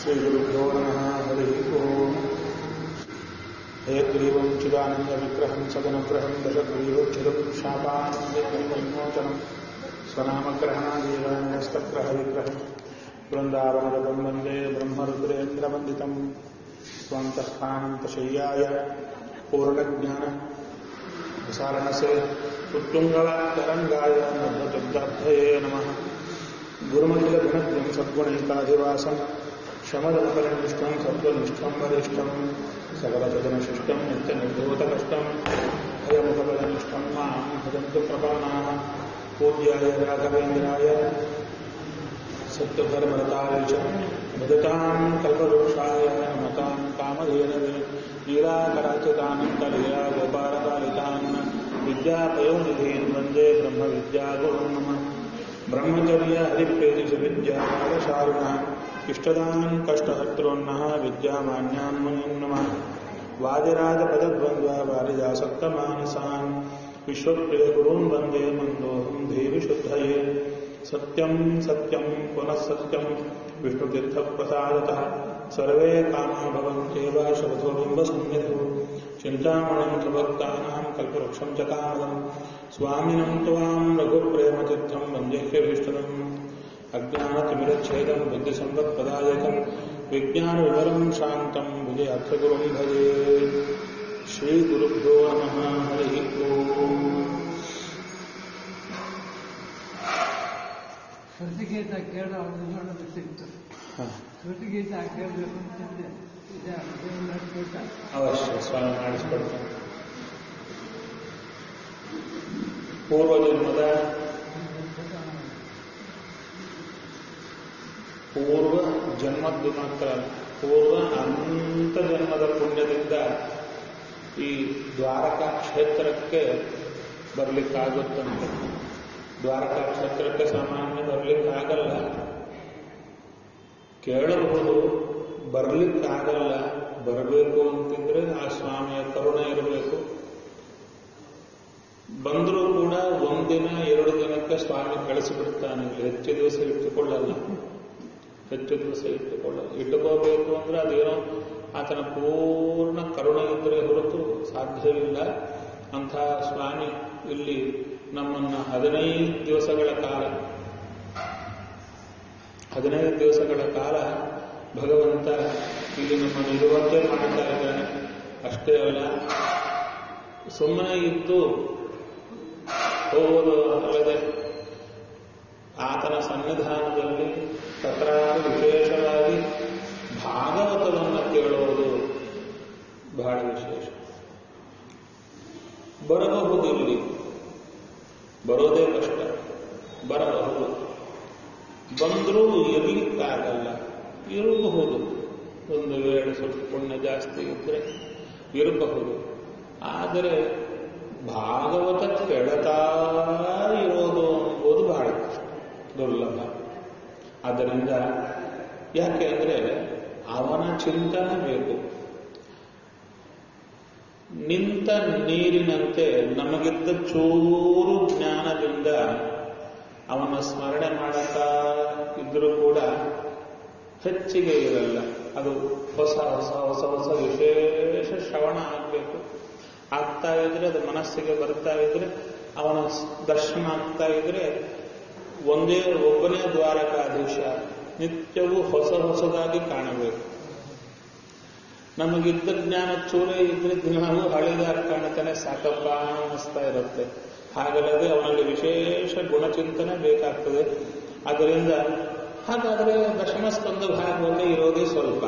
श्रीगुरुभ्यो नमः हरिः ओम् हयग्रीवं चिदानन्दविग्रहं सदनुग्रहं दशग्रीवोच्छिदं शापान्विमोचनं स्वनामग्रहणादेव नमस्तग्रहविग्रहं वृन्दावनगतं वन्दे ब्रह्मरुद्रेन्द्रवन्दितं स्वान्तस्थानन्तशय्याय पूर्णज्ञान विसारणसे उत्तुङ्गवाक्तरङ्गाय नर्मचब्दार्थये नमः गुरुमण्डलघनज्ञं सद्गुणैकाधिवासं शमदमकलनिष्ठं सत्त्वनिष्ठं वरिष्ठं सकलभजनशिष्टं नित्यनिर्धूतकष्टं भयमुखबलनिष्ठं मां भजन्तु प्रपन्नाः पूज्याय राघवेन्द्राय सत्यधर्मरताय च भजतां कल्पवृक्षाय नमतां कामधेनवे लीलाकराचितानन्तलीला गोपालकालितान् विद्यापयोनिधीन् वन्दे ब्रह्मविद्यागुरुं नमः ब्रह्मचर्य हरिप्रेतिष विद्याशारुणः इष्टदान् कष्टहर्तॄन्नः विद्यामान्यान् मुनीन् नमः वादिराजपदद्वन्द्वा वारिजासक्तमानसान् विश्वप्रियगुरून् वन्दे मन्दोऽहं देविशुद्धये सत्यं सत्यं पुनः सत्यं विष्णुतीर्थप्रसादतः सर्वे कामा भवन्त्येव शबथो बिम्बसन्निधौ चिन्तामणं प्रभक्तानां कल्पवृक्षं च कामदं स्वामिनं त्वां रघुप्रेमतीर्थं वन्देह्यभीष्टदम् अज्ञानतिमिरच्छेदं बुद्धिसम्पत्प्रदायकं विज्ञानविवरं शान्तं विजयार्थगुरुं भजे श्रीगुरुभ्यो नमः हरिः ओम् ಶ್ರುತಿಗೀತ ಕೇಳೋ ಅವನಿಗೆ ಸಿಕ್ತು ಶ್ರುತಿಗೀತ ಕೇಳಬೇಕು ಅಂತಂದ್ರೆ ಇದೆ ಅದೇನು ಕೇಳ್ತಾ ಅವಶ್ಯ ಸ್ವಾಮಿ ಮಾಡಿಸ್ಕೊಡ್ತಾನೆ ಪೂರ್ವಜನ್ಮದ ಪೂರ್ವ ಜನ್ಮದ್ದು ಮಾತ್ರ ಅಲ್ಲ, ಪೂರ್ವ ಅನಂತ ಜನ್ಮದ ಪುಣ್ಯದಿಂದ ಈ ದ್ವಾರಕಾ ಕ್ಷೇತ್ರಕ್ಕೆ ಬರ್ಲಿಕ್ಕಾಗುತ್ತಂತೆ ದ್ವಾರಕಾ ಕ್ಷೇತ್ರಕ್ಕೆ ಸಾಮಾನ್ಯ ಬರ್ಲಿಕ್ಕಾಗಲ್ಲ ಕೇಳಬಹುದು ಬರ್ಲಿಕ್ಕಾಗಲ್ಲ ಬರಬೇಕು ಅಂತಿದ್ರೆ ಆ ಸ್ವಾಮಿಯ ಕರುಣೆ ಇರಬೇಕು ಬಂದರೂ ಕೂಡ ಒಂದಿನ ಎರಡು ದಿನಕ್ಕೆ ಸ್ವಾಮಿ ಕಳಿಸಿಬಿಡ್ತಾನೆ ಹೆಚ್ಚು ದಿವಸ ಇಟ್ಟುಕೊಳ್ಳಲ್ಲ ಹೆಚ್ಚು ದಿವಸ ಇಟ್ಟುಕೊಳ್ಳಲ್ಲ ಇಟ್ಟುಕೋಬೇಕು ಅಂದ್ರೆ ಅದೇನೋ ಆತನ ಪೂರ್ಣ ಕರುಣೆ ಇದ್ರೆ ಹೊರತು ಸಾಧ್ಯವಿಲ್ಲ ಅಂಥ ಸ್ವಾಮಿ ಇಲ್ಲಿ ನಮ್ಮನ್ನ ಹದಿನೈದು ದಿವಸಗಳ ಕಾಲ ಹದಿನೈದು ದಿವಸಗಳ ಕಾಲ ಭಗವಂತ ಇಲ್ಲಿ ನಮ್ಮನ್ನು ಇರುವಂತೆ ಮಾಡ್ತಾ ಇದ್ದಾನೆ ಅಷ್ಟೇ ಅಲ್ಲ ಸುಮ್ಮನೆ ಇದ್ದು ಹೋಗೋದು ಅಲ್ಲದೆ ಆತನ ಸನ್ನಿಧಾನದಲ್ಲಿ ತಕರಾರು ವಿಶೇಷವಾಗಿ ಭಾಗವತವನ್ನು ಕೇಳೋದು ಬಹಳ ವಿಶೇಷ ಬರಬಹುದು ಇಲ್ಲಿ ಬರೋದೇ ಕಷ್ಟ ಬರಬಹುದು ಬಂದರೂ ಇರಲಿಕ್ಕಾಗಲ್ಲ ಇರಬಹುದು ಒಂದು ವೇಳೆ ಸ್ವಲ್ಪ ಪುಣ್ಯ ಜಾಸ್ತಿ ಇದ್ರೆ ಇರಬಹುದು ಆದರೆ ಭಾಗವತ ಕೇಳತಾ ಇರೋದು ಎಂಬುದು ಬಹಳ ಕಷ್ಟ ದುರ್ಲಭ ಆದ್ದರಿಂದ ಯಾಕೆ ಅಂದರೆ ಅವನ ಚಿಂತನೆ ಬೇಕು ನಿಂತ ನೀರಿನಂತೆ ನಮಗಿದ್ದ ಚೂರು ಜ್ಞಾನದಿಂದ ಅವನ ಸ್ಮರಣೆ ಮಾಡುತ್ತಾ ಇದ್ರೂ ಕೂಡ ಹೆಚ್ಚಿಗೆ ಇರಲ್ಲ ಅದು ಹೊಸ ಹೊಸ ಹೊಸ ಹೊಸ ವಿಶೇಷ ಶ್ರವಣ ಆಗಬೇಕು ಆಗ್ತಾ ಇದ್ರೆ ಅದು ಮನಸ್ಸಿಗೆ ಬರ್ತಾ ಇದ್ರೆ ಅವನ ದರ್ಶನ ಆಗ್ತಾ ಇದ್ರೆ ಒಂದೇ ಒಬ್ಬನೇ ದ್ವಾರಕಾಧೀಶ ನಿತ್ಯವೂ ಹೊಸ ಹೊಸದಾಗಿ ಕಾಣಬೇಕು ನಮಗಿದ್ದ ಜ್ಞಾನ ಚೂರೇ ಇದ್ರೆ ದಿನಾಲೂ ಹಳೆದಾಗಿ ಕಾಣುತ್ತಾನೆ ಸಾಕಪ್ಪ ಅನ್ನಿಸ್ತಾ ಇರುತ್ತೆ ಹಾಗಲ್ಲದೆ ಅವನಲ್ಲಿ ವಿಶೇಷ ಗುಣಚಿಂತನೆ ಬೇಕಾಗ್ತದೆ ಅದರಿಂದ ಹಾಗಾದರೆ ದಶಮ ಸ್ಕಂದ ಭಾಗವಲ್ಲೇ ಇರೋದೇ ಸ್ವಲ್ಪ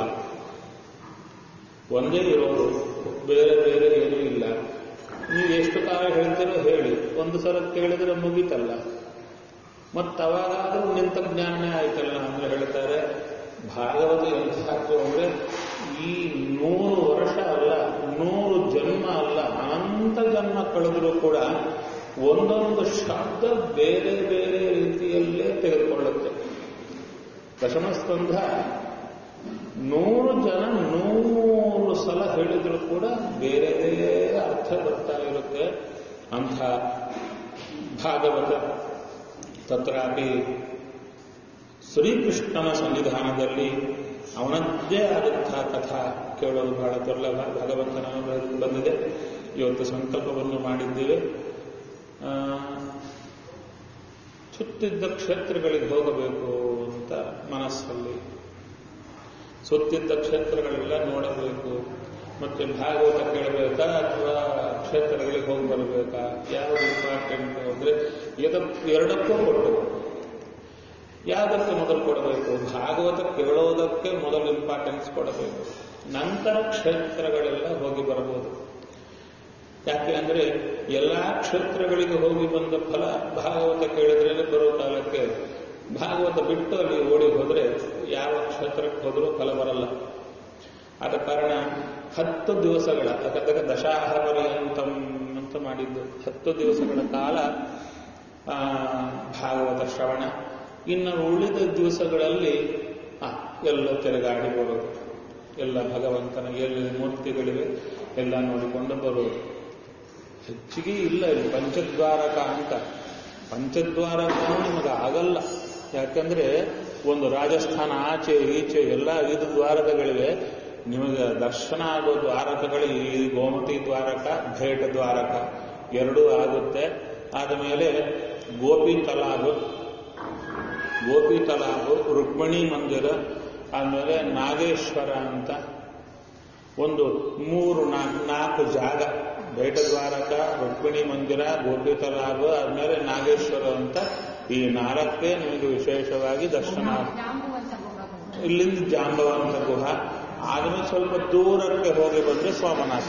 ಒಂದೇ ಇರೋದು ಬೇರೆ ಬೇರೆ ಏನೂ ಇಲ್ಲ ನೀವು ಎಷ್ಟು ಕಾಲ ಹೇಳ್ತೀರೋ ಹೇಳಿ ಒಂದು ಸಲ ಕೇಳಿದ್ರೆ ಮುಗೀತಲ್ಲ ಮತ್ತವಾಗಾದ್ರೂ ನಿಂತ ಜ್ಞಾನನೇ ಆಯ್ತಲ್ಲ ಅಂದ್ರೆ ಹೇಳ್ತಾರೆ ಭಾಗವತ ಎಂಥದ್ದು ಅಂದ್ರೆ ಈ ನೂರು ವರ್ಷ ಅಲ್ಲ ನೂರು ಜನ್ಮ ಅಲ್ಲ ಅನಂತ ಜನ್ಮ ಕಳೆದರೂ ಕೂಡ ಒಂದೊಂದು ಶಬ್ದ ಬೇರೆ ಬೇರೆ ರೀತಿಯಲ್ಲೇ ತೆಗೆದುಕೊಳ್ಳುತ್ತೆ ದಶಮಸ್ಕಂಧ ನೂರು ಜನ ನೂರು ಸಲ ಹೇಳಿದ್ರು ಕೂಡ ಬೇರೆ ಅರ್ಥ ಬರ್ತಾ ಇರುತ್ತೆ ಅಂಥ ಭಾಗವತ ತತ್ರಾಪಿ ಶ್ರೀಕೃಷ್ಣನ ಸನ್ನಿಧಾನದಲ್ಲಿ ಅವನದ್ದೇ ಆದಂತಹ ಕಥಾ ಕೇಳೋದು ಬಹಳ ದುರ್ಲಭ ಭಗವಂತನ ಅನುಗ್ರಹದಿಂದ ಬಂದಿದೆ ಇವತ್ತು ಸಂಕಲ್ಪವನ್ನು ಮಾಡಿದ್ದೇವೆ ಆ, ಸುತ್ತಿದ್ದ ಕ್ಷೇತ್ರಗಳಿಗೆ ಹೋಗಬೇಕು ಅಂತ ಮನಸ್ಸಲ್ಲಿ ಸುತ್ತಿದ್ದ ಕ್ಷೇತ್ರಗಳೆಲ್ಲ ನೋಡಬೇಕು ಮತ್ತೆ ಭಾಗವತ ಕೇಳಬೇಕಾ ಅಥವಾ ಕ್ಷೇತ್ರಗಳಿಗೆ ಹೋಗಿ ಬರಬೇಕಾ ಯಾವುದು ಇಂಪಾರ್ಟೆಂಟ್ ಅಂದ್ರೆ ಇದಕ್ಕೆ ಎರಡಕ್ಕೂ ಕೊಡಬೇಕು ಯಾವುದಕ್ಕೆ ಮೊದಲು ಕೊಡಬೇಕು ಭಾಗವತ ಕೇಳೋದಕ್ಕೆ ಮೊದಲು ಇಂಪಾರ್ಟೆನ್ಸ್ ಕೊಡಬೇಕು ನಂತರ ಕ್ಷೇತ್ರಗಳೆಲ್ಲ ಹೋಗಿ ಬರಬಹುದು ಯಾಕೆ ಅಂದ್ರೆ ಎಲ್ಲಾ ಕ್ಷೇತ್ರಗಳಿಗೆ ಹೋಗಿ ಬಂದ ಫಲ ಭಾಗವತ ಕೇಳಿದ್ರೆ ಬರೋ ಕಾಲಕ್ಕೆ ಭಾಗವತ ಬಿಟ್ಟು ಅಲ್ಲಿ ಓಡಿ ಹೋದ್ರೆ ಯಾವ ಕ್ಷೇತ್ರಕ್ಕೆ ಹೋದ್ರೂ ಫಲ ಬರಲ್ಲ ಆದ ಕಾರಣ ಹತ್ತು ದಿವಸಗಳ ಅದಕ್ಕೆ ದಶಾಹ ಪರ್ಯಂತಂ ಅಂತ ಮಾಡಿದ್ದು ಹತ್ತು ದಿವಸಗಳ ಕಾಲ ಆ, ಭಾಗವತ ಶ್ರವಣ ಇನ್ನು ಉಳಿದ ದಿವಸಗಳಲ್ಲಿ ಆ, ಎಲ್ಲ ತಿರುಗಾಡಿ ಬರೋದು ಎಲ್ಲ ಭಗವಂತನ ಎಲ್ಲಿ ಮೂರ್ತಿಗಳಿವೆ ಎಲ್ಲ ನೋಡಿಕೊಂಡು ಬರೋದು ಹೆಚ್ಚಿಗೆ ಇಲ್ಲ ಇಲ್ಲಿ ಪಂಚದ್ವಾರಕ ಅಂತ ಪಂಚದ್ವಾರಕ ನಿಮಗೆ ಆಗಲ್ಲ ಯಾಕಂದ್ರೆ ಒಂದು ರಾಜಸ್ಥಾನ ಆಚೆ ಈಚೆ ಎಲ್ಲ ಐದು ದ್ವಾರಕಗಳಿವೆ ನಿಮಗೆ ದರ್ಶನ ಆಗೋ ದ್ವಾರಕಗಳು ಈ ಗೋಮತಿ ದ್ವಾರಕ ಭೇಟ ದ್ವಾರಕ ಎರಡೂ ಆಗುತ್ತೆ ಆದಮೇಲೆ ಗೋಪಿ ತಲಾಬ್ ಗೋಪಿ ತಲಾಬ್ ರುಕ್ಮಿಣಿ ಮಂದಿರ ಆಮೇಲೆ ನಾಗೇಶ್ವರ ಅಂತ ಒಂದು ಮೂರು ನಾಲ್ಕು ನಾಲ್ಕು ಜಾಗ ಭೇಟ ದ್ವಾರಕ ರುಕ್ಮಿಣಿ ಮಂದಿರ ಗೋಪಿ ತಲಾಬ್ ಆದ್ಮೇಲೆ ನಾಗೇಶ್ವರ ಅಂತ ಈ ನಾಲ್ಕೇ ನಿಮಗೆ ವಿಶೇಷವಾಗಿ ದರ್ಶನ ಜಾಂಬುವಂತ ಹೋಗಬಹುದು ಇಲ್ಲಿಂದ ಜಾಂಬವಂತ ಗುಹ ಆದ್ಮೇಲೆ ಸ್ವಲ್ಪ ದೂರಕ್ಕೆ ಹೋಗಿ ಬಂದ್ರೆ ಸೋಮನಾಥ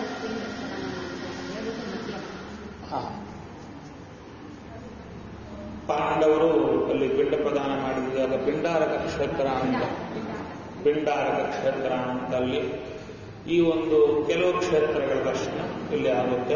ಹಾ. ಪಾಂಡವರು ಅಲ್ಲಿ ಪಿಂಡ ಪ್ರದಾನ ಮಾಡಿದಾಗ ಪಿಂಡಾರಕ ಕ್ಷೇತ್ರ ಅಂತ ಪಿಂಡಾರಕ ಕ್ಷೇತ್ರ ಅಂತ ಅಲ್ಲಿ ಈ ಒಂದು ಕೆಲವು ಕ್ಷೇತ್ರಗಳ ದರ್ಶನ ಇಲ್ಲಿ ಆಗುತ್ತೆ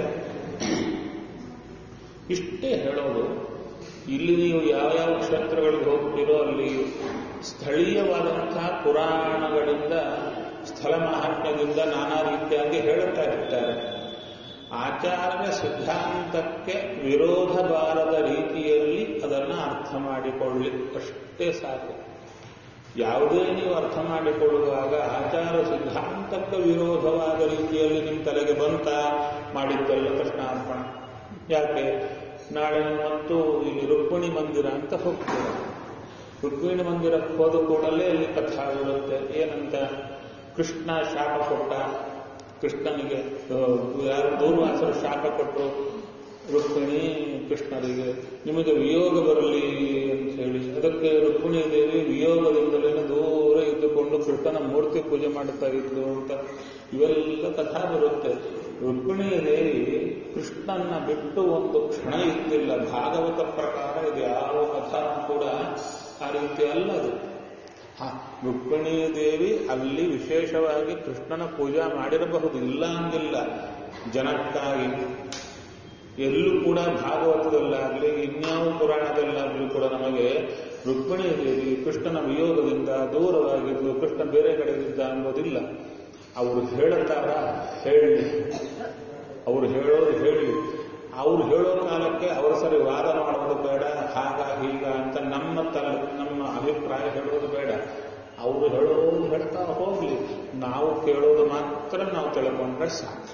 ಇಷ್ಟೇ ಹೇಳೋದು ಇಲ್ಲಿ ನೀವು ಯಾವ್ಯಾವ ಕ್ಷೇತ್ರಗಳಿಗೆ ಹೋಗ್ತೀರೋ ಅಲ್ಲಿ ಸ್ಥಳೀಯವಾದಂತಹ ಪುರಾಣಗಳಿಂದ ಸ್ಥಳ ಮಹಾತ್ಮ್ಯದಿಂದ ನಾನಾ ರೀತಿಯಾಗಿ ಹೇಳುತ್ತಾ ಇರ್ತಾರೆ ಆಚಾರ್ಯ ಸಿದ್ಧಾಂತಕ್ಕೆ ವಿರೋಧ ಬಾರದ ರೀತಿಯಲ್ಲಿ ಅದನ್ನು ಅರ್ಥ ಮಾಡಿಕೊಳ್ಳಿ ಅಷ್ಟೇ ಸಾಕು ಯಾವುದೇ ನೀವು ಅರ್ಥ ಮಾಡಿಕೊಳ್ಳುವಾಗ ಆಚಾರ ಸಿದ್ಧಾಂತಕ್ಕೆ ವಿರೋಧವಾದ ರೀತಿಯಲ್ಲಿ ನಿಮ್ಮ ತಲೆಗೆ ಬಂತ ಮಾಡಿದ್ದೆಲ್ಲ ಕೃಷ್ಣಾರ್ಪಣ ಯಾಕೆ ನಾಳೆ ಮತ್ತು ಇಲ್ಲಿ ರುಕ್ಮಿಣಿ ಮಂದಿರ ಅಂತ ಹೋಗ್ತೇವೆ ರುಕ್ಮಿಣಿ ಮಂದಿರಕ್ಕೆ ಹೋದ ಕೂಡಲೇ ಅಲ್ಲಿ ಕಥಾ ಇರುತ್ತೆ ಏನಂತ ಕೃಷ್ಣ ಶಾಪ ಕೊಟ್ಟ ಕೃಷ್ಣನಿಗೆ ಆ, ಯಾರು ದೂರ್ವಾಸರು ಶಾಪ ಕೊಟ್ಟರು ರುಕ್ಮಿಣಿ ಕೃಷ್ಣರಿಗೆ ನಿಮಗೆ ವಿಯೋಗ ಬರಲಿ ಅಂತ ಹೇಳಿ ಅದಕ್ಕೆ ರುಕ್ಮಿಣಿ ದೇವಿ ವಿಯೋಗದಿಂದಲೇ ದೂರ ಇದ್ದುಕೊಂಡು ಕೃಷ್ಣನ ಮೂರ್ತಿ ಪೂಜೆ ಮಾಡುತ್ತಾ ಇದ್ಲು ಅಂತ ಇವೆಲ್ಲ ಕಥಾ ಬರುತ್ತೆ ರುಕ್ಮಿಣಿ ದೇವಿ ಕೃಷ್ಣನ್ನ ಬಿಟ್ಟು ಒಂದು ಕ್ಷಣ ಇದ್ದಿಲ್ಲ ಭಾಗವತ ಪ್ರಕಾರ ಇದು ಯಾವ ಕಥಾ ಕೂಡ ಆ ರೀತಿ ಅಲ್ಲ ಅದು ಹಾ ರುಕ್ಮಿಣಿ ದೇವಿ ಅಲ್ಲಿ ವಿಶೇಷವಾಗಿ ಕೃಷ್ಣನ ಪೂಜಾ ಮಾಡಿರಬಹುದು ಇಲ್ಲ ಅಂದಿಲ್ಲ ಜನಕ್ಕಾಗಿ ಎಲ್ಲೂ ಕೂಡ ಭಾಗವತದಲ್ಲಾಗಲಿ ಇನ್ಯಾವ ಪುರಾಣದಲ್ಲಾಗಲಿ ಕೂಡ ನಮಗೆ ರುಕ್ಮಿಣಿ ದೇವಿ ಕೃಷ್ಣನ ವಿಯೋಗದಿಂದ ದೂರವಾಗಿದ್ದು ಕೃಷ್ಣ ಬೇರೆ ಕಡೆಗಿದ್ದ ಅನ್ನೋದಿಲ್ಲ ಅವರು ಹೇಳುತ್ತಾರ ಹೇಳಿ ಅವರು ಹೇಳೋದು ಹೇಳಿ ಅವ್ರು ಹೇಳೋ ಕಾಲಕ್ಕೆ ಅವರ ಸರಿ ವಾದ ಮಾಡೋದು ಬೇಡ ಹಾಗ ಹೀಗ ಅಂತ ನಮ್ಮ ತಲೆ ನಮ್ಮ ಅಭಿಪ್ರಾಯ ಹೇಳೋದು ಬೇಡ ಅವರು ಹೇಳೋದು ಹೇಳ್ತಾ ಹೋಗ್ಲಿ ನಾವು ಕೇಳೋದು ಮಾತ್ರ ನಾವು ತಿಳ್ಕೊಂಡ್ರೆ ಸಾಕು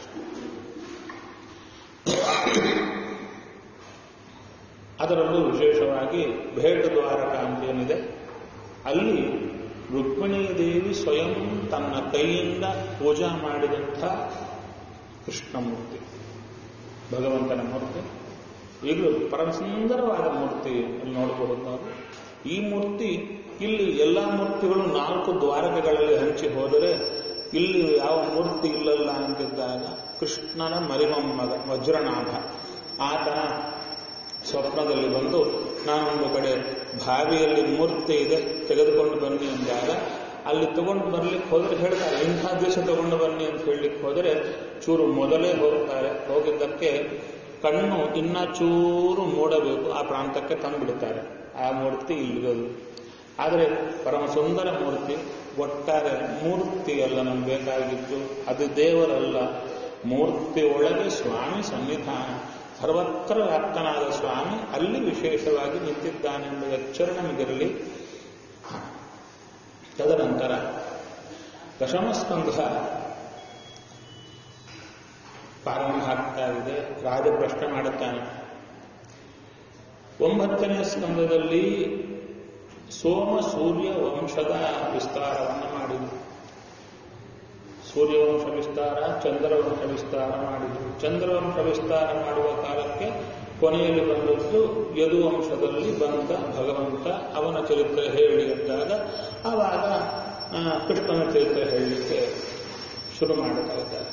ಅದರಲ್ಲೂ ವಿಶೇಷವಾಗಿ ಭೇಟ ದ್ವಾರಕ ಅಂತ ಏನಿದೆ ಅಲ್ಲಿ ರುಕ್ಮಿಣಿ ದೇವಿ ಸ್ವಯಂ ತನ್ನ ಕೈಯಿಂದ ಪೂಜಾ ಮಾಡಿದಂಥ ಕೃಷ್ಣಮೂರ್ತಿ ಭಗವಂತನ ಮೂರ್ತಿ ಈಗಲೂ ಪರಮ ಸುಂದರವಾದ ಮೂರ್ತಿ ಅಲ್ಲಿ ನೋಡಬಹುದು ನಾವು ಈ ಮೂರ್ತಿ ಇಲ್ಲಿ ಎಲ್ಲ ಮೂರ್ತಿಗಳು ನಾಲ್ಕು ದ್ವಾರಕಗಳಲ್ಲಿ ಹಂಚಿ ಹೋದರೆ ಇಲ್ಲಿ ಯಾವ ಮೂರ್ತಿ ಇಲ್ಲಲ್ಲ ಅಂತಿದ್ದಾಗ ಕೃಷ್ಣನ ಮರಿಮಮ್ಮಗ ವಜ್ರನಾಭ ಆತನ ಸ್ವಪ್ನದಲ್ಲಿ ಬಂದು ನಾನೊಂದು ಕಡೆ ಬಾವಿಯಲ್ಲಿ ಮೂರ್ತಿ ಇದೆ ತೆಗೆದುಕೊಂಡು ಬನ್ನಿ ಅಂದಾಗ ಅಲ್ಲಿ ತಗೊಂಡು ಬರ್ಲಿಕ್ಕೆ ಹೋದ್ರೆ ಹೇಳ್ತಾರೆ ಇಂಥ ದಿವಸ ತಗೊಂಡು ಬನ್ನಿ ಅಂತ ಹೇಳಲಿಕ್ಕೆ ಹೋದರೆ ಚೂರು ಮೊದಲೇ ಹೋಗ್ತಾರೆ ಹೋಗಿದ್ದಕ್ಕೆ ಕಣ್ಣು ಇನ್ನ ಚೂರು ಮೂಡಬೇಕು ಆ ಪ್ರಾಂತಕ್ಕೆ ತಂದುಬಿಡುತ್ತಾರೆ ಆ ಮೂರ್ತಿ ಇಲ್ಲಿರೋದು ಆದರೆ ಪರಮ ಸುಂದರ ಮೂರ್ತಿ ಒಟ್ಟಾರೆ ಮೂರ್ತಿ ಅಲ್ಲ ನಮ್ಗೆ ಬೇಕಾಗಿದ್ದು ಅದು ದೇವರಲ್ಲ ಮೂರ್ತಿ ಒಳಗೆ ಸ್ವಾಮಿ ಸನ್ನಿಧಾನ ಸರ್ವತ್ರ ವ್ಯಾಪ್ತನಾದ ಸ್ವಾಮಿ ಅಲ್ಲಿ ವಿಶೇಷವಾಗಿ ನಿಂತಿದ್ದಾನೆಂಬ ಎಚ್ಚರ ನಮಗಿರಲಿ ತದನಂತರ ದಶಮಸ್ಕಂಧ ಪ್ರಾರಂಭ ಆಗ್ತಾ ಇದೆ ರಾಜ ಪ್ರಶ್ನೆ ಮಾಡುತ್ತಾನೆ ಒಂಬತ್ತನೇ ಸ್ಕಂದದಲ್ಲಿ ಸೋಮ ಸೂರ್ಯ ವಂಶದ ವಿಸ್ತಾರವನ್ನು ಮಾಡಿದರು ಸೂರ್ಯವಂಶ ವಿಸ್ತಾರ ಚಂದ್ರವಂಶ ವಿಸ್ತಾರ ಮಾಡಿದರು ಚಂದ್ರವಂಶ ವಿಸ್ತಾರ ಮಾಡುವ ಕಾಲಕ್ಕೆ ಕೊನೆಯಲ್ಲಿ ಬಂದದ್ದು ಯದುವಂಶದಲ್ಲಿ ಬಂದ ಭಗವಂತ ಅವನ ಚರಿತ್ರೆ ಹೇಳಿ ಅಂದಾಗ ಆವಾಗ ಆ, ಕೃಷ್ಣನ ಚರಿತ್ರೆ ಹೇಳಲಿಕ್ಕೆ ಶುರು ಮಾಡ್ತಾ ಇದ್ದಾರೆ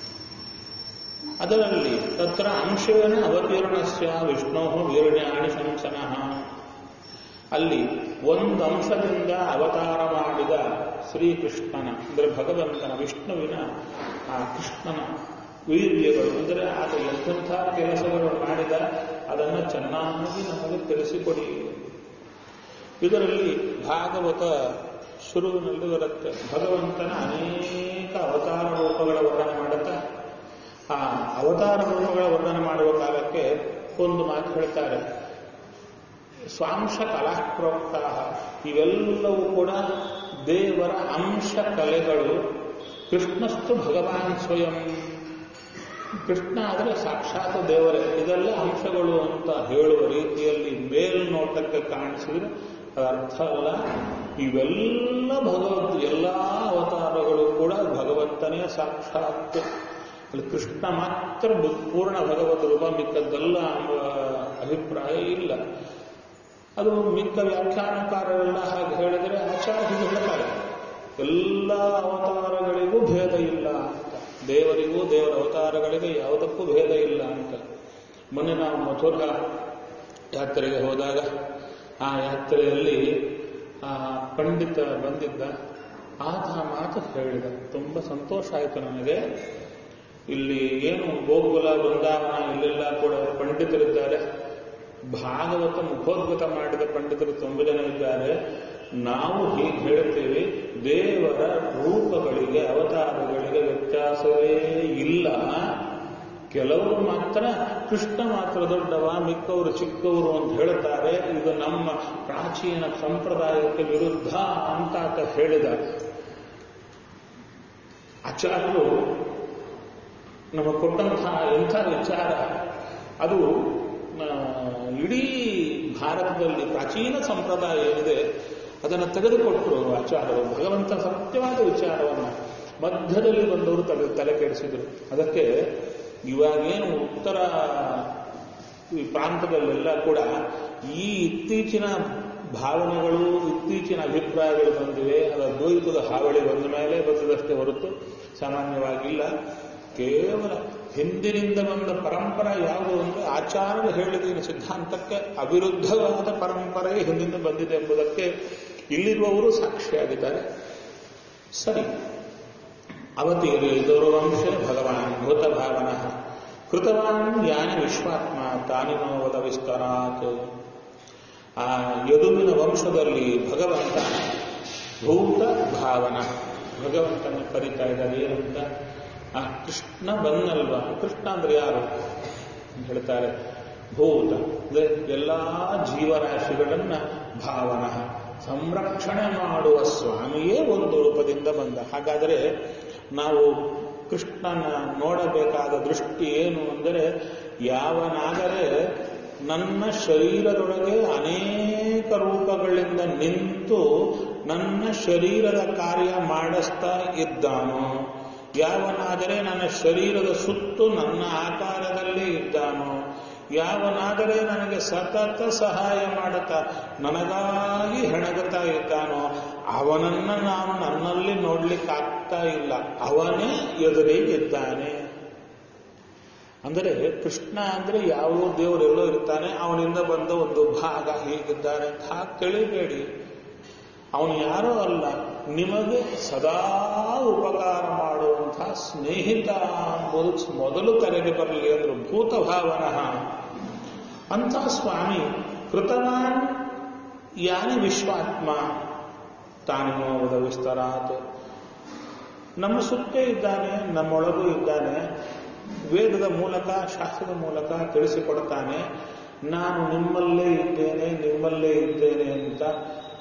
ಅದರಲ್ಲಿ ತತ್ರ ಅಂಶೇನ ಅವತೀರ್ಣಸ್ಯ ವಿಷ್ಣೋ ವೀರ್ಯಾಣಿ ಶಂಸನಃ ಅಲ್ಲಿ ಒಂದು ಅಂಶದಿಂದ ಅವತಾರ ಮಾಡಿದ ಶ್ರೀಕೃಷ್ಣನ ಅಂದರೆ ಭಗವಂತನ ವಿಷ್ಣುವಿನ ಆ ಕೃಷ್ಣನ ವೀರ್ಯಗಳು ಅಂದರೆ ಆತ ಎಂಥ ಕೆಲಸಗಳು ಮಾಡಿದ ಅದನ್ನು ಚೆನ್ನಾಗಿ ನಮಗೆ ತಿಳಿಸಿಕೊಡಿ ಇದರಲ್ಲಿ ಭಾಗವತ ಶುರುವಿನಲ್ಲಿ ಬರುತ್ತೆ ಭಗವಂತನ ಅನೇಕ ಅವತಾರ ರೂಪಗಳ ವರ್ಣನೆ ಮಾಡುತ್ತಾ ಆ ಅವತಾರ ರೂಪಗಳ ವರ್ಣನೆ ಮಾಡುವ ಕಾಲಕ್ಕೆ ಒಂದು ಮಾತು ಹೇಳ್ತಾರೆ ಸ್ವಾಂಶ ಕಲಾಪ್ರೋಕ್ತ ಇವೆಲ್ಲವೂ ಕೂಡ ದೇವರ ಅಂಶ ಕಲೆಗಳು ಕೃಷ್ಣಸ್ತು ಭಗವಾನ್ ಸ್ವಯಂ ಕೃಷ್ಣ ಆದರೆ ಸಾಕ್ಷಾತ್ ದೇವರೇ ಇದೆಲ್ಲ ಅಂಶಗಳು ಅಂತ ಹೇಳುವ ರೀತಿಯಲ್ಲಿ ಮೇಲ್ನೋಟಕ್ಕೆ ಕಾಣಿಸಿದ್ರೆ ಅದರ ಅರ್ಥ ಅಲ್ಲ ಇವೆಲ್ಲ ಭಗವದ್ ಎಲ್ಲ ಅವತಾರಗಳು ಕೂಡ ಭಗವಂತನೇ ಸಾಕ್ಷಾತ್ ಅಲ್ಲಿ ಕೃಷ್ಣ ಮಾತ್ರ ಬು- ಪೂರ್ಣ ಭಗವದ್ ರೂಪ ಮಿಕ್ಕದ್ದಲ್ಲ ಎಂಬ ಅಭಿಪ್ರಾಯ ಇಲ್ಲ ಅದು ಮಿಕ್ಕ ವ್ಯಾಖ್ಯಾನಕಾರರೆಲ್ಲ ಹಾಗೆ ಹೇಳಿದರೆ ಆಚಾರ್ಯ ಹೀಗೆ ಹೇಳ್ತಾರೆ ಎಲ್ಲ ಅವತಾರಗಳಿಗೂ ಭೇದ ಇಲ್ಲ ಅಂತ ದೇವರಿಗೂ ದೇವರ ಅವತಾರಗಳಿಗೆ ಯಾವುದಕ್ಕೂ ಭೇದ ಇಲ್ಲ ಅಂತ ಮೊನ್ನೆ ನಾವು ಮಥುರಾ ಯಾತ್ರೆಗೆ ಹೋದಾಗ ಆ ಯಾತ್ರೆಯಲ್ಲಿ ಆ ಪಂಡಿತ ಬಂದಿದ್ದ ಆತ ಆ ಮಾತು ಹೇಳಿದ ತುಂಬ ಸಂತೋಷ ಆಯಿತು ನನಗೆ ಇಲ್ಲಿ ಏನು ಗೋಕುಲ ಬೃಂದಾವನ ಇಲ್ಲೆಲ್ಲ ಕೂಡ ಪಂಡಿತರಿದ್ದಾರೆ ಭಾಗವತ ಮುಖೋದ್ಗತ ಮಾಡಿದ ಪಂಡಿತರು ತುಂಬ ಜನ ಇದ್ದಾರೆ ನಾವು ಹೀಗೆ ಹೇಳ್ತೀವಿ ದೇವರ ರೂಪಗಳಿಗೆ ಅವತಾರಗಳಿಗೆ ವ್ಯತ್ಯಾಸವೇ ಇಲ್ಲ ಕೆಲವರು ಮಾತ್ರ ಕೃಷ್ಣ ಮಾತ್ರ ದೊಡ್ಡವ ಮಿಕ್ಕವರು ಚಿಕ್ಕವರು ಅಂತ ಹೇಳ್ತಾರೆ ಇದು ನಮ್ಮ ಪ್ರಾಚೀನ ಸಂಪ್ರದಾಯಕ್ಕೆ ವಿರುದ್ಧ ಅಂತ ಆತ ಹೇಳಿದ ಆಚಾರ್ಯರು ನಮಗೆ ಕೊಟ್ಟಂತಹ ಎಂಥ ವಿಚಾರ ಅದು ಆ, ಇಡೀ ಭಾರತದಲ್ಲಿ ಪ್ರಾಚೀನ ಸಂಪ್ರದಾಯ ಏನಿದೆ ಅದನ್ನು ತೆಗೆದುಕೊಟ್ಟರು ಆಚಾರ್ಯರು ಭಗವಂತ ಸತ್ಯವಾದ ವಿಚಾರವನ್ನು ಮಧ್ಯದಲ್ಲಿ ಬಂದವರು ತಲೆ ತಲೆ ಕೆಡಿಸಿದರು ಅದಕ್ಕೆ ಇವಾಗೇನು ಉತ್ತರ ಈ ಪ್ರಾಂತದಲ್ಲೆಲ್ಲ ಕೂಡ ಈ ಇತ್ತೀಚಿನ ಭಾವನೆಗಳು ಇತ್ತೀಚಿನ ಅಭಿಪ್ರಾಯಗಳು ಬಂದಿವೆ ಅದು ಅದ್ವೈತದ ಹಾವಳಿ ಬಂದ ಮೇಲೆ ಬಂದದಷ್ಟೇ ಹೊರತು ಸಾಮಾನ್ಯವಾಗಿಲ್ಲ ಕೇವಲ ಹಿಂದಿನಿಂದ ಬಂದ ಪರಂಪರ ಯಾವುದು ಅಂದರೆ ಆಚಾರ್ಯರು ಹೇಳಿದ ಈ ಸಿದ್ಧಾಂತಕ್ಕೆ ಅವಿರುದ್ಧವಾದ ಪರಂಪರೆ ಹಿಂದಿನಿಂದ ಬಂದಿದೆ ಎಂಬುದಕ್ಕೆ ಇಲ್ಲಿರುವವರು ಸಾಕ್ಷಿಯಾಗಿದ್ದಾರೆ ಸರಿ ಅವತೀರ್ಯದೋರು ವಂಶೇ ಭಗವಾನ್ ಭೂತ ಭಾವನ ಕೃತವಾನ್ ಯಾನ ವಿಶ್ವಾತ್ಮ ತಾನಿನೋವದ ವಿಸ್ತರಾತ್ ಆ ಯದುವಿನ ವಂಶದಲ್ಲಿ ಭಗವಂತ ಭೂತ ಭಾವನ ಭಗವಂತನ ಕರೀತಾ ಇದ್ದಾರೆ ಏನಂತ ಆ ಕೃಷ್ಣ ಬಂದಲ್ವಾ ಕೃಷ್ಣ ಅಂದ್ರೆ ಯಾರು ಅಂತ ಹೇಳ್ತಾರೆ ಭೂತ ಅಂದ್ರೆ ಎಲ್ಲಾ ಜೀವರಾಶಿಗಳನ್ನ ಭಾವನ ಸಂರಕ್ಷಣೆ ಮಾಡುವ ಸ್ವಾಮಿಯೇ ಒಂದು ರೂಪದಿಂದ ಬಂದ ಹಾಗಾದರೆ ನಾವು ಕೃಷ್ಣನ ನೋಡಬೇಕಾದ ದೃಷ್ಟಿ ಏನು ಅಂದರೆ ಯಾವನಾದರೆ ನನ್ನ ಶರೀರದೊಳಗೆ ಅನೇಕ ರೂಪಗಳಿಂದ ನಿಂತು ನನ್ನ ಶರೀರದ ಕಾರ್ಯ ಮಾಡಿಸ್ತಾ ಇದ್ದಾನೋ ಯಾವನಾದರೆ ನನ್ನ ಶರೀರದ ಸುತ್ತು ನನ್ನ ಆಕಾರದಲ್ಲಿ ಇದ್ದಾನೋ ಯಾವನಾದರೆ ನನಗೆ ಸತತ ಸಹಾಯ ಮಾಡುತ್ತಾ ನನಗಾಗಿ ಹೆಣಗುತ್ತಾ ಇದ್ದಾನೋ ಅವನನ್ನ ನಾನು ನನ್ನಲ್ಲಿ ನೋಡ್ಲಿಕ್ಕಾಗ್ತಾ ಇಲ್ಲ ಅವನೇ ಎದುರಿಗಿದ್ದಾನೆ ಅಂದರೆ ಕೃಷ್ಣ ಅಂದ್ರೆ ಯಾವ ದೇವರೆಲ್ಲೋ ಇರ್ತಾನೆ ಅವನಿಂದ ಬಂದ ಒಂದು ಭಾಗ ಹೀಗಿದ್ದಾನೆ ಅಂತ ಹಾಗೆ ತಿಳಿಬೇಡಿ ಅವನು ಯಾರೋ ಅಲ್ಲ ನಿಮಗೆ ಸದಾ ಉಪಕಾರ ಮಾಡುವಂತಹ ಸ್ನೇಹಿತ ಎಂಬುದು ಮೊದಲು ಕರೆಗೆ ಬರಲಿ ಅಂದ್ರು ಭೂತ ಭಾವನ ಅಂತ ಸ್ವಾಮಿ ಕೃತವಾನ್ ಯಾನಿ ವಿಶ್ವಾತ್ಮ ತಾನಿನೋವದ ವಿಸ್ತರಾತ್ ನಮ್ಮ ಸುತ್ತೇ ಇದ್ದಾನೆ ನಮ್ಮೊಳಗೂ ಇದ್ದಾನೆ ವೇದದ ಮೂಲಕ ಶಾಸ್ತ್ರದ ಮೂಲಕ ತಿಳಿಸಿಕೊಡ್ತಾನೆ ನಾನು ನಿಮ್ಮಲ್ಲೇ ಇದ್ದೇನೆ ನಿಮ್ಮಲ್ಲೇ ಇದ್ದೇನೆ ಅಂತ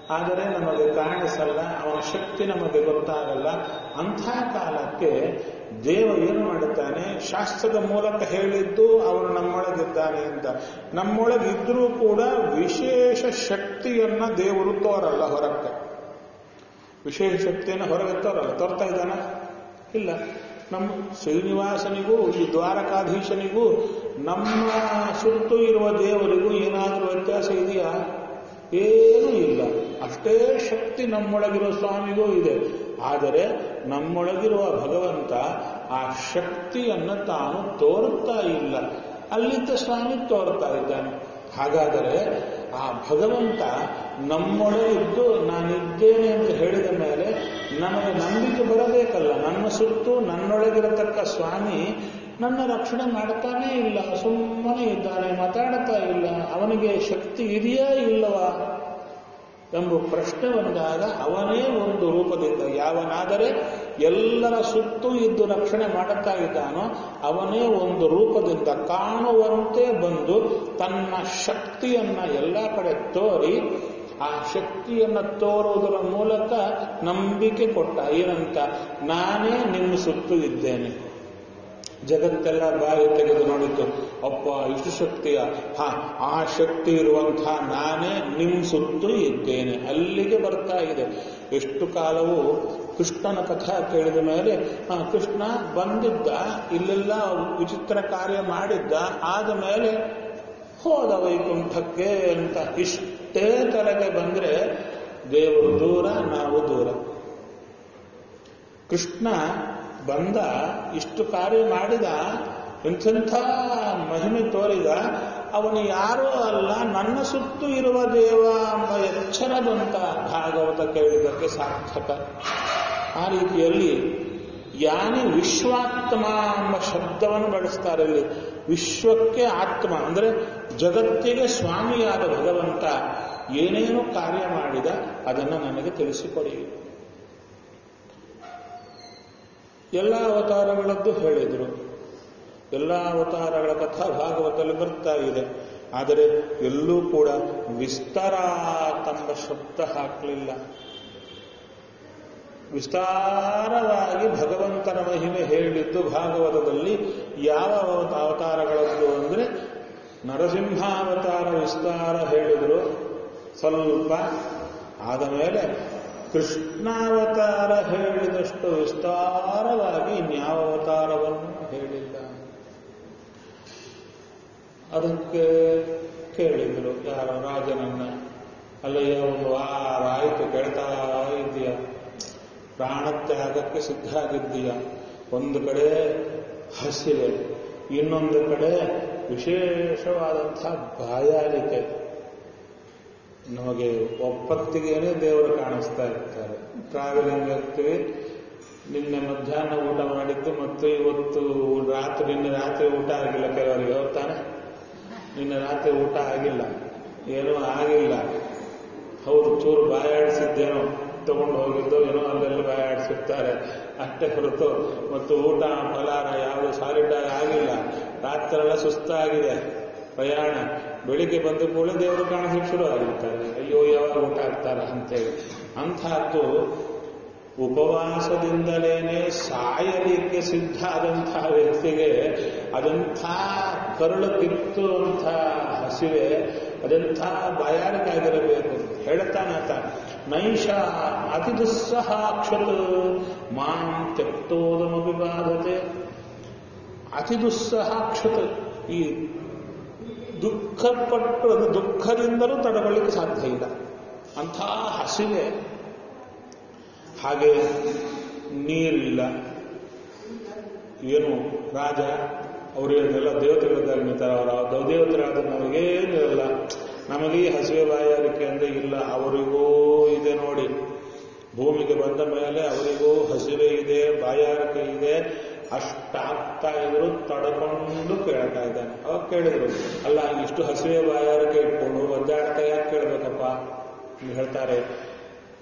ಆದರೆ ನಮಗೆ ಕಾಣಿಸಲ್ಲ ಅವನ ಶಕ್ತಿ ನಮಗೆ ಗೊತ್ತಾಗಲ್ಲ ಅಂಥ ಕಾಲಕ್ಕೆ ದೇವ ಏನು ಮಾಡುತ್ತಾನೆ ಶಾಸ್ತ್ರದ ಮೂಲಕ ಹೇಳಿದ್ದು ಅವನು ನಮ್ಮೊಳಗಿದ್ದಾನೆ ಅಂತ ನಮ್ಮೊಳಗಿದ್ರೂ ಕೂಡ ವಿಶೇಷ ಶಕ್ತಿಯನ್ನ ದೇವರು ತೋರಲ್ಲ ಹೊರಕ್ಕೆ ವಿಶೇಷ ಶಕ್ತಿಯನ್ನು ಹೊರಗೆ ತೋರಲ್ಲ ತೋರ್ತಾ ಇದ್ದಾನ ಇಲ್ಲ ನಮ್ಮ ಶ್ರೀನಿವಾಸನಿಗೂ ಈ ದ್ವಾರಕಾಧೀಶನಿಗೂ ನಮ್ಮ ಸುತ್ತು ಇರುವ ದೇವರಿಗೂ ಏನಾದರೂ ವ್ಯತ್ಯಾಸ ಇದೆಯಾ ಏನೂ ಇಲ್ಲ ಅಷ್ಟೇ ಶಕ್ತಿ ನಮ್ಮೊಳಗಿರುವ ಸ್ವಾಮಿಗೂ ಇದೆ ಆದರೆ ನಮ್ಮೊಳಗಿರುವ ಭಗವಂತ ಆ ಶಕ್ತಿಯನ್ನು ತಾನು ತೋರುತ್ತಾ ಇಲ್ಲ ಅಲ್ಲಿದ್ದ ಸ್ವಾಮಿ ತೋರ್ತಾ ಇದ್ದಾನೆ ಹಾಗಾದರೆ ಆ ಭಗವಂತ ನಮ್ಮೊಳಗಿದ್ದು ನಾನಿದ್ದೇನೆ ಅಂತ ಹೇಳಿದ ಮೇಲೆ ನಮಗೆ ನಂಬಿಕೆ ಬರಬೇಕಲ್ಲ ನನ್ನ ಸುತ್ತು ನನ್ನೊಳಗಿರತಕ್ಕ ಸ್ವಾಮಿ ನನ್ನ ರಕ್ಷಣೆ ಮಾಡ್ತಾನೇ ಇಲ್ಲ ಸುಮ್ಮನೆ ಇದ್ದಾನೆ ಮಾತಾಡ್ತಾ ಇಲ್ಲ ಅವನಿಗೆ ಶಕ್ತಿ ಇದೆಯಾ ಇಲ್ಲವಾ ಎಂಬ ಪ್ರಶ್ನೆ ಬಂದಾಗ ಅವನೇ ಒಂದು ರೂಪದಿಂದ ಯಾವನಾದರೆ ಎಲ್ಲರ ಸುತ್ತೂ ಇದ್ದು ರಕ್ಷಣೆ ಮಾಡುತ್ತಾ ಇದ್ದಾನೋ ಅವನೇ ಒಂದು ರೂಪದಿಂದ ಕಾಣುವಂತೆ ಬಂದು ತನ್ನ ಶಕ್ತಿಯನ್ನ ಎಲ್ಲ ಕಡೆ ತೋರಿ ಆ ಶಕ್ತಿಯನ್ನ ತೋರುವುದರ ಮೂಲಕ ನಂಬಿಕೆ ಕೊಟ್ಟ ಏನಂತ ನಾನೇ ನಿಮ್ಮ ಸುತ್ತು ಇದ್ದೇನೆ ಜಗತ್ತೆಲ್ಲ ಬಾಯಿ ತೆಗೆದು ನೋಡಿತು ಅಪ್ಪ ಇಷ್ಟು ಶಕ್ತಿಯ ಹಾ ಆ ಶಕ್ತಿ ಇರುವಂತಹ ನಾನೇ ನಿಮ್ ಸುತ್ತು ಇದ್ದೇನೆ ಅಲ್ಲಿಗೆ ಬರ್ತಾ ಇದೆ ಎಷ್ಟು ಕಾಲವು ಕೃಷ್ಣನ ಕಥಾ ಕೇಳಿದ ಮೇಲೆ ಆ, ಕೃಷ್ಣ ಬಂದಿದ್ದ ಇಲ್ಲೆಲ್ಲ ವಿಚಿತ್ರ ಕಾರ್ಯ ಮಾಡಿದ್ದ ಆದ ಮೇಲೆ ಹೋದ ವೈಕುಂಠಕ್ಕೆ ಅಂತ ಇಷ್ಟೇ ತಲೆಗೆ ಬಂದ್ರೆ ದೇವರು ದೂರ ನಾವು ದೂರ ಕೃಷ್ಣ ಬಂದ ಇಷ್ಟು ಕಾರ್ಯ ಮಾಡಿದ ಎಂಥೆಂಥ ಮಹಿಮೆ ತೋರಿದ ಅವನು ಯಾರೂ ಅಲ್ಲ ನನ್ನ ಸುತ್ತು ಇರುವ ದೇವ ಎಂಬ ಎಚ್ಚರ ಬಂತ ಭಾಗವತ ಕೇಳಿದಕ್ಕೆ ಸಾರ್ಥಕ ಆ ರೀತಿಯಲ್ಲಿ ಯಾನಿ ವಿಶ್ವಾತ್ಮ ಎಂಬ ಶಬ್ದವನ್ನು ಬಳಸ್ತಾರೆ ಇಲ್ಲಿ ವಿಶ್ವಕ್ಕೆ ಆತ್ಮ ಅಂದರೆ ಜಗತ್ತಿಗೆ ಸ್ವಾಮಿಯಾದ ಭಗವಂತ ಏನೇನು ಕಾರ್ಯ ಮಾಡಿದ ಅದನ್ನು ನನಗೆ ತಿಳಿಸಿಕೊಡಿ ಎಲ್ಲ ಅವತಾರಗಳದ್ದು ಹೇಳಿದರು ಎಲ್ಲ ಅವತಾರಗಳ ಕಥಾ ಭಾಗವತದಲ್ಲಿ ಬರ್ತಾ ಇದೆ ಆದರೆ ಎಲ್ಲೂ ಕೂಡ ವಿಸ್ತಾರ ತಮ್ಮ ಶಬ್ದ ಹಾಕಲಿಲ್ಲ ವಿಸ್ತಾರವಾಗಿ ಭಗವಂತನ ಮಹಿಮೆ ಹೇಳಿದ್ದು ಭಾಗವತದಲ್ಲಿ ಯಾವ ಅವತ- ಅವತಾರಗಳದ್ದು ಅಂದರೆ ನರಸಿಂಹಾವತಾರ ವಿಸ್ತಾರ ಹೇಳಿದರು ಸ್ವಲ್ಪ ಆದ ಮೇಲೆ ಕೃಷ್ಣಾವತಾರ ಹೇಳಿದಷ್ಟು ವಿಸ್ತಾರವಾಗಿ ಇನ್ಯಾವ ಅವತಾರವನ್ನು ಹೇಳಿಲ್ಲ ಅದಕ್ಕೆ ಕೇಳಿದ್ರು ಯಾರೋ ರಾಜನನ್ನ ಅಲ್ಲಯ್ಯ ಒಂದು ವಾರ ಆಯಿತು ಕೇಳ್ತಾ ಇದೆಯಾ ಪ್ರಾಣತ್ಯಾಗಕ್ಕೆ ಸಿದ್ಧ ಆಗಿದ್ದೀಯ ಒಂದು ಕಡೆ ಹಸಿವೆ ಇನ್ನೊಂದು ಕಡೆ ವಿಶೇಷವಾದಂಥ ಬಾಯಾರಿಕೆ ನಮಗೆ ಒಪ್ಪತ್ತಿಗೇನೆ ದೇವರು ಕಾಣಿಸ್ತಾ ಇರ್ತಾರೆ ಟ್ರಾವೆಲಿಂಗ್ ಹೋಗ್ತೀವಿ ನಿನ್ನೆ ಮಧ್ಯಾಹ್ನ ಊಟ ಮಾಡಿದ್ದು ಮತ್ತು ಇವತ್ತು ರಾತ್ರಿ ನಿನ್ನೆ ರಾತ್ರಿ ಊಟ ಆಗಿಲ್ಲ ಕೆಲವರಿಗೆ ಹೋಗ್ತಾನೆ ನಿನ್ನೆ ರಾತ್ರಿ ಊಟ ಆಗಿಲ್ಲ ಏನೂ ಆಗಿಲ್ಲ ಹೌದು ಚೂರು ಬಾಯಾಡಿಸಿದ್ದೇನೋ ತಗೊಂಡು ಹೋಗಿದ್ದು ಏನೋ ಅಲ್ಲೆಲ್ಲ ಬಾಯಾಡಿಸಿರ್ತಾರೆ ಅಷ್ಟೇ ಹೊರತು ಮತ್ತು ಊಟ ಫಲಾರ ಯಾವುದು ಸಾಲಿಡ್ ಆಗಿ ಆಗಿಲ್ಲ ರಾತ್ರೆಲ್ಲ ಸುಸ್ತಾಗಿದೆ ಪ್ರಯಾಣ ಬೆಳಿಗ್ಗೆ ಬಂದ ಕೂಡಲೇ ದೇವರು ಕಾಣಿಸಲಿಕ್ಕೆ ಶುರು ಆಗಿರ್ತಾರೆ ಅಯ್ಯೋ ಯಾವಾಗ ಊಟ ಆಗ್ತಾರ ಅಂತೇಳಿ ಅಂಥದ್ದು ಉಪವಾಸದಿಂದಲೇನೆ ಸಾಯಲಿಕ್ಕೆ ಸಿದ್ಧ ಆದಂತಹ ವ್ಯಕ್ತಿಗೆ ಅದಂಥ ಕರುಳು ಕಿತ್ತುವಂಥ ಹಸಿವೆ ಅದೆಂಥ ಬಾಯಾರಿಕೆ ಆಗಿರಬೇಕು ಹೇಳ್ತಾನಾತ ನೈಷ ಅತಿ ದುಸ್ಸಹಾಕ್ಷತ್ ಮಾಂ ತ್ಯಕ್ತೋದಮಪಿ ಬಾಧತೆ ಅತಿ ದುಸ್ಸಹಾಕ್ಷತ್ ಈ ದುಃಖಪಟ್ಟು ಅದು ದುಃಖದಿಂದಲೂ ತಡೆಕೊಳ್ಳಿಕ್ಕೆ ಸಾಧ್ಯ ಇಲ್ಲ ಅಂಥ ಹಸಿವೆ ಹಾಗೆ ನೀರಿಲ್ಲ ಏನು ರಾಜ ಅವರೇನೆಲ್ಲ ದೇವತೆಗಳಿದ್ದಾರೆ ನಿಂತಾರೆ ಅವರ ದೇವತೆಗಳಾದ್ರೆ ನಮಗೇನಿರಲ್ಲ ನಮಗೆ ಈ ಹಸಿವೆ ಬಾಯಾರಿಕೆ ಅಂದ್ರೆ ಇಲ್ಲ ಅವರಿಗೂ ಇದೆ ನೋಡಿ ಭೂಮಿಗೆ ಬಂದ ಮೇಲೆ ಅವರಿಗೂ ಹಸಿವೆ ಇದೆ ಬಾಯಾರಿಕೆ ಇದೆ ಅಷ್ಟಾಗ್ತಾ ಇದ್ರು ತಡ್ಕೊಂಡು ಕೇಳ್ತಾ ಇದ್ದಾನೆ ಅವಾಗ ಕೇಳಿದ್ರು ಅಲ್ಲ ಇಷ್ಟು ಹಸಿವೆ ಬಾಯಾರಿಕೆ ಇಟ್ಕೊಂಡು ಒದ್ದಾಡ್ತಾ ಯಾಕೆ ಕೇಳ್ಬೇಕಪ್ಪ ಅಂತ ಹೇಳ್ತಾರೆ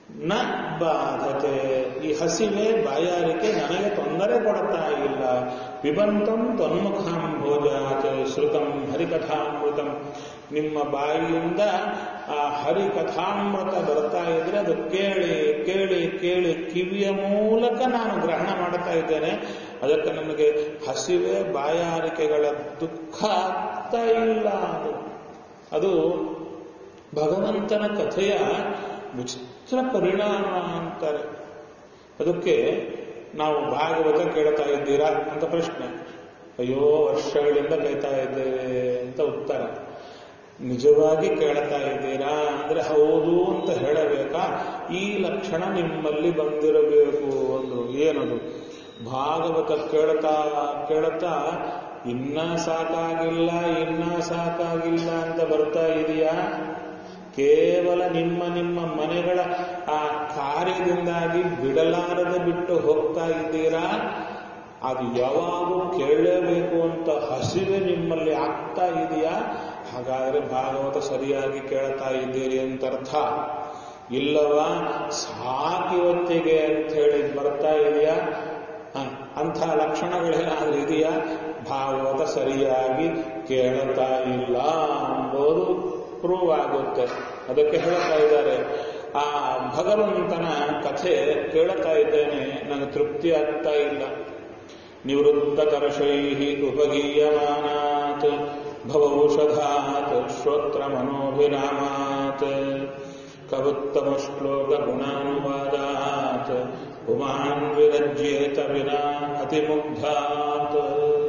ನ ಬಾಧತೆ ಈ ಹಸಿವೆ ಬಾಯಾರಿಕೆ ನನಗೆ ತೊಂದರೆ ಕೊಡುತ್ತಾ ಇಲ್ಲ ವಿಬಂತಂ ತನ್ಮುಖಾಂಭೋಜಾತ್ ಶ್ರುತಂ ಹರಿಕಥಾಮೃತಂ ನಿಮ್ಮ ಬಾಯಿಯಿಂದ ಆ ಹರಿಕಥಾಮೃತ ಬರ್ತಾ ಇದ್ರೆ ಅದು ಕೇಳಿ ಕೇಳಿ ಕೇಳಿ ಕಿವಿಯ ಮೂಲಕ ನಾನು ಗ್ರಹಣ ಮಾಡ್ತಾ ಇದ್ದೇನೆ ಅದಕ್ಕೆ ನನಗೆ ಹಸಿವೆ ಬಾಯಾರಿಕೆಗಳ ದುಃಖ ಆಗ್ತಾ ಇಲ್ಲ ಅದು ಅದು ಭಗವಂತನ ಕಥೆಯ ವಿಚಿತ್ರ ಪರಿಣಾಮ ಅಂತಾರೆ ಅದಕ್ಕೆ ನಾವು ಭಾಗವತ ಕೇಳ್ತಾ ಇದ್ದೀರಾ ಅಂತ ಪ್ರಶ್ನೆ ಅಯ್ಯೋ ವರ್ಷಗಳಿಂದ ಕೇಳ್ತಾ ಇದ್ದೇವೆ ಅಂತ ಉತ್ತರ ನಿಜವಾಗಿ ಕೇಳ್ತಾ ಇದ್ದೀರಾ ಅಂದ್ರೆ ಹೌದು ಅಂತ ಹೇಳಬೇಕಾ ಈ ಲಕ್ಷಣ ನಿಮ್ಮಲ್ಲಿ ಬಂದಿರಬೇಕು ಒಂದು ಏನದು ಭಾಗವತ ಕೇಳ್ತಾ ಕೇಳ್ತಾ ಇನ್ನ ಸಾಕಾಗಿಲ್ಲ ಇನ್ನ ಸಾಕಾಗಿಲ್ಲ ಅಂತ ಬರ್ತಾ ಇದೆಯಾ ಕೇವಲ ನಿಮ್ಮ ನಿಮ್ಮ ಮನೆಗಳ ಆ ಕಾರ್ಯದಿಂದಾಗಿ ಬಿಡಲಾರದೆ ಬಿಟ್ಟು ಹೋಗ್ತಾ ಇದ್ದೀರಾ ಅದು ಯಾವಾಗೂ ಕೇಳಲೇಬೇಕು ಅಂತ ಹಸಿವೆ ನಿಮ್ಮಲ್ಲಿ ಆಗ್ತಾ ಇದೆಯಾ ಹಾಗಾದ್ರೆ ಭಾಗವತ ಸರಿಯಾಗಿ ಕೇಳ್ತಾ ಇದ್ದೀರಿ ಅಂತ ಅರ್ಥ ಇಲ್ಲವ ಸಾಕಿವತ್ತಿಗೆ ಅಂತ ಹೇಳಿ ಬರ್ತಾ ಇದೆಯಾ ಹ, ಅಂಥ ಲಕ್ಷಣಗಳೇನಾದ್ರೂ ಇದೆಯಾ ಭಾಗವತ ಸರಿಯಾಗಿ ಕೇಳ್ತಾ ಇಲ್ಲ ಎಂಬುದು ಪ್ರೂವ್ ಆಗುತ್ತೆ ಅದಕ್ಕೆ ಹೇಳ್ತಾ ಇದ್ದಾರೆ ಆ ಭಗವಂತನ ಕಥೆ ಕೇಳ್ತಾ ಇದ್ದೇನೆ ನನಗೆ ತೃಪ್ತಿ ಆಗ್ತಾ ಇಲ್ಲ ನಿವೃತ್ತ ಕರ್ಷೈ ಉಪಗೀಯಮಾನಾತ್ ಭವೌಷಧಾತ್ ಶ್ರೋತ್ರ ಮನೋಭಿರಾಮಾತ್ ಕವುತ್ತಮ ಶ್ಲೋಕ ಗುಣಾನುವಾದಾತ್ ಉಮಾನ್ ವಿರಜ್ಯೇತ ವಿನಾ ಅತಿಮುಗ್ಧಾತ್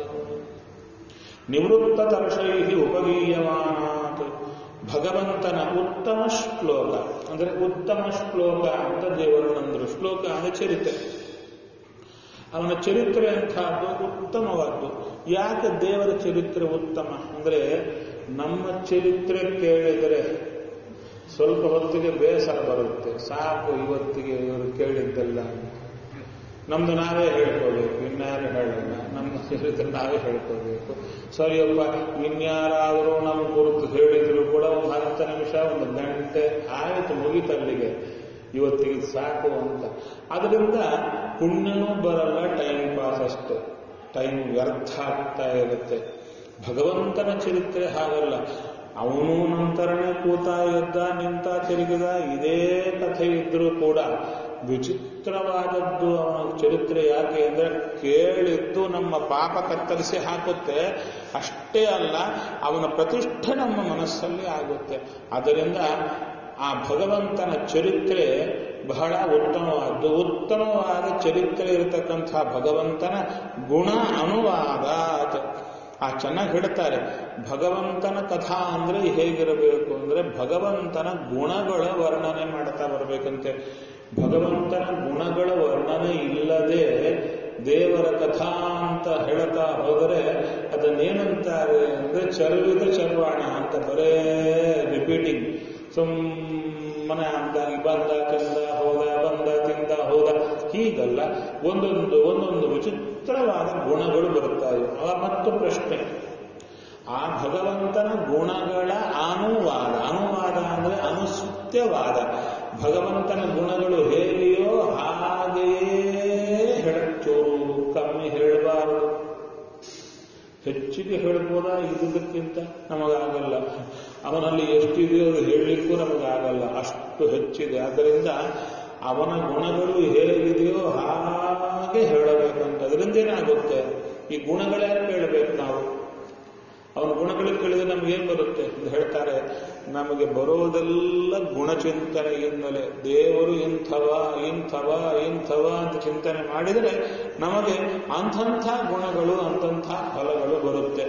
ನಿವೃತ್ತ ತರ್ಷೈ ಉಪಗೀಯಮಾನಾತ್ ಭಗವಂತನ ಉತ್ತಮ ಶ್ಲೋಕ ಅಂದ್ರೆ ಉತ್ತಮ ಶ್ಲೋಕ ಅಂತ ದೇವರನ್ನಂದ್ರು ಶ್ಲೋಕ ಅಂದ್ರೆ ಚರಿತ್ರೆ ಅವನ ಚರಿತ್ರೆ ಅಂತಹದ್ದು ಉತ್ತಮವಾದ್ದು ಯಾಕೆ ದೇವರ ಚರಿತ್ರೆ ಉತ್ತಮ ಅಂದ್ರೆ ನಮ್ಮ ಚರಿತ್ರೆ ಕೇಳಿದರೆ ಸ್ವಲ್ಪ ಹೊತ್ತಿಗೆ ಬೇಸರ ಬರುತ್ತೆ ಸಾಕು ಇವತ್ತಿಗೆ ಇವರು ಕೇಳಿದ್ದಲ್ಲ ನಮ್ದು ನಾವೇ ಹೇಳ್ಕೋಬೇಕು ಇನ್ಯಾರು ಹೇಳಲ್ಲ ನಮ್ಮ ಚರಿತ್ರೆ ನಾವೇ ಹೇಳ್ಕೋಬೇಕು ಸರಿಯಪ್ಪ ಇನ್ಯಾರಾದರೂ ನಮ್ಮ ಕುರಿತು ಹೇಳಿದ್ರು ಕೂಡ ಒಂದು ಹತ್ತು ನಿಮಿಷ ಒಂದು ಗಂಟೆ ಆಯಿತು ಮುಗಿತಲ್ಲಿಗೆ ಇವತ್ತಿಗೆ ಸಾಕು ಅಂತ ಅದರಿಂದ ಪುಣ್ಯನೂ ಬರಲ್ಲ ಟೈಮ್ ಪಾಸ್ ಅಷ್ಟೇ ಟೈಮ್ ವ್ಯರ್ಥ ಆಗ್ತಾ ಇರುತ್ತೆ ಭಗವಂತನ ಚರಿತ್ರೆ ಹಾಗಲ್ಲ ಅವನು ನಂತರನೇ ಕೂತ ಎದ್ದ ನಿಂತ ತಿರುಗಿದ ಇದೇ ಕಥೆ ಇದ್ರೂ ಕೂಡ ವಿಚಿತ್ರವಾದದ್ದು ಅವನ ಚರಿತ್ರೆ ಯಾಕೆ ಅಂದ್ರೆ ಕೇಳಿದ್ದು ನಮ್ಮ ಪಾಪ ಕತ್ತರಿಸಿ ಹಾಕುತ್ತೆ ಅಷ್ಟೇ ಅಲ್ಲ ಅವನ ಪ್ರತಿಷ್ಠೆ ನಮ್ಮ ಮನಸ್ಸಲ್ಲಿ ಆಗುತ್ತೆ ಅದರಿಂದ ಆ ಭಗವಂತನ ಚರಿತ್ರೆ ಬಹಳ ಉತ್ತಮವಾದ್ದು ಉತ್ತಮವಾದ ಚರಿತ್ರೆ ಇರತಕ್ಕಂಥ ಭಗವಂತನ ಗುಣ ಅನುವಾದ ಆ ಚೆನ್ನಾಗಿ ಹೇಳ್ತಾರೆ ಭಗವಂತನ ಕಥಾ ಅಂದ್ರೆ ಹೇಗಿರಬೇಕು ಅಂದ್ರೆ ಭಗವಂತನ ಗುಣಗಳ ವರ್ಣನೆ ಮಾಡ್ತಾ ಬರ್ಬೇಕಂತೆ ಭಗವಂತನ ಗುಣಗಳ ವರ್ಣನೆ ಇಲ್ಲದೆ ದೇವರ ಕಥಾ ಅಂತ ಹೇಳ್ತಾ ಹೋದರೆ ಅದನ್ನೇನಂತಾರೆ ಅಂದ್ರೆ ಚರ್ವಿದ ಚರ್ವಾಣ ಅಂತ ಬರೇ ರಿಪೀಟಿಂಗ್ ಸುಮ್ಮನೆ ಅಂತ ಬಂದ ತಿಂದ ಹೋದ ಬಂದ ತಿಂದ ಹೋದ ಹೀಗಲ್ಲ ಒಂದೊಂದು ಒಂದೊಂದು ವಿಚಿತ್ರವಾದ ಗುಣಗಳು ಬರುತ್ತಾ ಇವೆ ಆ ಮತ್ತು ಪ್ರಶ್ನೆ ಆ ಭಗವಂತನ ಗುಣಗಳ ಅನುವಾದ ಅನುವಾದ ಅಂದ್ರೆ ಅನುಸತ್ಯವಾದ ಭಗವಂತನ ಗುಣಗಳು ಹೇಗೆಯೋ ಹಾಗೆಯೇ ಹೇಳಚ್ಚೋರು ಕಮ್ಮಿ ಹೇಳಬಾರದು ಹೆಚ್ಚಿಗೆ ಹೇಳ್ಬೋದಾ ಇದಕ್ಕಿಂತ ನಮಗಾಗಲ್ಲ ಅವನಲ್ಲಿ ಎಷ್ಟಿದೆಯೋ ಅದು ಹೇಳಲಿಕ್ಕೂ ನಮಗಾಗಲ್ಲ ಅಷ್ಟು ಹೆಚ್ಚಿದೆ ಆದ್ದರಿಂದ ಅವನ ಗುಣಗಳು ಹೇಗಿದೆಯೋ ಹಾಗೆ ಹೇಳಬೇಕಂತ ಅದರಿಂದ ಏನಾಗುತ್ತೆ ಈ ಗುಣಗಳೇ ಕೇಳಬೇಕು ನಾವು ಅವನ ಗುಣಗಳಿಗೆ ಕೇಳಿದ್ರೆ ನಮ್ಗೆ ಏನ್ ಬರುತ್ತೆ ಅಂತ ಹೇಳ್ತಾರೆ ನಮಗೆ ಬರೋದೆಲ್ಲ ಗುಣಚಿಂತನೆಯಿಂದಲೇ ದೇವರು ಇಂಥವ ಇಂಥವ ಇಂಥವ ಅಂತ ಚಿಂತನೆ ಮಾಡಿದರೆ ನಮಗೆ ಅಂಥಂಥ ಗುಣಗಳು ಅಂಥಂಥ ಫಲಗಳು ಬರುತ್ತೆ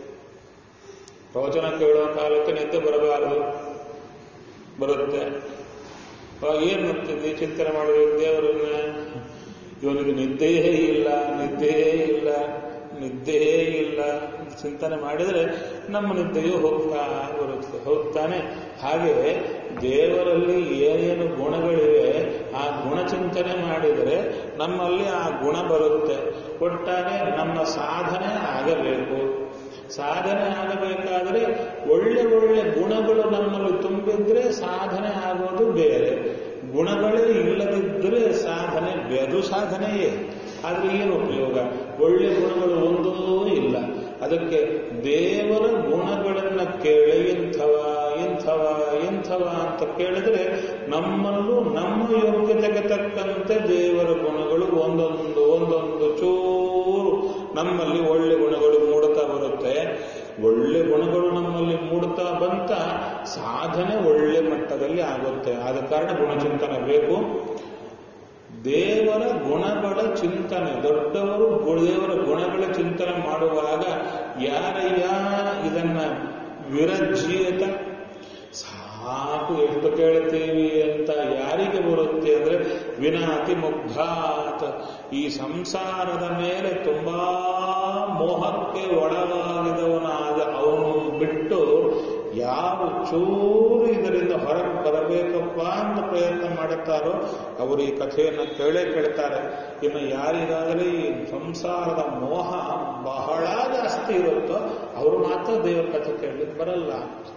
ಪ್ರವಚನ ಕೇಳುವ ಕಾಲಕ್ಕೆ ನಿದ್ದೆ ಬರಬಾರದು ಬರುತ್ತೆ ಅವಾಗ ಏನ್ ಮಾಡ್ತಿದ್ವಿ ಚಿಂತನೆ ಮಾಡಬೇಕು ದೇವರನ್ನ ಇವನಿಗೆ ನಿದ್ದೆಯೇ ಇಲ್ಲ ನಿದ್ದೆಯೇ ಇಲ್ಲ ನಿದ್ದೆಯೇ ಇಲ್ಲ ಅಂತ ಚಿಂತನೆ ಮಾಡಿದರೆ ನಮ್ಮ ನಿದ್ದೆಯೂ ಹೋಗ್ತಾ ಬರುತ್ತೆ ಹೋಗ್ತಾನೆ ಹಾಗೆ ದೇವರಲ್ಲಿ ಏನೇನು ಗುಣಗಳಿವೆ ಆ ಗುಣ ಚಿಂತನೆ ಮಾಡಿದರೆ ನಮ್ಮಲ್ಲಿ ಆ ಗುಣ ಬರುತ್ತೆ ಒಟ್ಟಾರೆ ನಮ್ಮ ಸಾಧನೆ ಆಗಬೇಕು ಸಾಧನೆ ಆಗಬೇಕಾದ್ರೆ ಒಳ್ಳೆ ಒಳ್ಳೆ ಗುಣಗಳು ನಮ್ಮಲ್ಲಿ ತುಂಬಿದ್ರೆ ಸಾಧನೆ ಆಗೋದು ಬೇರೆ ಗುಣಗಳೇ ಇಲ್ಲದಿದ್ದರೆ ಸಾಧನೆ ಬೆದು ಸಾಧನೆಯೇ ಆದ್ರೆ ಏನು ಉಪಯೋಗ ಒಳ್ಳೆ ಗುಣಗಳು ಒಂದೂ ಇಲ್ಲ ಅದಕ್ಕೆ ದೇವರ ಗುಣಗಳನ್ನ ಕೇಳಿ ಎಂಥವ ಎಂಥವ ಎಂಥವ ಅಂತ ಕೇಳಿದ್ರೆ ನಮ್ಮಲ್ಲೂ ನಮ್ಮ ಯೋಗ್ಯತೆಗೆ ತಕ್ಕಂತೆ ದೇವರ ಗುಣಗಳು ಒಂದೊಂದು ಒಂದೊಂದು ಚೂರು ನಮ್ಮಲ್ಲಿ ಒಳ್ಳೆ ಗುಣಗಳು ಮೂಡುತ್ತಾ ಬರುತ್ತೆ ಒಳ್ಳೆ ಗುಣಗಳು ನಮ್ಮಲ್ಲಿ ಮೂಡುತ್ತಾ ಬಂತ ಸಾಧನೆ ಒಳ್ಳೆ ಮಟ್ಟದಲ್ಲಿ ಆಗುತ್ತೆ ಆದ ಕಾರಣ ಗುಣಚಿಂತನೆ ಬೇಕು ದೇವರ ಗುಣಗಳ ಚಿಂತನೆ ದೊಡ್ಡವರು ಗು- ದೇವರ ಗುಣಗಳ ಚಿಂತನೆ ಮಾಡುವಾಗ ಯಾರಯ್ಯ ಇದನ್ನ ವಿರಜ್ಯೇತ ಸಾಕು ಎಷ್ಟು ಕೇಳ್ತೀವಿ ಅಂತ ಯಾರಿಗೆ ಬರುತ್ತೆ ಅಂದ್ರೆ ವಿನಾತಿ ಮುಗ್ಧಾತ್ ಈ ಸಂಸಾರದ ಮೇಲೆ ತುಂಬಾ ಮೋಹಕ್ಕೆ ಒಳಗಾಗಿದವನಾದ ಅವನು ಬಿಟ್ಟು ಯಾವ ಚೂರು ಇದರಿಂದ ಹೊರಗೆ ಬರಬೇಕಪ್ಪ ಅಂತ ಪ್ರಯತ್ನ ಮಾಡುತ್ತಾರೋ ಅವರು ಈ ಕಥೆಯನ್ನು ಕೇಳೇ ಕೇಳ್ತಾರೆ ಇನ್ನು ಯಾರಿಗಾಗಲಿ ಈ ಸಂಸಾರದ ಮೋಹ ಬಹಳ ಜಾಸ್ತಿ ಇರುತ್ತೋ ಅವರು ಮಾತ್ರ ದೇವರ ಕಥೆ ಕೇಳಲಿಕ್ಕೆ ಬರಲ್ಲ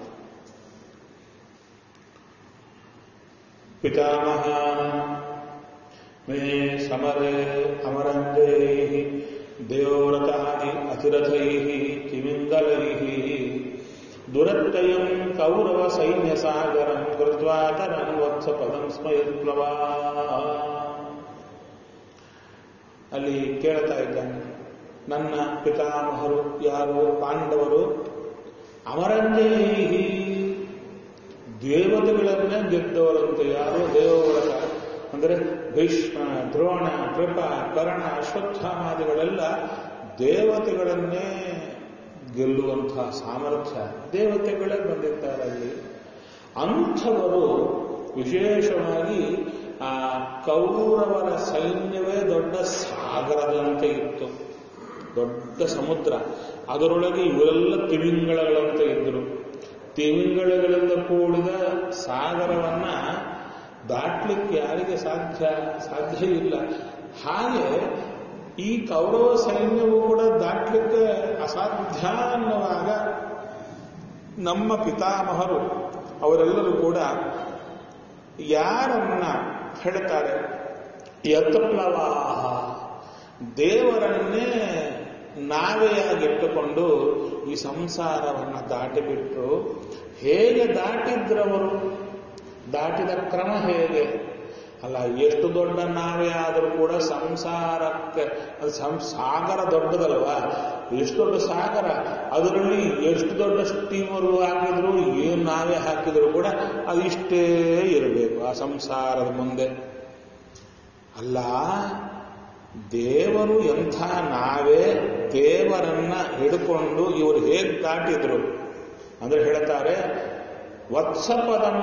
ಪಿತಾಮಹ ಮೇ ಸಮರೆ ಅಮರಂಜೈ ದೇವವ್ರತಾದಿ ಅತಿರಥೈ ಕಿಮಿಂಗಲೈ ದುರತ್ತಯಂ ಕೌರವ ಸೈನ್ಯ ಸಾಗರಂ ಕೃತ್ವಾತರಂ ವತ್ಸ ಪದಂ ಸ್ಮಯತ್ಪ್ಲವಾ ಅಲ್ಲಿ ಕೇಳ್ತಾ ಇದ್ದಾನೆ ನನ್ನ ಪಿತಾಮಹರು ಯಾರು ಪಾಂಡವರು ಅಮರಂಜೈ ದೇವತೆಗಳನ್ನೇ ಗೆದ್ದವರಂತೆ ಯಾರು ದೇವವ್ರತ ಅಂದರೆ ಭೀಷ್ಮ ದ್ರೋಣ ಕೃಪ ಕರ್ಣ ಅಶ್ವತ್ಥಾಮಾದಿಗಳೆಲ್ಲ ದೇವತೆಗಳನ್ನೇ ಗೆಲ್ಲುವಂತಹ ಸಾಮರ್ಥ್ಯ ದೇವತೆಗಳೇ ಬಂದಿದ್ದಾರೆ ಅಲ್ಲಿ ಅಂಥವರು ವಿಶೇಷವಾಗಿ ಆ ಕೌರವರ ಸೈನ್ಯವೇ ದೊಡ್ಡ ಸಾಗರದಂತೆ ಇತ್ತು ದೊಡ್ಡ ಸಮುದ್ರ ಅದರೊಳಗೆ ಇವರೆಲ್ಲ ತಿಮಿಂಗಳಗಳಂತೆ ಇದ್ದರು ತಿಮಿಂಗಳಗಳಿಂದ ಕೂಡಿದ ಸಾಗರವನ್ನ ದಾಟ್ಲಿಕ್ಕೆ ಯಾರಿಗೆ ಸಾಧ್ಯ ಸಾಧ್ಯ ಇಲ್ಲ ಹಾಗೆ ಈ ಕೌರವ ಸೈನ್ಯವು ಕೂಡ ದಾಟ್ಲಿಕ್ಕೆ ಅಸಾಧ್ಯ ಅನ್ನುವಾಗ ನಮ್ಮ ಪಿತಾಮಹರು ಅವರೆಲ್ಲರೂ ಕೂಡ ಯಾರನ್ನ ಹೇಳ್ತಾರೆ ಯತ್ಪ್ಲವಾಹ ದೇವರನ್ನೇ ನಾವೆಯಾಗಿಟ್ಟುಕೊಂಡು ಈ ಸಂಸಾರವನ್ನು ದಾಟಿಬಿಟ್ರು ಹೇಗೆ ದಾಟಿದ್ರವರು ದಾಟಿದ ಕ್ರಮ ಹೇಗೆ ಅಲ್ಲ ಎಷ್ಟು ದೊಡ್ಡ ನಾವೇ ಆದರೂ ಕೂಡ ಸಂಸಾರಕ್ಕೆ ಅದು ಸಂ- ಸಾಗರ ದೊಡ್ಡದಲ್ವಾ ಎಷ್ಟು ದೊಡ್ಡ ಸಾಗರ ಅದರಲ್ಲಿ ಎಷ್ಟು ದೊಡ್ಡ ಸ್ಟೀಮರು ಹಾಕಿದ್ರು ಏನು ನಾವೇ ಹಾಕಿದ್ರು ಕೂಡ ಅದು ಇಷ್ಟೇ ಇರಬೇಕು ಆ ಸಂಸಾರದ ಮುಂದೆ ಅಲ್ಲ ದೇವರು ಎಂಥ ನಾವೇ ದೇವರನ್ನ ಹಿಡ್ಕೊಂಡು ಇವರು ಹೇಗೆ ದಾಟಿದ್ರು ಅಂದ್ರೆ ಹೇಳ್ತಾರೆ ವತ್ಸಪದಂ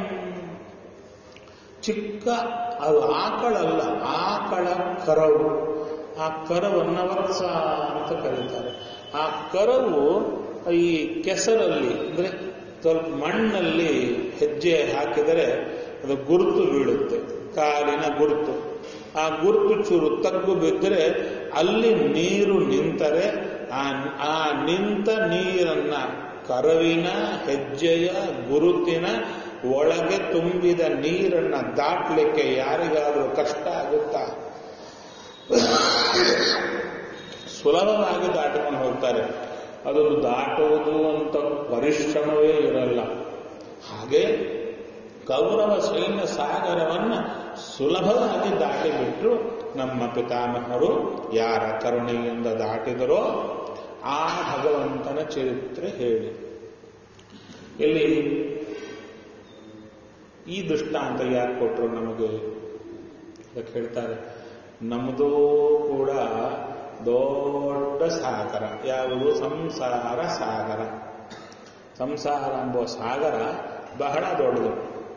ಚಿಕ್ಕ ಅದು ಆಕಳಲ್ಲ ಆಕಳ ಕರವು ಆ ಕರವನ್ನ ವತ್ಸ ಅಂತ ಕರೀತಾರೆ ಆ ಕರವು ಈ ಕೆಸರಲ್ಲಿ ಅಂದ್ರೆ ಸ್ವಲ್ಪ ಮಣ್ಣಲ್ಲಿ ಹೆಜ್ಜೆ ಹಾಕಿದರೆ ಅದು ಗುರುತು ಬೀಳುತ್ತೆ ಕಾಲಿನ ಗುರುತು ಆ ಗುರುತು ಚೂರು ತಗ್ಗು ಬಿದ್ದರೆ ಅಲ್ಲಿ ನೀರು ನಿಂತರೆ ಆ ಆ ನಿಂತ ನೀರನ್ನ ಕರವಿನ ಹೆಜ್ಜೆಯ ಗುರುತಿನ ಒಳಗೆ ತುಂಬಿದ ನೀರನ್ನ ದಾಟ್ಲಿಕ್ಕೆ ಯಾರಿಗಾದರೂ ಕಷ್ಟ ಆಗುತ್ತಾ ಸುಲಭವಾಗಿ ದಾಟಿಕೊಂಡು ಹೋಗ್ತಾರೆ ಅದೊಂದು ದಾಟುವುದು ಅಂತ ಪರಿಶ್ರಮವೇ ಇರಲ್ಲ ಹಾಗೆ ಕೌರವ ಸೈನ್ಯ ಸಾಗರವನ್ನ ಸುಲಭವಾಗಿ ದಾಟಿಬಿಟ್ರು ನಮ್ಮ ಪಿತಾಮಹರು ಯಾರ ಕರುಣೆಯಿಂದ ದಾಟಿದರೋ ಆ ಭಗವಂತನ ಚರಿತ್ರೆ ಹೇಳಿ ಇಲ್ಲಿ ಈ ದೃಷ್ಟಾಂತ ಯಾಕೆ ಕೊಟ್ಟರು ನಮಗೆ ಅದಕ್ಕೆ ಹೇಳ್ತಾರೆ ನಮ್ಮದು ಕೂಡ ದೊಡ್ಡ ಸಾಗರ ಯಾವುದು ಸಂಸಾರ ಸಾಗರ ಸಂಸಾರ ಎಂಬುವ ಸಾಗರ ಬಹಳ ದೊಡ್ಡದು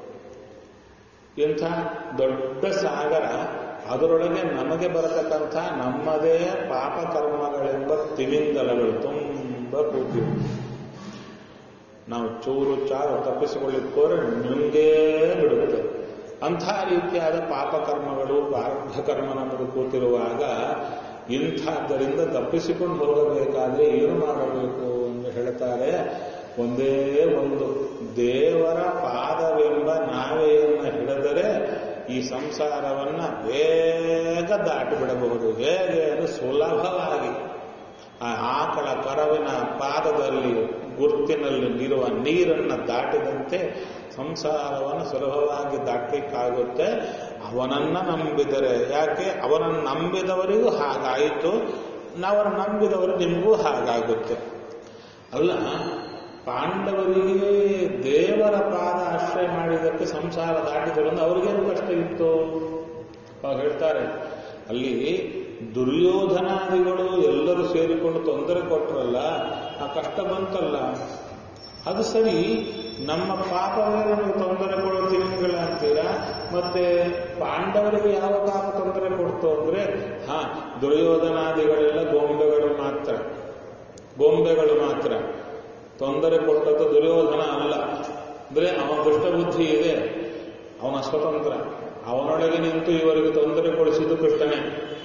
ಇಂಥ ದೊಡ್ಡ ಸಾಗರ ಅದರೊಳಗೆ ನಮಗೆ ಬರತಕ್ಕಂಥ ನಮ್ಮದೇ ಪಾಪಕರ್ಮಗಳೆಂಬ ತಿಮಿಂಗಲಗಳು ತುಂಬ ಕೂತಿವೆ ನಾವು ಚೂರು ಚಾರು ತಪ್ಪಿಸಿಕೊಳ್ಳಿಕ್ಕೋರೆ ನುಂಗೇ ಬಿಡುತ್ತೆ ಅಂಥ ರೀತಿಯಾದ ಪಾಪಕರ್ಮಗಳು ಪ್ರಾರಬ್ಧಕರ್ಮ ನಮಗೆ ಕೂತಿರುವಾಗ ಇಂಥದ್ದರಿಂದ ತಪ್ಪಿಸಿಕೊಂಡು ಹೋಗಬೇಕಾದ್ರೆ ಏನು ಮಾಡಬೇಕು ಎಂದು ಹೇಳ್ತಾರೆ ಒಂದೇ ಒಂದು ದೇವರ ಪಾದವೆಂಬ ನಾವೆಯನ್ನು ಹಿಡಿದರೆ ಈ ಸಂಸಾರವನ್ನ ಬೇಗ ದಾಟಿ ಬಿಡಬಹುದು ಹೇಗೆ ಅಂದ್ರೆ ಸುಲಭವಾಗಿ ಆ ಆಕಳ ಕರವಿನ ಪಾದದಲ್ಲಿ ಗುರ್ತಿನಲ್ಲಿ ನಿರುವ ನೀರನ್ನು ದಾಟಿದಂತೆ ಸಂಸಾರವನ್ನು ಸುಲಭವಾಗಿ ದಾಟಲಿಕ್ಕಾಗುತ್ತೆ ಅವನನ್ನ ನಂಬಿದರೆ ಯಾಕೆ ಅವನನ್ನು ನಂಬಿದವರಿಗೂ ಹಾಗಾಯಿತು ನಾವನ್ನ ನಂಬಿದವರು ನಿಮಗೂ ಹಾಗಾಗುತ್ತೆ ಅಲ್ಲ ಪಾಂಡವರಿಗೆ ದೇವರ ಪಾದ ಆಶ್ರಯ ಮಾಡಿದ್ದಕ್ಕೆ ಸಂಸಾರ ದಾಟಿದರು ಅಂದ್ರೆ ಅವ್ರಿಗೇನು ಕಷ್ಟ ಇತ್ತು ಅವಾಗ ಹೇಳ್ತಾರೆ ಅಲ್ಲಿ ದುರ್ಯೋಧನಾದಿಗಳು ಎಲ್ಲರೂ ಸೇರಿಕೊಂಡು ತೊಂದರೆ ಕೊಟ್ಟರಲ್ಲ ಆ ಕಷ್ಟ ಬಂತಲ್ಲ ಅದು ಸರಿ ನಮ್ಮ ಪಾಪವೇ ನಮಗೆ ತೊಂದರೆ ಕೊಡೋ ತಿಂಗಳ ಅಂತೀರಾ ಮತ್ತೆ ಪಾಂಡವರಿಗೆ ಯಾವ ಪಾಪ ತೊಂದರೆ ಕೊಡ್ತು ಅಂದ್ರೆ ಹಾ ದುರ್ಯೋಧನಾದಿಗಳೆಲ್ಲ ಗೊಂಬೆಗಳು ಮಾತ್ರ ಗೊಂಬೆಗಳು ಮಾತ್ರ ತೊಂದರೆ ಕೊಟ್ಟದ್ದು ದುರ್ಯೋಧನ ಅಲ್ಲ ಅಂದ್ರೆ ಅವನ ದುಷ್ಟಬುದ್ಧಿ ಇದೆ ಅವನ ಸ್ವತಂತ್ರ ಅವನೊಳಗೆ ನಿಂತು ಇವರಿಗೆ ತೊಂದರೆ ಕೊಡಿಸಿದ್ದು ಕೃಷ್ಣನೇ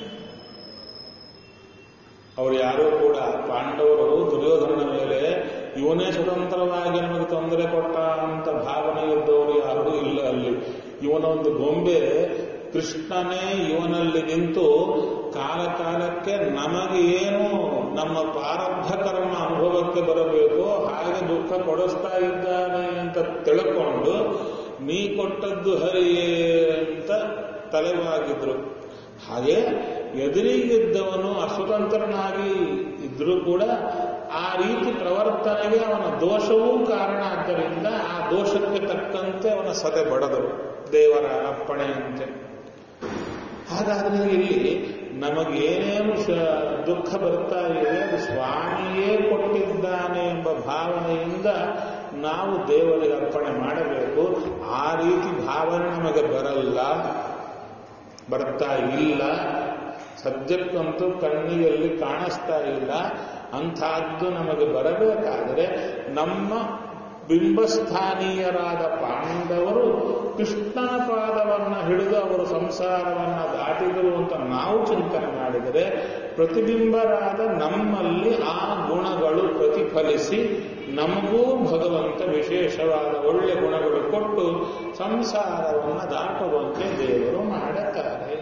ಅವರು ಯಾರೂ ಕೂಡ ಪಾಂಡವರು ದುರ್ಯೋಧನನ ಮೇಲೆ ಇವನೇ ಸ್ವತಂತ್ರವಾಗಿ ನಮಗೆ ತೊಂದರೆ ಕೊಟ್ಟ ಅಂತ ಭಾವನೆ ಇದ್ದವರು ಯಾರೂ ಇಲ್ಲ ಅಲ್ಲಿ ಇವನ ಒಂದು ಗೊಂಬೆ ಕೃಷ್ಣನೇ ಇವನಲ್ಲಿ ನಿಂತು ಕಾಲ ಕಾಲಕ್ಕೆ ನಮಗೆ ಏನು ನಮ್ಮ ಪ್ರಾರಬ್ಧ ಕರ್ಮ ಅನುಭವಕ್ಕೆ ಬರಬೇಕು ಹಾಗೆ ದುಃಖ ಕೊಡಿಸ್ತಾ ಇದ್ದಾನೆ ಅಂತ ತಿಳ್ಕೊಂಡು ನೀ ಕೊಟ್ಟದ್ದು ಹರಿಯೇ ಅಂತ ತಲೆವಾಗಿದ್ರು ಹಾಗೆ ಎದುರಿಗಿದ್ದವನು ಅಸ್ವತಂತ್ರನಾಗಿ ಇದ್ರೂ ಕೂಡ ಆ ರೀತಿ ಪ್ರವರ್ತನೆಗೆ ಅವನ ದೋಷವೂ ಕಾರಣ ಆದ್ದರಿಂದ ಆ ದೋಷಕ್ಕೆ ತಕ್ಕಂತೆ ಅವನ ಸದೆ ಬಡದರು ದೇವರ ಅಪ್ಪಣೆಯಂತೆ ಹಾಗಾದ್ರೆ ಇಲ್ಲಿ ನಮಗೇನೇನು ಶ- ದುಃಖ ಬರ್ತಾ ಇದೆ ಅದು ಸ್ವಾಮಿಯೇ ಕೊಟ್ಟಿದ್ದಾನೆ ಎಂಬ ಭಾವನೆಯಿಂದ ನಾವು ದೇವರಿಗೆ ಅರ್ಪಣೆ ಮಾಡಬೇಕು ಆ ರೀತಿ ಭಾವನೆ ನಮಗೆ ಬರಲ್ಲ ಬರ್ತಾ ಇಲ್ಲ ಸದ್ಯಕ್ಕಂತೂ ಕಣ್ಣಿಗೆಲ್ಲಿ ಕಾಣಿಸ್ತಾ ಇಲ್ಲ ಅಂಥದ್ದು ನಮಗೆ ಬರಬೇಕಾದರೆ ನಮ್ಮ ಬಿಂಬಸ್ಥಾನೀಯರಾದ ಪಾಂಡವರು ಕೃಷ್ಣನ ಪಾದವನ್ನ ಹಿಡಿದು ಅವರು ಸಂಸಾರವನ್ನ ದಾಟಿದರು ಅಂತ ನಾವು ಚಿಂತನೆ ಮಾಡಿದರೆ ಪ್ರತಿಬಿಂಬರಾದ ನಮ್ಮಲ್ಲಿ ಆ ಗುಣಗಳು ಪ್ರತಿಫಲಿಸಿ ನಮಗೂ ಭಗವಂತ ವಿಶೇಷವಾದ ಒಳ್ಳೆ ಗುಣಗಳು ಕೊಟ್ಟು ಸಂಸಾರವನ್ನ ದಾಟುವಂತೆ ದೇವರು ಮಾಡುತ್ತಾರೆ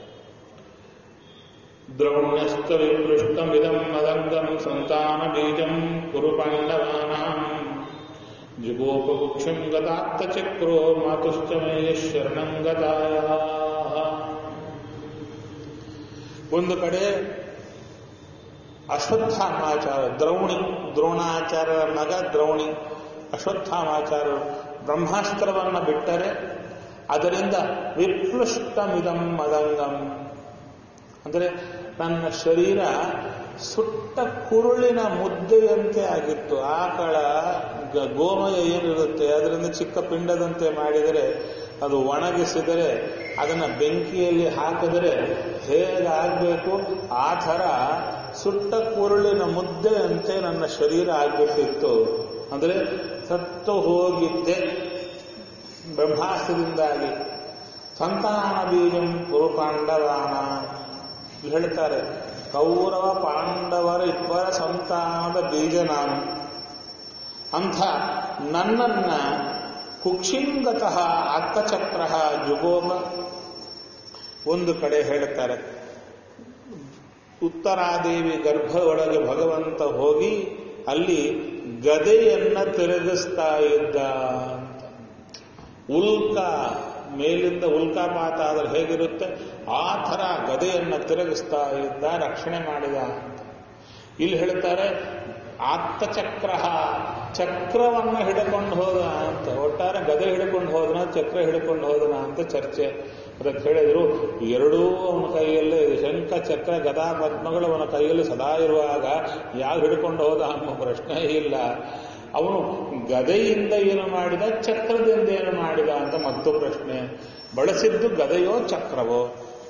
ದ್ರೌಣ್ಯಸ್ತ ವಿಪೃಷ್ಟಮಿದಂ ಮದಂಗಂ ಸಂತಾನ ಬೀಜಂ ಕುರು ಪಾಂಡವಾನಾಂ ಜಿಗೋಪಗುಕ್ಷಂ ಗತಾತ್ತ ಚಕ್ರೋ ಮಾತುಶ್ಚ ಮೇಯ ಶರಣಂ ಗತಾಯ ಒಂದು ಕಡೆ ಅಶ್ವತ್ಥಾಮಾಚಾರ ದ್ರೌಣಿ ದ್ರೋಣಾಚಾರ್ಯರ ಮಗ ದ್ರೌಣಿ ಅಶ್ವತ್ಥಾಮಾಚಾರ್ಯರು ಬ್ರಹ್ಮಾಸ್ತ್ರವನ್ನು ಬಿಟ್ಟರೆ ಅದರಿಂದ ವಿಪ್ಲುಷ್ಟಮಿದಂ ಮದಂಗಂ ಅಂದರೆ ನನ್ನ ಶರೀರ ಸುಟ್ಟ ಕುರುಳಿನ ಮುದ್ದೆಯಂತೆ ಆಗಿತ್ತು ಆಕಳ ಗ- ಗೋಮಯ ಏನಿರುತ್ತೆ ಅದರಿಂದ ಚಿಕ್ಕ ಪಿಂಡದಂತೆ ಮಾಡಿದರೆ ಅದು ಒಣಗಿಸಿದರೆ ಅದನ್ನು ಬೆಂಕಿಯಲ್ಲಿ ಹಾಕಿದರೆ ಹೇಗಾಗಬೇಕು ಆ ಥರ ಸುಟ್ಟ ಕುರುಳಿನ ಮುದ್ದೆಯಂತೆ ನನ್ನ ಶರೀರ ಆಗ್ಬಿಟ್ಟಿತ್ತು ಅಂದರೆ ಸತ್ತು ಹೋಗಿದ್ದೆ ಬ್ರಹ್ಮಾಸ್ತ್ರದಿಂದಾಗಿ ಸಂತಾನ ಬೀಜಂ ಕುರು ಪಾಂಡವಾನ ಇಲ್ಲಿ ಹೇಳ್ತಾರೆ ಕೌರವ ಪಾಂಡವರ ಇಬ್ಬರ ಸಂತಾನದ ಬೀಜ ನಾನು ಅಂಥ ನನ್ನನ್ನ ಕುಕ್ಷಿಂಗತಃ ಅರ್ಥಚಕ್ರ ಜುಗೋಮ ಒಂದು ಕಡೆ ಹೇಳುತ್ತಾರೆ ಉತ್ತರಾದೇವಿ ಗರ್ಭ ಒಳಗೆ ಭಗವಂತ ಹೋಗಿ ಅಲ್ಲಿ ಗದೆಯನ್ನ ತಿರುಗಿಸ್ತಾ ಇದ್ದ ಅಂತ ಉಲ್ಕ ಮೇಲಿಂದ ಉಲ್ಕಾಪಾತ ಆದ್ರೆ ಹೇಗಿರುತ್ತೆ ಆ ಥರ ಗದೆಯನ್ನ ತಿರುಗಿಸ್ತಾ ಇದ್ದ ರಕ್ಷಣೆ ಮಾಡಿದ ಅಂತ ಇಲ್ಲಿ ಹೇಳ್ತಾರೆ ಆತ್ತಚಕ್ರ ಚಕ್ರವನ್ನ ಹಿಡ್ಕೊಂಡು ಹೋದ ಅಂತ ಒಟ್ಟಾರೆ ಗದೆ ಹಿಡ್ಕೊಂಡು ಹೋದನ ಚಕ್ರ ಹಿಡ್ಕೊಂಡು ಹೋದನ ಅಂತ ಚರ್ಚೆ ಅದಕ್ಕೆ ಹೇಳಿದ್ರು ಎರಡೂ ಅವನ ಕೈಯಲ್ಲೇ ಇದೆ. ಶಂಖ ಚಕ್ರ ಗದಾ ಪದ್ಮಗಳು ಅವನ ಕೈಯಲ್ಲಿ ಸದಾ ಇರುವಾಗ ಯಾವ್ದು ಹಿಡ್ಕೊಂಡು ಹೋದ ಅನ್ನೋ ಪ್ರಶ್ನೆ ಇಲ್ಲ ಅವನು ಗದೆಯಿಂದ ಏನು ಮಾಡಿದ ಚಕ್ರದಿಂದ ಏನು ಮಾಡಿದ ಅಂತ ಮತ್ತು ಪ್ರಶ್ನೆ ಬಳಸಿದ್ದು ಗದೆಯೋ ಚಕ್ರವೋ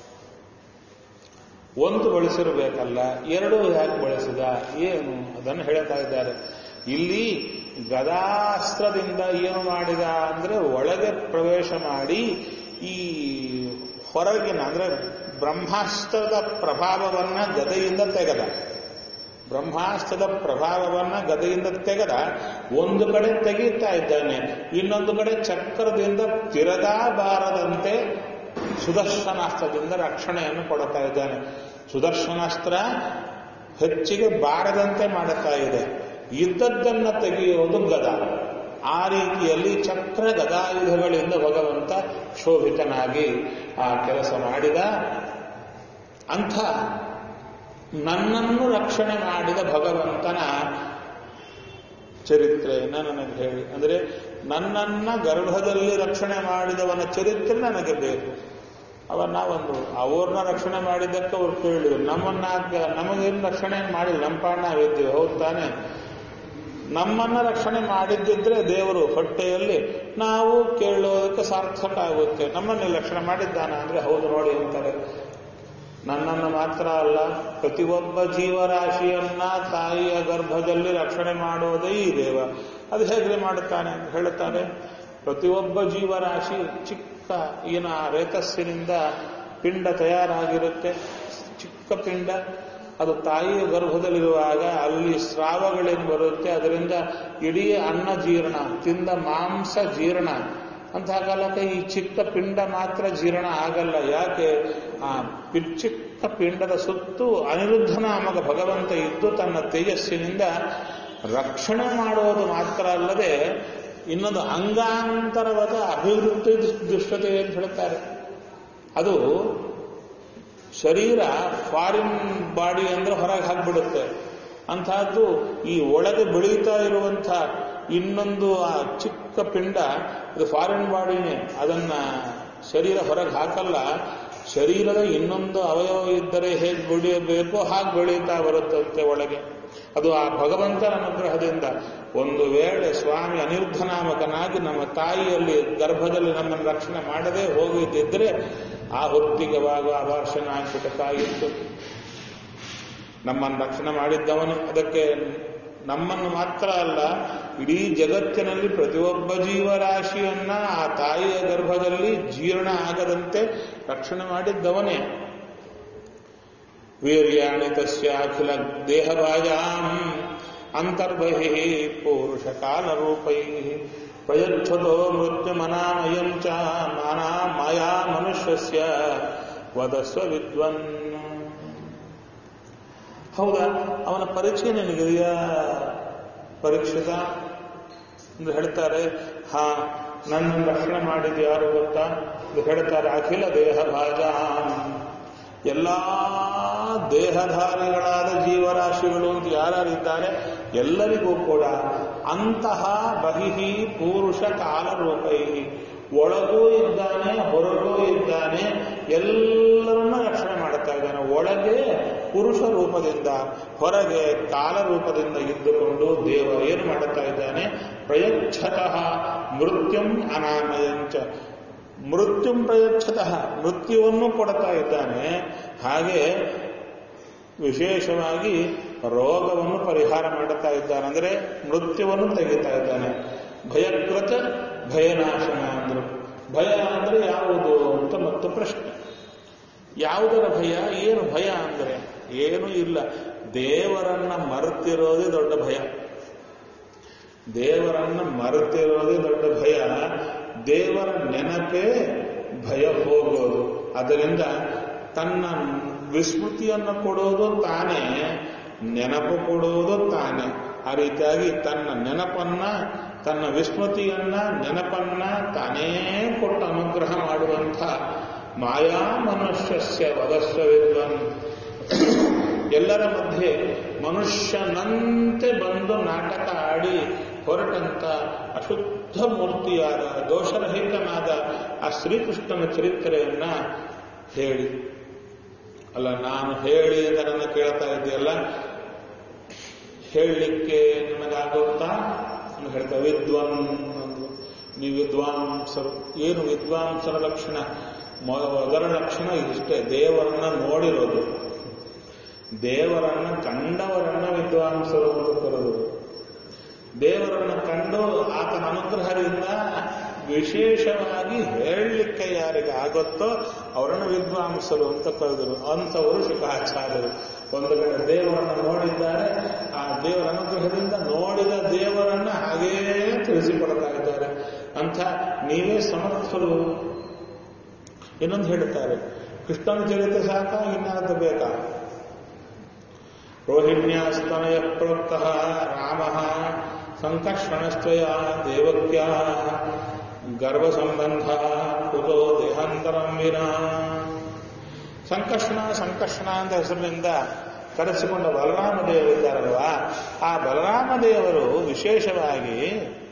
ಒಂದು ಬಳಸಿರಬೇಕಲ್ಲ ಎರಡು ಯಾಕೆ ಬಳಸಿದ ಏನು ಅದನ್ನು ಹೇಳ್ತಾ ಇದ್ದಾರೆ ಇಲ್ಲಿ ಗದಾಸ್ತ್ರದಿಂದ ಏನು ಮಾಡಿದ ಅಂದ್ರೆ ಒಳಗೆ ಪ್ರವೇಶ ಮಾಡಿ ಈ ಹೊರಗಿನ ಅಂದ್ರೆ ಬ್ರಹ್ಮಾಸ್ತ್ರದ ಪ್ರಭಾವವನ್ನ ಗದೆಯಿಂದ ತೆಗೆದ ಬ್ರಹ್ಮಾಸ್ತ್ರದ ಪ್ರಭಾವವನ್ನ ಗದೆಯಿಂದ ತೆಗೆದ ಒಂದು ಕಡೆ ತೆಗೀತಾ ಇದ್ದಾನೆ ಇನ್ನೊಂದು ಕಡೆ ಚಕ್ರದಿಂದ ತಿರಗಾ ಬಾರದಂತೆ ಸುದರ್ಶನಾಸ್ತ್ರದಿಂದ ರಕ್ಷಣೆಯನ್ನು ಕೊಡುತ್ತಾ ಇದ್ದಾನೆ ಸುದರ್ಶನಾಸ್ತ್ರ ಹೆಚ್ಚಿಗೆ ಬಾರದಂತೆ ಮಾಡುತ್ತಾ ಇದೆ ಇದ್ದದ್ದನ್ನ ತೆಗೆಯೋದು ಗದ ಆ ರೀತಿಯಲ್ಲಿ ಚಕ್ರ ಗದಾಯುಧಗಳಿಂದ ಭಗವಂತ ಶೋಭಿತನಾಗಿ ಆ ಕೆಲಸ ಮಾಡಿದ ಅಂಥ ನನ್ನನ್ನು ರಕ್ಷಣೆ ಮಾಡಿದ ಭಗವಂತನ ಚರಿತ್ರೆಯನ್ನು ನನಗೆ ಹೇಳಿ ಅಂದರೆ ನನ್ನನ್ನ ಗರ್ಭದಲ್ಲಿ ರಕ್ಷಣೆ ಮಾಡಿದವನ ಚರಿತ್ರೆ ನನಗೆ ಬೇಕು ಅವ ನಾವೊಂದು ಅವ್ರನ್ನ ರಕ್ಷಣೆ ಮಾಡಿದ್ದಕ್ಕೆ ಅವ್ರು ಕೇಳಿದ್ರು ನಮ್ಮನ್ನ ನಮಗೇನು ರಕ್ಷಣೆ ಮಾಡಿಲ್ಲ ನಮ್ಮ ಪಾಡ್ ನಾವಿದ್ದೀವಿ ಹೌದು ತಾನೆ ನಮ್ಮನ್ನ ರಕ್ಷಣೆ ಮಾಡಿದ್ದಿದ್ರೆ ದೇವರು ಹೊಟ್ಟೆಯಲ್ಲಿ ನಾವು ಕೇಳೋದಕ್ಕೆ ಸಾರ್ಥಕ ಆಗುತ್ತೆ ನಮ್ಮನ್ನು ರಕ್ಷಣೆ ಮಾಡಿದ್ದಾನ ಅಂದ್ರೆ ಹೌದು ನೋಡಿ ಅಂತಾರೆ ನನ್ನನ್ನು ಮಾತ್ರ ಅಲ್ಲ ಪ್ರತಿಯೊಬ್ಬ ಜೀವರಾಶಿಯನ್ನ ತಾಯಿಯ ಗರ್ಭದಲ್ಲಿ ರಕ್ಷಣೆ ಮಾಡೋದೇ ಈ ದೇವ ಅದು ಹೇಗೆ ಮಾಡುತ್ತಾನೆ ಅಂತ ಹೇಳುತ್ತಾರೆ ಪ್ರತಿಯೊಬ್ಬ ಜೀವರಾಶಿ ಚಿಕ್ಕ ಏನ ರೇತಸ್ಸಿನಿಂದ ಪಿಂಡ ತಯಾರಾಗಿರುತ್ತೆ ಚಿಕ್ಕ ಪಿಂಡ ಅದು ತಾಯಿಯ ಗರ್ಭದಲ್ಲಿರುವಾಗ ಅಲ್ಲಿ ಸ್ರಾವಗಳೇನು ಬರುತ್ತೆ ಅದರಿಂದ ಇಡೀ ಅನ್ನ ಜೀರ್ಣ ತಿಂದ ಮಾಂಸ ಜೀರ್ಣ ಅಂತಹ ಕಾಲಕ್ಕೆ ಈ ಚಿಕ್ಕ ಪಿಂಡ ಮಾತ್ರ ಜೀರ್ಣ ಆಗಲ್ಲ ಯಾಕೆ ಆ ಪಿ- ಚಿಕ್ಕ ಪಿಂಡದ ಸುತ್ತು ಅನಿರುದ್ಧ ನಾಮಕ ಭಗವಂತ ಇದ್ದು ತನ್ನ ತೇಜಸ್ಸಿನಿಂದ ರಕ್ಷಣೆ ಮಾಡೋದು ಮಾತ್ರ ಅಲ್ಲದೆ ಇನ್ನೊಂದು ಅಂಗಾಂತರವಾದ ಅಭಿವೃದ್ಧಿ ದುಷ್ಟತೆ ಅಂತ ಹೇಳ್ತಾರೆ ಅದು ಶರೀರ ಫಾರಿನ್ ಬಾಡಿ ಅಂದ್ರೆ ಹೊರಗೆ ಹಾಕ್ಬಿಡುತ್ತೆ ಅಂತಹದ್ದು ಈ ಒಳಗೆ ಬೆಳೀತಾ ಇರುವಂಥ ಇನ್ನೊಂದು ಆ ಚಿಕ್ಕ ಪಿಂಡ ಅದು ಫಾರಿನ್ ಬಾಡಿನೇ ಅದನ್ನ ಶರೀರ ಹೊರಗೆ ಹಾಕಲ್ಲ ಶರೀರದ ಇನ್ನೊಂದು ಅವಯವ ಇದ್ದರೆ ಹೇಗೆ ಬೆಳೆಯಬೇಕೋ ಹಾಗೆ ಬೆಳೀತಾ ಬರುತ್ತಂತೆ ಒಳಗೆ ಅದು ಆ ಭಗವಂತನ ಅನುಗ್ರಹದಿಂದ ಒಂದು ವೇಳೆ ಸ್ವಾಮಿ ಅನಿರುದ್ಧ ನಾಮಕನಾಗಿ ನಮ್ಮ ತಾಯಿಯಲ್ಲಿ ಗರ್ಭದಲ್ಲಿ ನಮ್ಮನ್ನು ರಕ್ಷಣೆ ಮಾಡದೆ ಹೋಗಿದ್ದಿದ್ರೆ ಆ ಹೊತ್ತಿಗವಾಗ ಅಭಾಷಣ ಆಗ್ಬಿಟ್ಟಕ್ಕಾಗಿತ್ತು ನಮ್ಮನ್ನು ರಕ್ಷಣೆ ಮಾಡಿದ್ದವನು ಅದಕ್ಕೆ ನಮ್ಮನ್ನು ಮಾತ್ರ ಅಲ್ಲ ಇಡೀ ಜಗತ್ತಿನಲ್ಲಿ ಪ್ರತಿಯೊಬ್ಬ ಜೀವರಾಶಿಯನ್ನ ಆ ತಾಯಿಯ ಗರ್ಭದಲ್ಲಿ ಜೀರ್ಣ ಆಗದಂತೆ ರಕ್ಷಣೆ ಮಾಡಿದ್ದವನೇ ವೀರ್ಯಾಣಿ ತಸ್ಯಾಖಿಲ ದೇಹಭಾಜಾಂ ಅಂತರ್ಬಹಿ ಪೌರುಷ ಕಾಲರೂಪೈ ಪ್ರಯಚ್ಛತೋ ಮೃತ್ಯುಮನಾಮಯಂ ಚ ಮಾನಾ ಮಾಯಾ ಮನುಷ್ಯಸ್ಯ ವದಸ್ವ ವಿದ್ವನ್ ಹೌದಾ ಅವನ ಪರಿಚಯ ನಿನಗಿದೆಯಾ ಪರೀಕ್ಷಿತ ಎಂದು ಹೇಳ್ತಾರೆ ಹಾ ನನ್ನನ್ನು ರಕ್ಷಣೆ ಮಾಡಿದ್ದು ಯಾರು ಗೊತ್ತಾ ಎಂದು ಹೇಳ್ತಾರೆ ಅಖಿಲ ದೇಹ ಭಾಜಾಂ ಎಲ್ಲಾ ದೇಹಧಾರಿಗಳಾದ ಜೀವರಾಶಿಗಳು ಅಂತ ಯಾರ್ಯಾರಿದ್ದಾರೆ ಎಲ್ಲರಿಗೂ ಕೂಡ ಅಂತಹ ಬಹಿಹಿ ಪುರುಷ ಕಾಲರೂಪೈ ಒಳಗೂ ಇದ್ದಾನೆ ಹೊರಗೂ ಇದ್ದಾನೆ ಎಲ್ಲರನ್ನ ರಕ್ಷಣೆ ಮಾಡುತ್ತಾ ಇದ್ದಾನೆ ಒಳಗೆ ಪುರುಷ ರೂಪದಿಂದ ಹೊರಗೆ ಕಾಲ ರೂಪದಿಂದ ಇದ್ದುಕೊಂಡು ದೇವ ಏನು ಮಾಡುತ್ತಾ ಇದ್ದಾನೆ ಪ್ರಯಚ್ಛತಃ ಮೃತ್ಯುಂ ಅನಾಮಯಂಚ ಮೃತ್ಯುಂ ಪ್ರಯಚ್ಛತಃ ಮೃತ್ಯುವನ್ನು ಕೊಡ್ತಾ ಇದ್ದಾನೆ ಹಾಗೆ ವಿಶೇಷವಾಗಿ ರೋಗವನ್ನು ಪರಿಹಾರ ಮಾಡುತ್ತಾ ಇದ್ದಾನೆ ಅಂದರೆ ಮೃತ್ಯುವನ್ನು ತೆಗಿತಾ ಇದ್ದಾನೆ ಭಯಕೃತ ಭಯನಾಶನ ಅಂದ್ರು ಭಯ ಅಂದ್ರೆ ಯಾವುದು ಅಂತ ಮತ್ತು ಪ್ರಶ್ನೆ ಯಾವುದರ ಭಯ ಏನು ಭಯ ಅಂದ್ರೆ ಏನೂ ಇಲ್ಲ ದೇವರನ್ನ ಮರೆತಿರೋದೇ ದೊಡ್ಡ ಭಯ ದೇವರನ್ನ ಮರೆತಿರೋದೇ ದೊಡ್ಡ ಭಯ ದೇವರ ನೆನಪೇ ಭಯ ಹೋಗೋದು ಅದರಿಂದ ತನ್ನ ವಿಸ್ಮೃತಿಯನ್ನು ಕೊಡೋದು ತಾನೇ ನೆನಪು ಕೊಡುವುದು ತಾನೇ ಆ ರೀತಿಯಾಗಿ ತನ್ನ ನೆನಪನ್ನ ತನ್ನ ವಿಸ್ಮೃತಿಯನ್ನ ನೆನಪನ್ನ ತಾನೇ ಕೊಟ್ಟು ಅನುಗ್ರಹ ಮಾಡುವಂಥ ಮಾಯಾ ಮನುಷ್ಯಸ್ಯ ವದಸ್ವ ವಿದ್ವನ್ ಎಲ್ಲರ ಮಧ್ಯೆ ಮನುಷ್ಯನಂತೆ ಬಂದು ನಾಟಕ ಆಡಿ ಹೊರಟಂತ ಅಶುದ್ಧ ಮೂರ್ತಿಯಾದ ದೋಷರಹಿತನಾದ ಆ ಶ್ರೀಕೃಷ್ಣನ ಚರಿತ್ರೆಯನ್ನ ಹೇಳಿ ಅಲ್ಲ ನಾನು ಹೇಳಿ ಅಂತ ನನ್ನ ಕೇಳ್ತಾ ಇದೆಯಲ್ಲ ಹೇಳಲಿಕ್ಕೆ ನಿಮಗಾಗುತ್ತಾ ಅಂತ ಹೇಳ್ತಾ ವಿದ್ವಾನ್ ಅಂದ್ರು ನೀವು ವಿದ್ವಾಂಸರು ಏನು ವಿದ್ವಾಂಸರ ಲಕ್ಷಣ ಮೊದಲ ಲಕ್ಷಣ ಇಷ್ಟೇ ದೇವರನ್ನ ನೋಡಿರೋದು ದೇವರನ್ನ ಕಂಡವರನ್ನ ವಿದ್ವಾಂಸರು ಅಂತ ಕರೆದು ದೇವರನ್ನ ಕಂಡು ಆತನ ಅನುಗ್ರಹದಿಂದ ವಿಶೇಷವಾಗಿ ಹೇಳಲಿಕ್ಕೆ ಯಾರಿಗೆ ಆಗುತ್ತೋ ಅವರನ್ನು ವಿದ್ವಾಂಸರು ಅಂತ ಕರೆದರು ಅಂಥವರು ಶುಕಾಚಾರ್ಯರು ಒಂದು ಕಡೆ ದೇವರನ್ನು ನೋಡಿದ್ದಾರೆ ಆ ದೇವರ ಅನುಗ್ರಹದಿಂದ ನೋಡಿದ ದೇವರನ್ನ ಹಾಗೇ ತಿಳಿಸಿಕೊಡ್ತಾ ಇದ್ದಾರೆ ಅಂಥ ನೀವೇ ಸಮರ್ಥರು ಇನ್ನೊಂದು ಹೇಳುತ್ತಾರೆ ಕೃಷ್ಣನ ಚರಿತ್ರೆ ಸಾಕ ಇನ್ನಾದ ಬೇಕಾ ರೋಹಿಣ್ಯಾಸ್ತನಯ ಪ್ರೋಕ್ತ ರಾಮ ಸಂಕರ್ಷಣಶ್ಚಯ ದೇವಕ್ಯ ಗರ್ಭಸಂಬಂಧ ಕುತೋ ದೇಹಾಂತರಂ ವಿನಾ ಸಂಕರ್ಷಣ ಸಂಕರ್ಷಣ ಅಂತ ಹೆಸರಿನಿಂದ ಕರೆಸಿಕೊಂಡ ಬಲರಾಮ ದೇವರಿದ್ದಾರಲ್ವಾ ಆ ಬಲರಾಮ ದೇವರು ವಿಶೇಷವಾಗಿ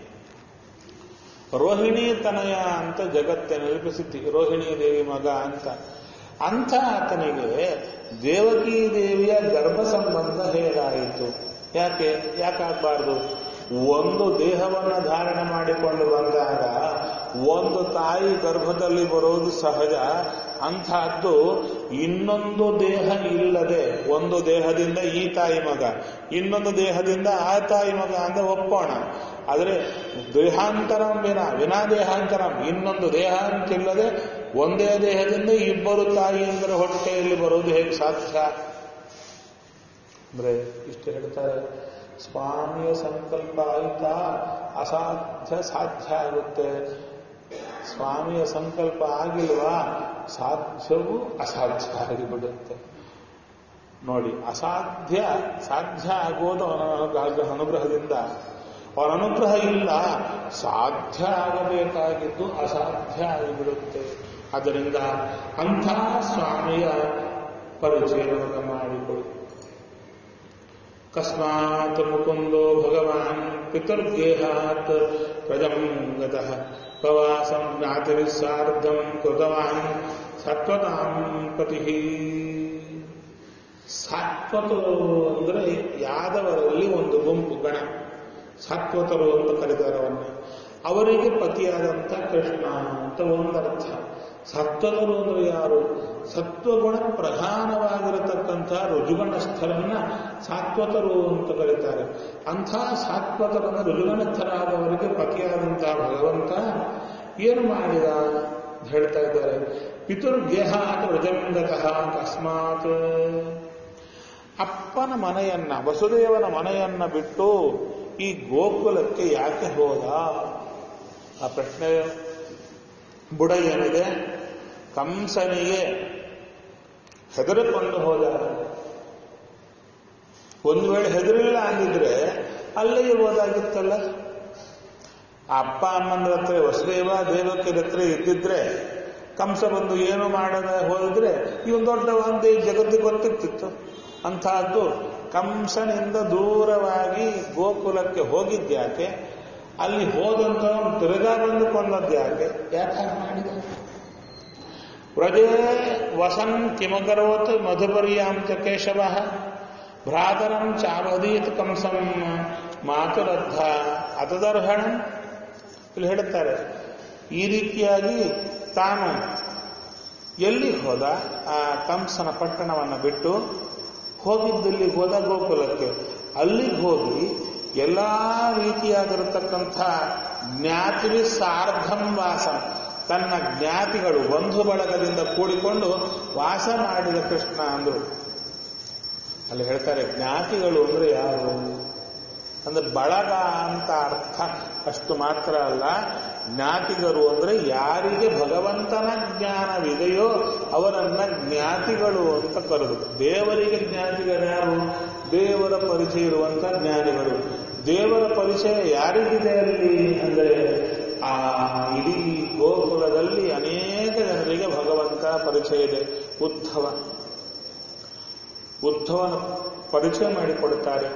ರೋಹಿಣಿ ತನಯ ಅಂತ ಜಗತ್ತಿನಲ್ಲಿ ಪ್ರಸಿದ್ಧಿ ರೋಹಿಣಿ ದೇವಿ ಮಗ ಅಂತ ಅಂಥ ಆತನಿಗೆ ದೇವಕಿ ದೇವಿಯ ಗರ್ಭ ಸಂಬಂಧ ಹೇಗಾಯಿತು ಯಾಕೆ ಯಾಕಾಗಬಾರ್ದು ಒಂದು ದೇಹವನ್ನು ಧಾರಣೆ ಮಾಡಿಕೊಂಡು ಬಂದಾಗ ಒಂದು ತಾಯಿ ಗರ್ಭದಲ್ಲಿ ಬರೋದು ಸಹಜ ಅಂಥದ್ದು ಇನ್ನೊಂದು ದೇಹ ಇಲ್ಲದೆ ಒಂದು ದೇಹದಿಂದ ಈ ತಾಯಿ ಮಗ ಇನ್ನೊಂದು ದೇಹದಿಂದ ಆ ತಾಯಿ ಮಗ ಅಂತ ಒಪ್ಪೋಣ ಆದರೆ ದೇಹಾಂತರಂ ವಿನ ವಿನಾ ದೇಹಾಂತರಂ ಇನ್ನೊಂದು ದೇಹ ಅಂತಿಲ್ಲದೆ ಒಂದೇ ದೇಹದಿಂದ ಇಬ್ಬರು ತಾಯಿಯಂದ್ರ ಹೊಟ್ಟೆಯಲ್ಲಿ ಬರೋದು ಹೇಗೆ ಸಾಧ್ಯ ಅಂದ್ರೆ ಇಷ್ಟು ಹೇಳ್ತಾರೆ ಸ್ವಾಮಿಯ ಸಂಕಲ್ಪ ಆಯ್ತಾ ಅಸಾಧ್ಯ ಸಾಧ್ಯ ಆಗುತ್ತೆ ಸ್ವಾಮಿಯ ಸಂಕಲ್ಪ ಆಗಿಲ್ವಾ ಸಾಧ್ಯವೂ ಅಸಾಧ್ಯ ಆಗಿಬಿಡುತ್ತೆ ನೋಡಿ ಅಸಾಧ್ಯ ಸಾಧ್ಯ ಆಗೋದು ಅವನ ಅನುಗ್ರಹ- ಅನುಗ್ರಹದಿಂದ ಅವನ ಅನುಗ್ರಹ ಇಲ್ಲ ಸಾಧ್ಯ ಆಗಬೇಕಾಗಿದ್ದು ಅಸಾಧ್ಯ ಆಗಿಬಿಡುತ್ತೆ ಅದರಿಂದ ಅಂಥ ಸ್ವಾಮಿಯ ಪರಿಚಯವನ್ನು ಮಾಡಿಕೊಳ್ಳಿ ಕಸ್ಮಾತ್ ಮುಕುಂದೋ ಭಗವಾನ್ ಪಿತುರ್ಗೇಹಾತ್ ಪ್ರಜಂ ಗತಃ ಪ್ರವಾಸಂ ಜ್ಞಾತಿರಿಸ್ಸಾರ್ಧಂ ಕೃತವಾನ್ ಸತ್ವತಾಂ ಪತಿ ಸಾತ್ವತರು ಅಂದರೆ ಯಾದವರಲ್ಲಿ ಒಂದು ಗುಂಪು ಗಣ ಸಾತ್ವತರು ಅಂತ ಕರೀತಾರೆ ಅವನ್ನ ಅವರಿಗೆ ಪತಿಯಾದಂಥ ಕೃಷ್ಣ ಅಂತ ಒಂದರ್ಥ ಸತ್ವತರು ಅಂದ್ರೆ ಯಾರು ಸತ್ವಗುಣ ಪ್ರಧಾನವಾಗಿರತಕ್ಕಂಥ ರುಜುಗಣಸ್ಥರನ್ನ ಸಾತ್ವತರು ಅಂತ ಕರೀತಾರೆ ಅಂಥ ಸಾತ್ವತರನ್ನ ರುಜುಗಣಸ್ಥರಾದವರಿಗೆ ಪತಿಯಾದಂತಹ ಭಗವಂತ ಏನು ಮಾಡಿದ ಅಂತ ಹೇಳ್ತಾ ಇದ್ದಾರೆ ಪಿತುರ್ಗೇಹಾತ್ ವ್ರಜಂಗತಃ ಅಕಸ್ಮಾತ್ ಅಪ್ಪನ ಮನೆಯನ್ನ ವಸುದೇವನ ಮನೆಯನ್ನ ಬಿಟ್ಟು ಈ ಗೋಕುಲಕ್ಕೆ ಯಾಕೆ ಹೋದ ಆ ಪ್ರಶ್ನೆ ಬುಡ ಏನಿದೆ ಕಂಸನಿಗೆ ಹೆದರಿಕೊಂಡು ಹೋದ ಒಂದು ವೇಳೆ ಹೆದರಿಲ್ಲ ಅಂದಿದ್ರೆ ಅಲ್ಲೇ ಇರ್ಬೋದಾಗಿತ್ತಲ್ಲ ಆ ಅಪ್ಪ ಅಮ್ಮನ ಹತ್ರ ವಸುದೇವ ದೇವಕಿರ ಹತ್ರ ಇದ್ದಿದ್ರೆ ಕಂಸ ಬಂದು ಏನು ಮಾಡದ ಹೋದಿದ್ರೆ ಇವನ್ ದೊಡ್ಡ ಒಂದೇ ಜಗತ್ತಿಗೆ ಗೊತ್ತಿರ್ತಿತ್ತು ಅಂತಹದ್ದು ಕಂಸನಿಂದ ದೂರವಾಗಿ ಗೋಕುಲಕ್ಕೆ ಹೋಗಿದ್ಯಾಕೆ ಅಲ್ಲಿ ಹೋದಂತ ತಿರುಗಾ ಬಂದು ಕೊಂದದ್ಯಾಕೆ ಯಾಕೆ ಹಾಗೆ ಮಾಡಿದ ವ್ರಜೇ ವಸನ್ ಕಿಮಕರೋತ್ ಮಧುಪರ್ಯಾಂ ಚ ಕೇಶವ ಭ್ರಾತರಂ ಚಾವದೀತ್ ಕಂಸಂ ಮಾತುರದ್ಧ ಅತದರ್ಹಣಂ ಇಲ್ಲಿ ಹೇಳುತ್ತಾರೆ ಈ ರೀತಿಯಾಗಿ ತಾನು ಎಲ್ಲಿ ಹೋದ ಆ ಕಂಸನ ಪಟ್ಟಣವನ್ನು ಬಿಟ್ಟು ಹೋಗಿದ್ದಲ್ಲಿ ಹೋದ ಗೋಕುಲಕ್ಕೆ ಅಲ್ಲಿಗೆ ಹೋಗಿ ಎಲ್ಲ ರೀತಿಯಾಗಿರತಕ್ಕಂಥ ಜ್ಞಾತಿವಿ ಸಾರ್ಧಂ ವಾಸ ತನ್ನ ಜ್ಞಾತಿಗಳು ಬಂಧು ಬಳಗದಿಂದ ಕೂಡಿಕೊಂಡು ವಾಸ ಮಾಡಿದ ಕೃಷ್ಣ ಅಂದರು ಅಲ್ಲಿ ಹೇಳ್ತಾರೆ ಜ್ಞಾತಿಗಳು ಅಂದ್ರೆ ಯಾರು ಅಂದ್ರೆ ಬಳಗ ಅಂತ ಅರ್ಥ ಅಷ್ಟು ಮಾತ್ರ ಅಲ್ಲ ಜ್ಞಾತಿಗರು ಅಂದ್ರೆ ಯಾರಿಗೆ ಭಗವಂತನ ಜ್ಞಾನವಿದೆಯೋ ಅವರನ್ನ ಜ್ಞಾತಿಗಳು ಅಂತ ಕರೆದು ದೇವರಿಗೆ ಜ್ಞಾತಿಗಳು ಯಾರು ದೇವರ ಪರಿಚಯ ಇರುವಂತ ಜ್ಞಾನಿಗಳು ದೇವರ ಪರಿಚಯ ಯಾರಿಗಿದೆ ಅಲ್ಲಿ ಅಂದರೆ ಆ ಇಡೀ ಗೋಕುಲದಲ್ಲಿ ಅನೇಕ ಜನರಿಗೆ ಭಗವಂತನ ಪರಿಚಯ ಇದೆ ಉದ್ಧವ ಉದ್ಧವನ ಪರಿಚಯ ಮಾಡಿಕೊಡುತ್ತಾರೆ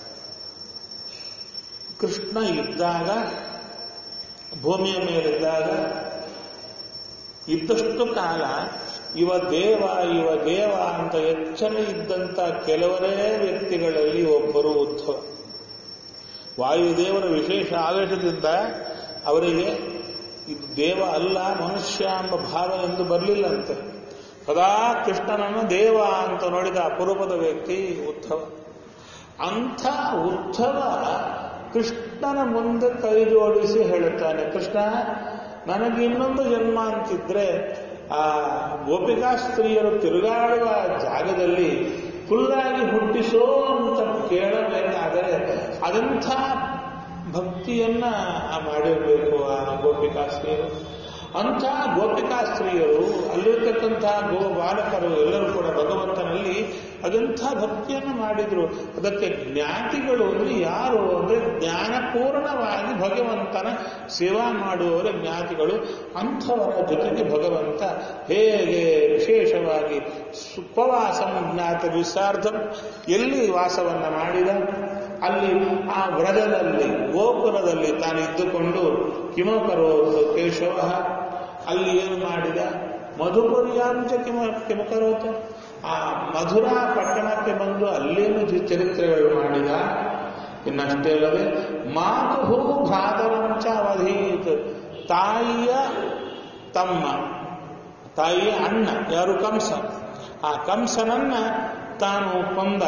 ಕೃಷ್ಣ ಇದ್ದಾಗ ಭೂಮಿಯ ಮೇಲಿದ್ದಾಗ ಇದ್ದಷ್ಟು ಕಾಲ ಇವ ದೇವ ಇವ ದೇವ ಅಂತ ಎಚ್ಚರ ಇದ್ದಂತ ಕೆಲವರೇ ವ್ಯಕ್ತಿಗಳಲ್ಲಿ ಒಬ್ಬರು ಉದ್ಧವ ವಾಯುದೇವರ ವಿಶೇಷ ಆವೇಶದಿಂದ ಅವರಿಗೆ ಇದು ದೇವ ಅಲ್ಲ ಮನುಷ್ಯ ಎಂಬ ಭಾವ ಎಂದು ಬರಲಿಲ್ಲಂತೆ ಸದಾ ಕೃಷ್ಣನನ್ನು ದೇವ ಅಂತ ನೋಡಿದ ಅಪರೂಪದ ವ್ಯಕ್ತಿ ಉದ್ಧವ ಅಂಥ ಉದ್ಧವ ಕೃಷ್ಣನ ಮುಂದೆ ಕೈ ಜೋಡಿಸಿ ಹೇಳುತ್ತಾನೆ ಕೃಷ್ಣ ನನಗೆ ಇನ್ನೊಂದು ಜನ್ಮ ಅಂತಿದ್ರೆ ಆ ಗೋಪಿಕಾ ಸ್ತ್ರೀಯರು ತಿರುಗಾಡುವ ಜಾಗದಲ್ಲಿ ಫುಲ್ಲಾಗಿ ಹುಟ್ಟಿಸೋ ಅಂತ ಕೇಳಬೇಕಾದರೆ ಅದೆಂಥ ಭಕ್ತಿಯನ್ನ ಮಾಡಿರಬೇಕು ಆ ಗೋಪಿಕಾ ಸ್ತ್ರೀಯರು ಅಂಥ ಗೋಪಿಕಾ ಸ್ತ್ರೀಯರು ಅಲ್ಲಿರ್ತಕ್ಕಂಥ ಗೋ ಬಾಲಕರು ಎಲ್ಲರೂ ಕೂಡ ಭಗವಂತನಲ್ಲಿ ಅದೆಂಥ ಭಕ್ತಿಯನ್ನು ಮಾಡಿದ್ರು ಅದಕ್ಕೆ ಜ್ಞಾತಿಗಳು ಅಂದ್ರೆ ಯಾರು ಅಂದ್ರೆ ಜ್ಞಾನಪೂರ್ಣವಾಗಿ ಭಗವಂತನ ಸೇವಾ ಮಾಡುವವರ ಜ್ಞಾತಿಗಳು ಅಂಥವರ ಜೊತೆಗೆ ಭಗವಂತ ಹೇಗೆ ವಿಶೇಷವಾಗಿ ಸುಪವಾಸಂ ಜ್ಞಾತ ವಿಸಾರ್ಧಂ ಎಲ್ಲಿ ವಾಸವನ್ನ ಮಾಡಿದ ಅಲ್ಲಿ ಆ ವ್ರಜದಲ್ಲಿ ಗೋಪುರದಲ್ಲಿ ತಾನು ಇದ್ದುಕೊಂಡು ಕಿಮಕರೋತು ಕೇಶವ ಅಲ್ಲಿ ಏನು ಮಾಡಿದ ಮಧುಪುರ್ಯಾಂಚ ಕಿಮ ಕಿಮಕರೋತ ಆ ಮಧುರಾ ಪಟ್ಟಣಕ್ಕೆ ಬಂದು ಅಲ್ಲೇನು ಜಿ- ಚರಿತ್ರೆಗಳು ಮಾಡಿದ ಇನ್ನಷ್ಟೇ ಅಲ್ಲದೆ ಮಾತು ಭ್ರಾತರಂಚ ಅವಧೀತ್ ತಾಯಿಯ ತಮ್ಮ ತಾಯಿಯ ಅಣ್ಣ ಯಾರು ಕಂಸ ಆ ಕಂಸನನ್ನ ತಾನು ಕೊಂದ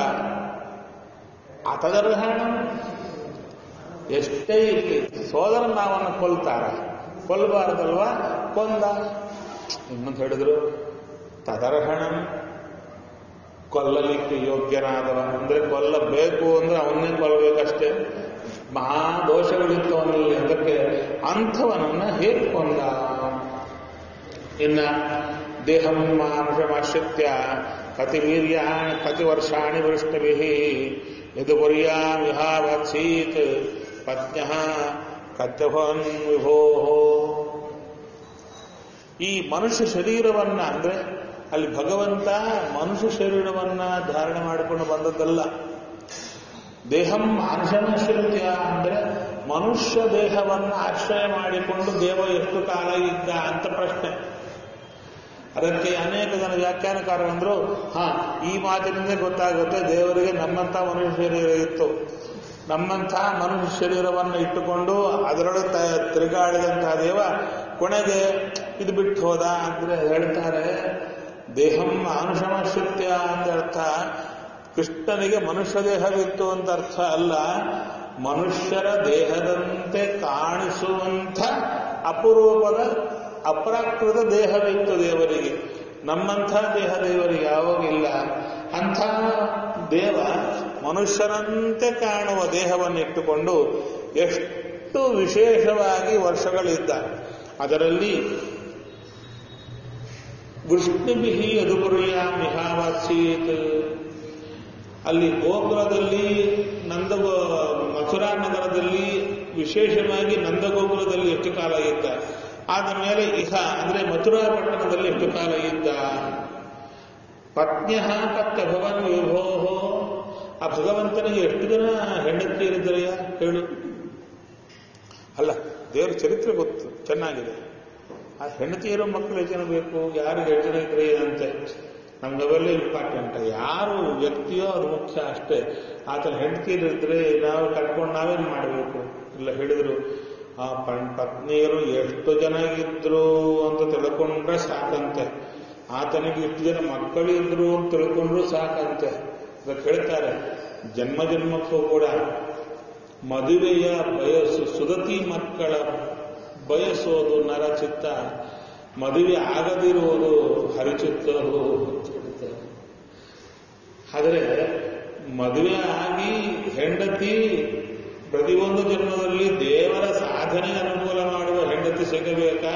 ಅತದರ್ಹಣ ಎಷ್ಟೇ ಇರಲಿ ಸೋದರ ನಾವನ್ನು ಕೊಲ್ತಾರ ಕೊಲ್ಲಬಾರದಲ್ವಾ ಕೊಂದ ಇನ್ನೊಂದು ಹೇಳಿದ್ರು ತದರ್ಹಣ ಕೊಲ್ಲಲಿಕ್ಕೆ ಯೋಗ್ಯನಾದವ ಅಂದ್ರೆ ಕೊಲ್ಲಬೇಕು ಅಂದ್ರೆ ಅವನ್ನೇ ಕೊಲ್ಲಬೇಕಷ್ಟೇ ಮಹಾ ದೋಷಗಳಿತ್ತು ಅವನಲ್ಲಿ ಅದಕ್ಕೆ ಅಂಥವನನ್ನ ಹೇಗೆ ಕೊಂದ ಇನ್ನ ದೇಹಂ ಮಾಂಸಮಾಶ್ರಿತ್ಯ ಕತಿ ವೀರ್ಯಾಣಿ ಕತಿ ವರ್ಷಾಣಿ ವೃಷ್ಟಭಿ ಯದು ಪುರ್ಯಾಂ ವಿಹಾವತ್ಸೀತ್ ಪತ್ನ್ಯ ಕತ್ಯಭವನ್ ವಿಭೋ ಈ ಮನುಷ್ಯ ಶರೀರವನ್ನ ಅಂದ್ರೆ ಅಲ್ಲಿ ಭಗವಂತ ಮನುಷ್ಯ ಶರೀರವನ್ನ ಧಾರಣೆ ಮಾಡಿಕೊಂಡು ಬಂದದ್ದಲ್ಲ ದೇಹಂ ಮಾಂಸಮಶ್ರಿತ್ಯ ಅಂದ್ರೆ ಮನುಷ್ಯ ದೇಹವನ್ನು ಆಶ್ರಯ ಮಾಡಿಕೊಂಡು ದೇವ ಎಷ್ಟು ಕಾಲ ಇದ್ದ ಅಂತ ಪ್ರಶ್ನೆ ಅದಕ್ಕೆ ಅನೇಕ ಜನ ವ್ಯಾಖ್ಯಾನಕಾರರಂದ್ರು ಹಾ ಈ ಮಾತಿನಿಂದ ಗೊತ್ತಾಗುತ್ತೆ ದೇವರಿಗೆ ನಮ್ಮಂಥ ಮನುಷ್ಯ ಶರೀರ ಇತ್ತು ನಮ್ಮಂಥ ಮನುಷ್ಯ ಶರೀರವನ್ನು ಇಟ್ಟುಕೊಂಡು ಅದರೊಳಗೆ ತ- ತಿರುಗಾಡಿದಂತಹ ದೇವ ಕೊನೆಗೆ ಇದು ಬಿಟ್ಟು ಹೋದ ಅಂದ್ರೆ ಹೇಳ್ತಾರೆ ದೇಹಂ ಮಾನುಷಮಶ್ರಿತ್ಯ ಅಂತ ಅರ್ಥ ಕೃಷ್ಣನಿಗೆ ಮನುಷ್ಯ ದೇಹವಿತ್ತು ಅಂತ ಅರ್ಥ ಅಲ್ಲ ಮನುಷ್ಯರ ದೇಹದಂತೆ ಕಾಣಿಸುವಂಥ ಅಪರೂಪದ ಅಪ್ರಾಕೃತ ದೇಹವಿತ್ತು ದೇವರಿಗೆ ನಮ್ಮಂಥ ದೇಹ ದೇವರಿಗೆ ಯಾವಾಗಿಲ್ಲ ಅಂಥ ದೇವ ಮನುಷ್ಯರಂತೆ ಕಾಣುವ ದೇಹವನ್ನು ಇಟ್ಟುಕೊಂಡು ಎಷ್ಟು ವಿಶೇಷವಾಗಿ ವರ್ಷಗಳಿದ್ದ ಅದರಲ್ಲಿ ವೃಷ್ಣಿಭಿ ಯದುಪುರಿಯ ಮಿಹಾವಾಸೀತ್ ಅಲ್ಲಿ ಗೋಪುರದಲ್ಲಿ ನಂದ ಮಥುರಾ ನಗರದಲ್ಲಿ ವಿಶೇಷವಾಗಿ ನಂದಗೋಪುರದಲ್ಲಿ ಎಷ್ಟು ಕಾಲ ಇದ್ದ ಆದ ಮೇಲೆ ಇಹ ಅಂದ್ರೆ ಮಥುರಾ ಪಟ್ಟಣದಲ್ಲಿ ಎಷ್ಟು ಕಾಲ ಇದ್ದ ಪತ್ನ್ಯ ಪತ್ಯ ಭವನ್ ವಿಭೋ ಆ ಭಗವಂತನಿಗೆ ಎಷ್ಟು ಜನ ಹೆಂಡತಿಯರಿದ್ದರೆಯ ಹೇಳು ಅಲ್ಲ ದೇವರ ಚರಿತ್ರೆ ಗೊತ್ತು ಚೆನ್ನಾಗಿದೆ ಆ ಹೆಂಡತಿಯರು ಮಕ್ಕಳು ಎಷ್ಟು ಜನ ಬೇಕು ಯಾರಿಗೆ ಎಷ್ಟು ಜನ ಇದ್ರೆ ಏನಂತೆ ನಮ್ಗವೆಲ್ಲ ಇಂಪಾರ್ಟೆಂಟ್ ಯಾರು ವ್ಯಕ್ತಿಯೋ ಅದು ಮುಖ್ಯ ಅಷ್ಟೇ ಆತನ ಹೆಂಡತಿಯರಿದ್ರೆ ನಾವು ಕಟ್ಕೊಂಡು ನಾವೇನು ಮಾಡಬೇಕು ಇಲ್ಲ ಹೇಳಿದ್ರು ಆ ಪಣ್ ಪತ್ನಿಯರು ಎಷ್ಟು ಜನ ಇದ್ರು ಅಂತ ತಿಳ್ಕೊಂಡ್ರೆ ಸಾಕಂತೆ ಆತನಿಗೆ ಇಷ್ಟು ಜನ ಮಕ್ಕಳಿದ್ರು ಅಂತ ತಿಳ್ಕೊಂಡ್ರು ಸಾಕಂತೆ ಅದಕ್ಕೆ ಹೇಳ್ತಾರೆ ಜನ್ಮ ಜನ್ಮಕ್ಕೂ ಕೂಡ ಮದುವೆಯ ಬಯಸು ಸುದತಿ ಮಕ್ಕಳ ಬಯಸೋದು ನರಚಿತ್ತ ಮದುವೆ ಆಗದಿರುವುದು ಹರಿಚಿತ್ತರು ಅಂತ ಹೇಳ್ತಾರೆ ಆದರೆ ಮದುವೆ ಆಗಿ ಹೆಂಡತಿ ಪ್ರತಿಯೊಂದು ಜನ್ಮದಲ್ಲಿ ದೇವರ ಸಾಧನೆಗೆ ಅನುಕೂಲ ಮಾಡುವ ಹೆಂಡತಿ ಸಿಗಬೇಕಾ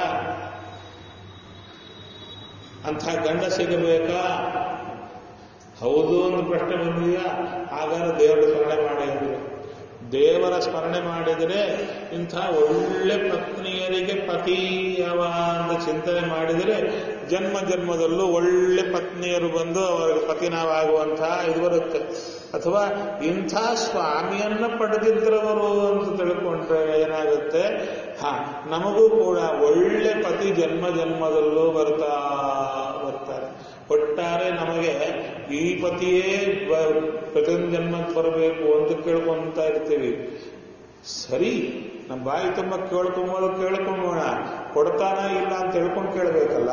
ಅಂಥ ಗಂಡ ಸಿಗಬೇಕಾ ಹೌದು ಒಂದು ಪ್ರಶ್ನೆ ಬಂದಿದೆಯಾ ಹಾಗಾದ್ರೆ ದೇವರ ಸ್ಮರಣೆ ಮಾಡಿ ಅಂದ್ರು ದೇವರ ಸ್ಮರಣೆ ಮಾಡಿದರೆ ಇಂಥ ಒಳ್ಳೆ ಪತ್ನಿಯರಿಗೆ ಪತಿ ಯಾವ ಅಂತ ಚಿಂತನೆ ಮಾಡಿದರೆ ಜನ್ಮ ಜನ್ಮದಲ್ಲೂ ಒಳ್ಳೆ ಪತ್ನಿಯರು ಬಂದು ಅವರಿಗೆ ಪತಿನಾವಾಗುವಂತಹ ಇದು ಬರುತ್ತೆ ಅಥವಾ ಇಂಥ ಸ್ವಾಮಿಯನ್ನ ಪಡೆದಿದ್ದರವರು ಅಂತ ತಿಳ್ಕೊಂಡ್ರೆ ಏನಾಗುತ್ತೆ ಹಾ ನಮಗೂ ಕೂಡ ಒಳ್ಳೆ ಪತಿ ಜನ್ಮ ಜನ್ಮದಲ್ಲೂ ಬರ್ತಾ ಬರ್ತಾರೆ ಒಟ್ಟಾರೆ ನಮಗೆ ಈ ಪತಿಯೇ ಬ- ಪ್ರತಿಯೊಂದು ಜನ್ಮಕ್ಕೆ ಬರಬೇಕು ಅಂತ ಕೇಳ್ಕೊಂತ ಇರ್ತೀವಿ ಸರಿ ನಮ್ಮ ಬಾಯಿ ತುಂಬ ಕೇಳ್ಕೊಂಬೋದು ಕೇಳ್ಕೊಂಬೋಣ ಕೊಡ್ತಾನ ಇಲ್ಲ ಅಂತ ತಿಳ್ಕೊಂಡು ಕೇಳಬೇಕಲ್ಲ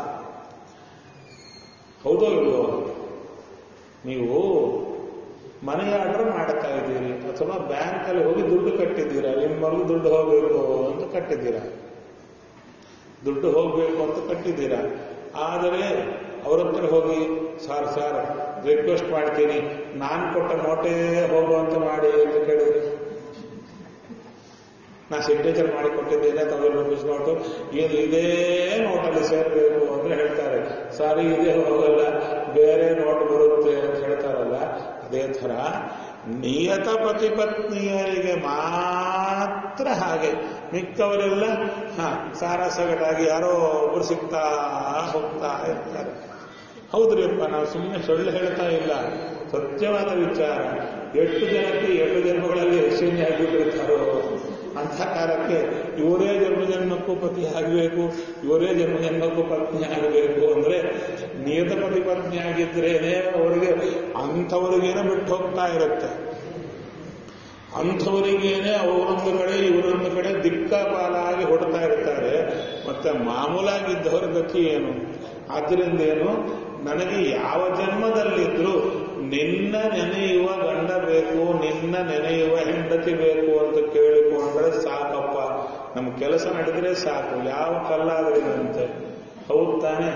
ಹೌದೋ ಇಲ್ವೋ ನೀವು ಮನಿ ಆರ್ಡರ್ ಮಾಡ್ತಾ ಇದ್ದೀರಿ ಅಥವಾ ಬ್ಯಾಂಕಲ್ಲಿ ಹೋಗಿ ದುಡ್ಡು ಕಟ್ಟಿದ್ದೀರಾ ನಿಮ್ಮವರೆಗೂ ದುಡ್ಡು ಹೋಗಬೇಕು ಅಂತ ಕಟ್ಟಿದ್ದೀರಾ ದುಡ್ಡು ಹೋಗಬೇಕು ಅಂತ ಕಟ್ಟಿದ್ದೀರಾ ಆದರೆ ಅವ್ರ ಹತ್ರ ಹೋಗಿ ಸಾರ್ ಸಾರ್ ರಿಕ್ವೆಸ್ಟ್ ಮಾಡ್ತೀನಿ ನಾನು ಕೊಟ್ಟ ನೋಟೇ ಹೋಗುವಂತ ಮಾಡಿ ಅಂತ ಕೇಳಿದ್ರೆ ನಾ ಸಿಗ್ನೇಚರ್ ಮಾಡಿ ಕೊಟ್ಟಿದ್ದೇನೆ ತೌಸಂಡ್ ರುಪೀಸ್ ನೋಟು ಇದು ಇದೇ ನೋಟಲ್ಲಿ ಸೇರಬೇಕು ಅಂದ್ರೆ ಹೇಳ್ತಾರೆ ಸಾರಿ ಇದೇ ಹೋಗಲ್ಲ ಬೇರೆ ನೋಟ್ ಬರುತ್ತೆ ಅಂತ ಹೇಳ್ತಾರಲ್ಲ ಅದೇ ಥರ ನಿಯತ ಪತಿಪತ್ನಿಯರಿಗೆ ಮಾತ್ರ ಹಾಗೆ ಮಿಕ್ಕವರೆಲ್ಲ ಹಾ ಸಾರ ಸಗಟಾಗಿ ಯಾರೋ ಒಬ್ರು ಸಿಗ್ತಾ ಹೋಗ್ತಾ ಇರ್ತಾರೆ ಹೌದ್ರಿಪ್ಪ ನಾವು ಸುಮ್ಮನೆ ಸುಳ್ಳು ಹೇಳ್ತಾ ಇಲ್ಲ ಸತ್ಯವಾದ ವಿಚಾರ ಎಷ್ಟು ಜನಕ್ಕೆ ಎಷ್ಟು ಜನ್ಮಗಳಲ್ಲಿ ಎಕ್ಸ್ಚೇಂಜ್ ಆಗಿಬಿಟ್ಟಿರ್ತಾರೋ ಅಂಥ ಕಾಲಕ್ಕೆ ಇವರೇ ಜನ್ಮ ಜನ್ಮಕ್ಕೂ ಪತಿ ಆಗಬೇಕು ಇವರೇ ಜನ್ಮ ಜನ್ಮಕ್ಕೂ ಪತ್ನಿ ಆಗಬೇಕು ಅಂದ್ರೆ ನಿಯತ ಪತಿ ಪತ್ನಿ ಆಗಿದ್ರೇನೆ ಅವರಿಗೆ ಅಂಥವ್ರಿಗೇನೆ ಬಿಟ್ಟು ಹೋಗ್ತಾ ಇರುತ್ತೆ ಅಂಥವರಿಗೇನೆ ಅವರೊಂದು ಕಡೆ ಇವರೊಂದು ಕಡೆ ದಿಕ್ಕಾಪಾಲಾಗಿ ಹೊಡ್ತಾ ಇರ್ತಾರೆ ಮತ್ತೆ ಮಾಮೂಲಾಗಿದ್ದವರ ಗತಿ ಏನು ಆದ್ದರಿಂದ ಏನು ನನಗೆ ಯಾವ ಜನ್ಮದಲ್ಲಿದ್ರು ನಿನ್ನ ನೆನೆಯುವ ಗಂಡ ಬೇಕು ನಿನ್ನ ನೆನೆಯುವ ಹೆಂಡತಿ ಬೇಕು ಅಂತ ಕೇಳಿಕೊಂಡ್ರೆ ಸಾಕಪ್ಪ ನಮ್ಮ ಕೆಲಸ ನಡೆದ್ರೆ ಸಾಕು ಯಾವ ಕಲ್ಲಾದ್ರೇನಂತೆ ಹೌದು ತಾನೆ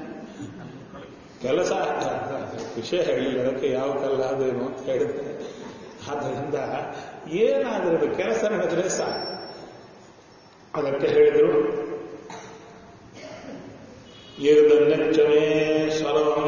ಕೆಲಸ ವಿಷಯ ಹೇಳಿಲ್ಲ ಅದಕ್ಕೆ ಯಾವ ಕಲ್ಲಾದ್ರೇನು ಅಂತ ಹೇಳಿದ್ರೆ ಆದ್ದರಿಂದ ಏನಾದರೂ ಕೆಲಸ ನಡೆದ್ರೆ ಸಾಕು ಅದಕ್ಕೆ ಹೇಳಿದರು ಏದನ್ನೆಚ್ಚಮೇ ಸರ್ವಂ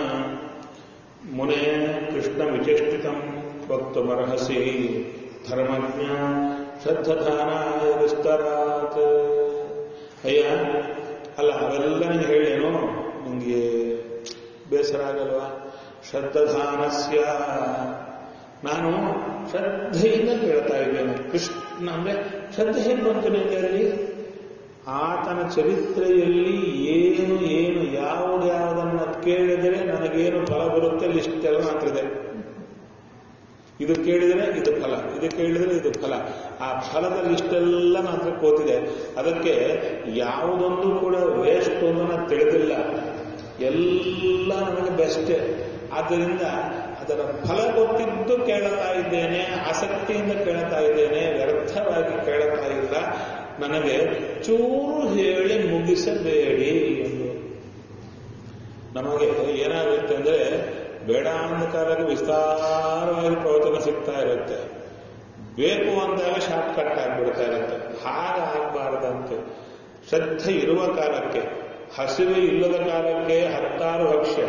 ಮುನೆ ಕೃಷ್ಣ ವಿಚೇಷ್ಟಿತಂ ವಕ್ತುಮರ್ಹಸಿ ಧರ್ಮಜ್ಞ ಶ್ರದ್ಧಧಾನ ವಿಸ್ತರಾತ್ ಅಯ್ಯ ಅಲ್ಲ ಅವೆಲ್ಲ ನೀನು ಹೇಳೇನು ನಿಮಗೆ ಬೇಸರ ಆಗಲ್ವಾ ಶ್ರದ್ಧಧಾನಸ್ಯ ನಾನು ಶ್ರದ್ಧೆಯಿಂದ ಕೇಳ್ತಾ ಇದ್ದೇನೆ ಕೃಷ್ಣ ಅಂದ್ರೆ ಶ್ರದ್ಧೆ ಹೇಗೆ ಬಂತು ನಿಮಗೆ ಆತನ ಚರಿತ್ರೆಯಲ್ಲಿ ಏನು ಏನು ಯಾವುದ್ಯಾವುದನ್ನು ಕೇಳಿದರೆ ನನಗೇನು ಫಲ ಬರುತ್ತೆ ಲಿಸ್ಟ್ ಎಲ್ಲ ಮಾತ್ರ ಇದು ಕೇಳಿದರೆ ಇದು ಫಲ ಇದು ಕೇಳಿದರೆ ಇದು ಫಲ ಆ ಫಲದ ಲಿಸ್ಟೆಲ್ಲ ಮಾತ್ರ ಕೂತಿದೆ ಅದಕ್ಕೆ ಯಾವುದೊಂದು ಕೂಡ ವೇಸ್ಟ್ ಅನ್ನೋನ ತಿಳಿದಿಲ್ಲ ಎಲ್ಲ ನನಗೆ ಬೆಸ್ಟೇ ಆದ್ದರಿಂದ ಅದರ ಫಲ ಗೊತ್ತಿದ್ದು ಕೇಳುತ್ತಾ ಇದ್ದೇನೆ ಆಸಕ್ತಿಯಿಂದ ಕೇಳುತ್ತಾ ಇದ್ದೇನೆ ವ್ಯರ್ಥವಾಗಿ ಕೇಳುತ್ತಾ ಇಲ್ಲ ನನಗೆ ಚೂರು ಹೇಳಿ ಮುಗಿಸಬೇಡಿ ಎಂದು ನಮಗೆ ಏನಾಗುತ್ತೆ ಅಂದ್ರೆ ಬೇಡ ಅಂದ ಕಾಲಕ್ಕೆ ವಿಸ್ತಾರವಾಗಿ ಪ್ರವಚನ ಸಿಗ್ತಾ ಇರುತ್ತೆ ಬೇಕು ಅಂದಾಗ ಶಾರ್ಟ್ ಕಟ್ ಆಗಿಬಿಡ್ತಾ ಇರುತ್ತೆ ಹಾಗಾಗಬಾರದಂತೆ ಶ್ರದ್ಧೆ ಇರುವ ಕಾಲಕ್ಕೆ ಹಸಿವೆ ಇಲ್ಲದ ಕಾಲಕ್ಕೆ ಹತ್ತಾರು ಭಕ್ಷ್ಯ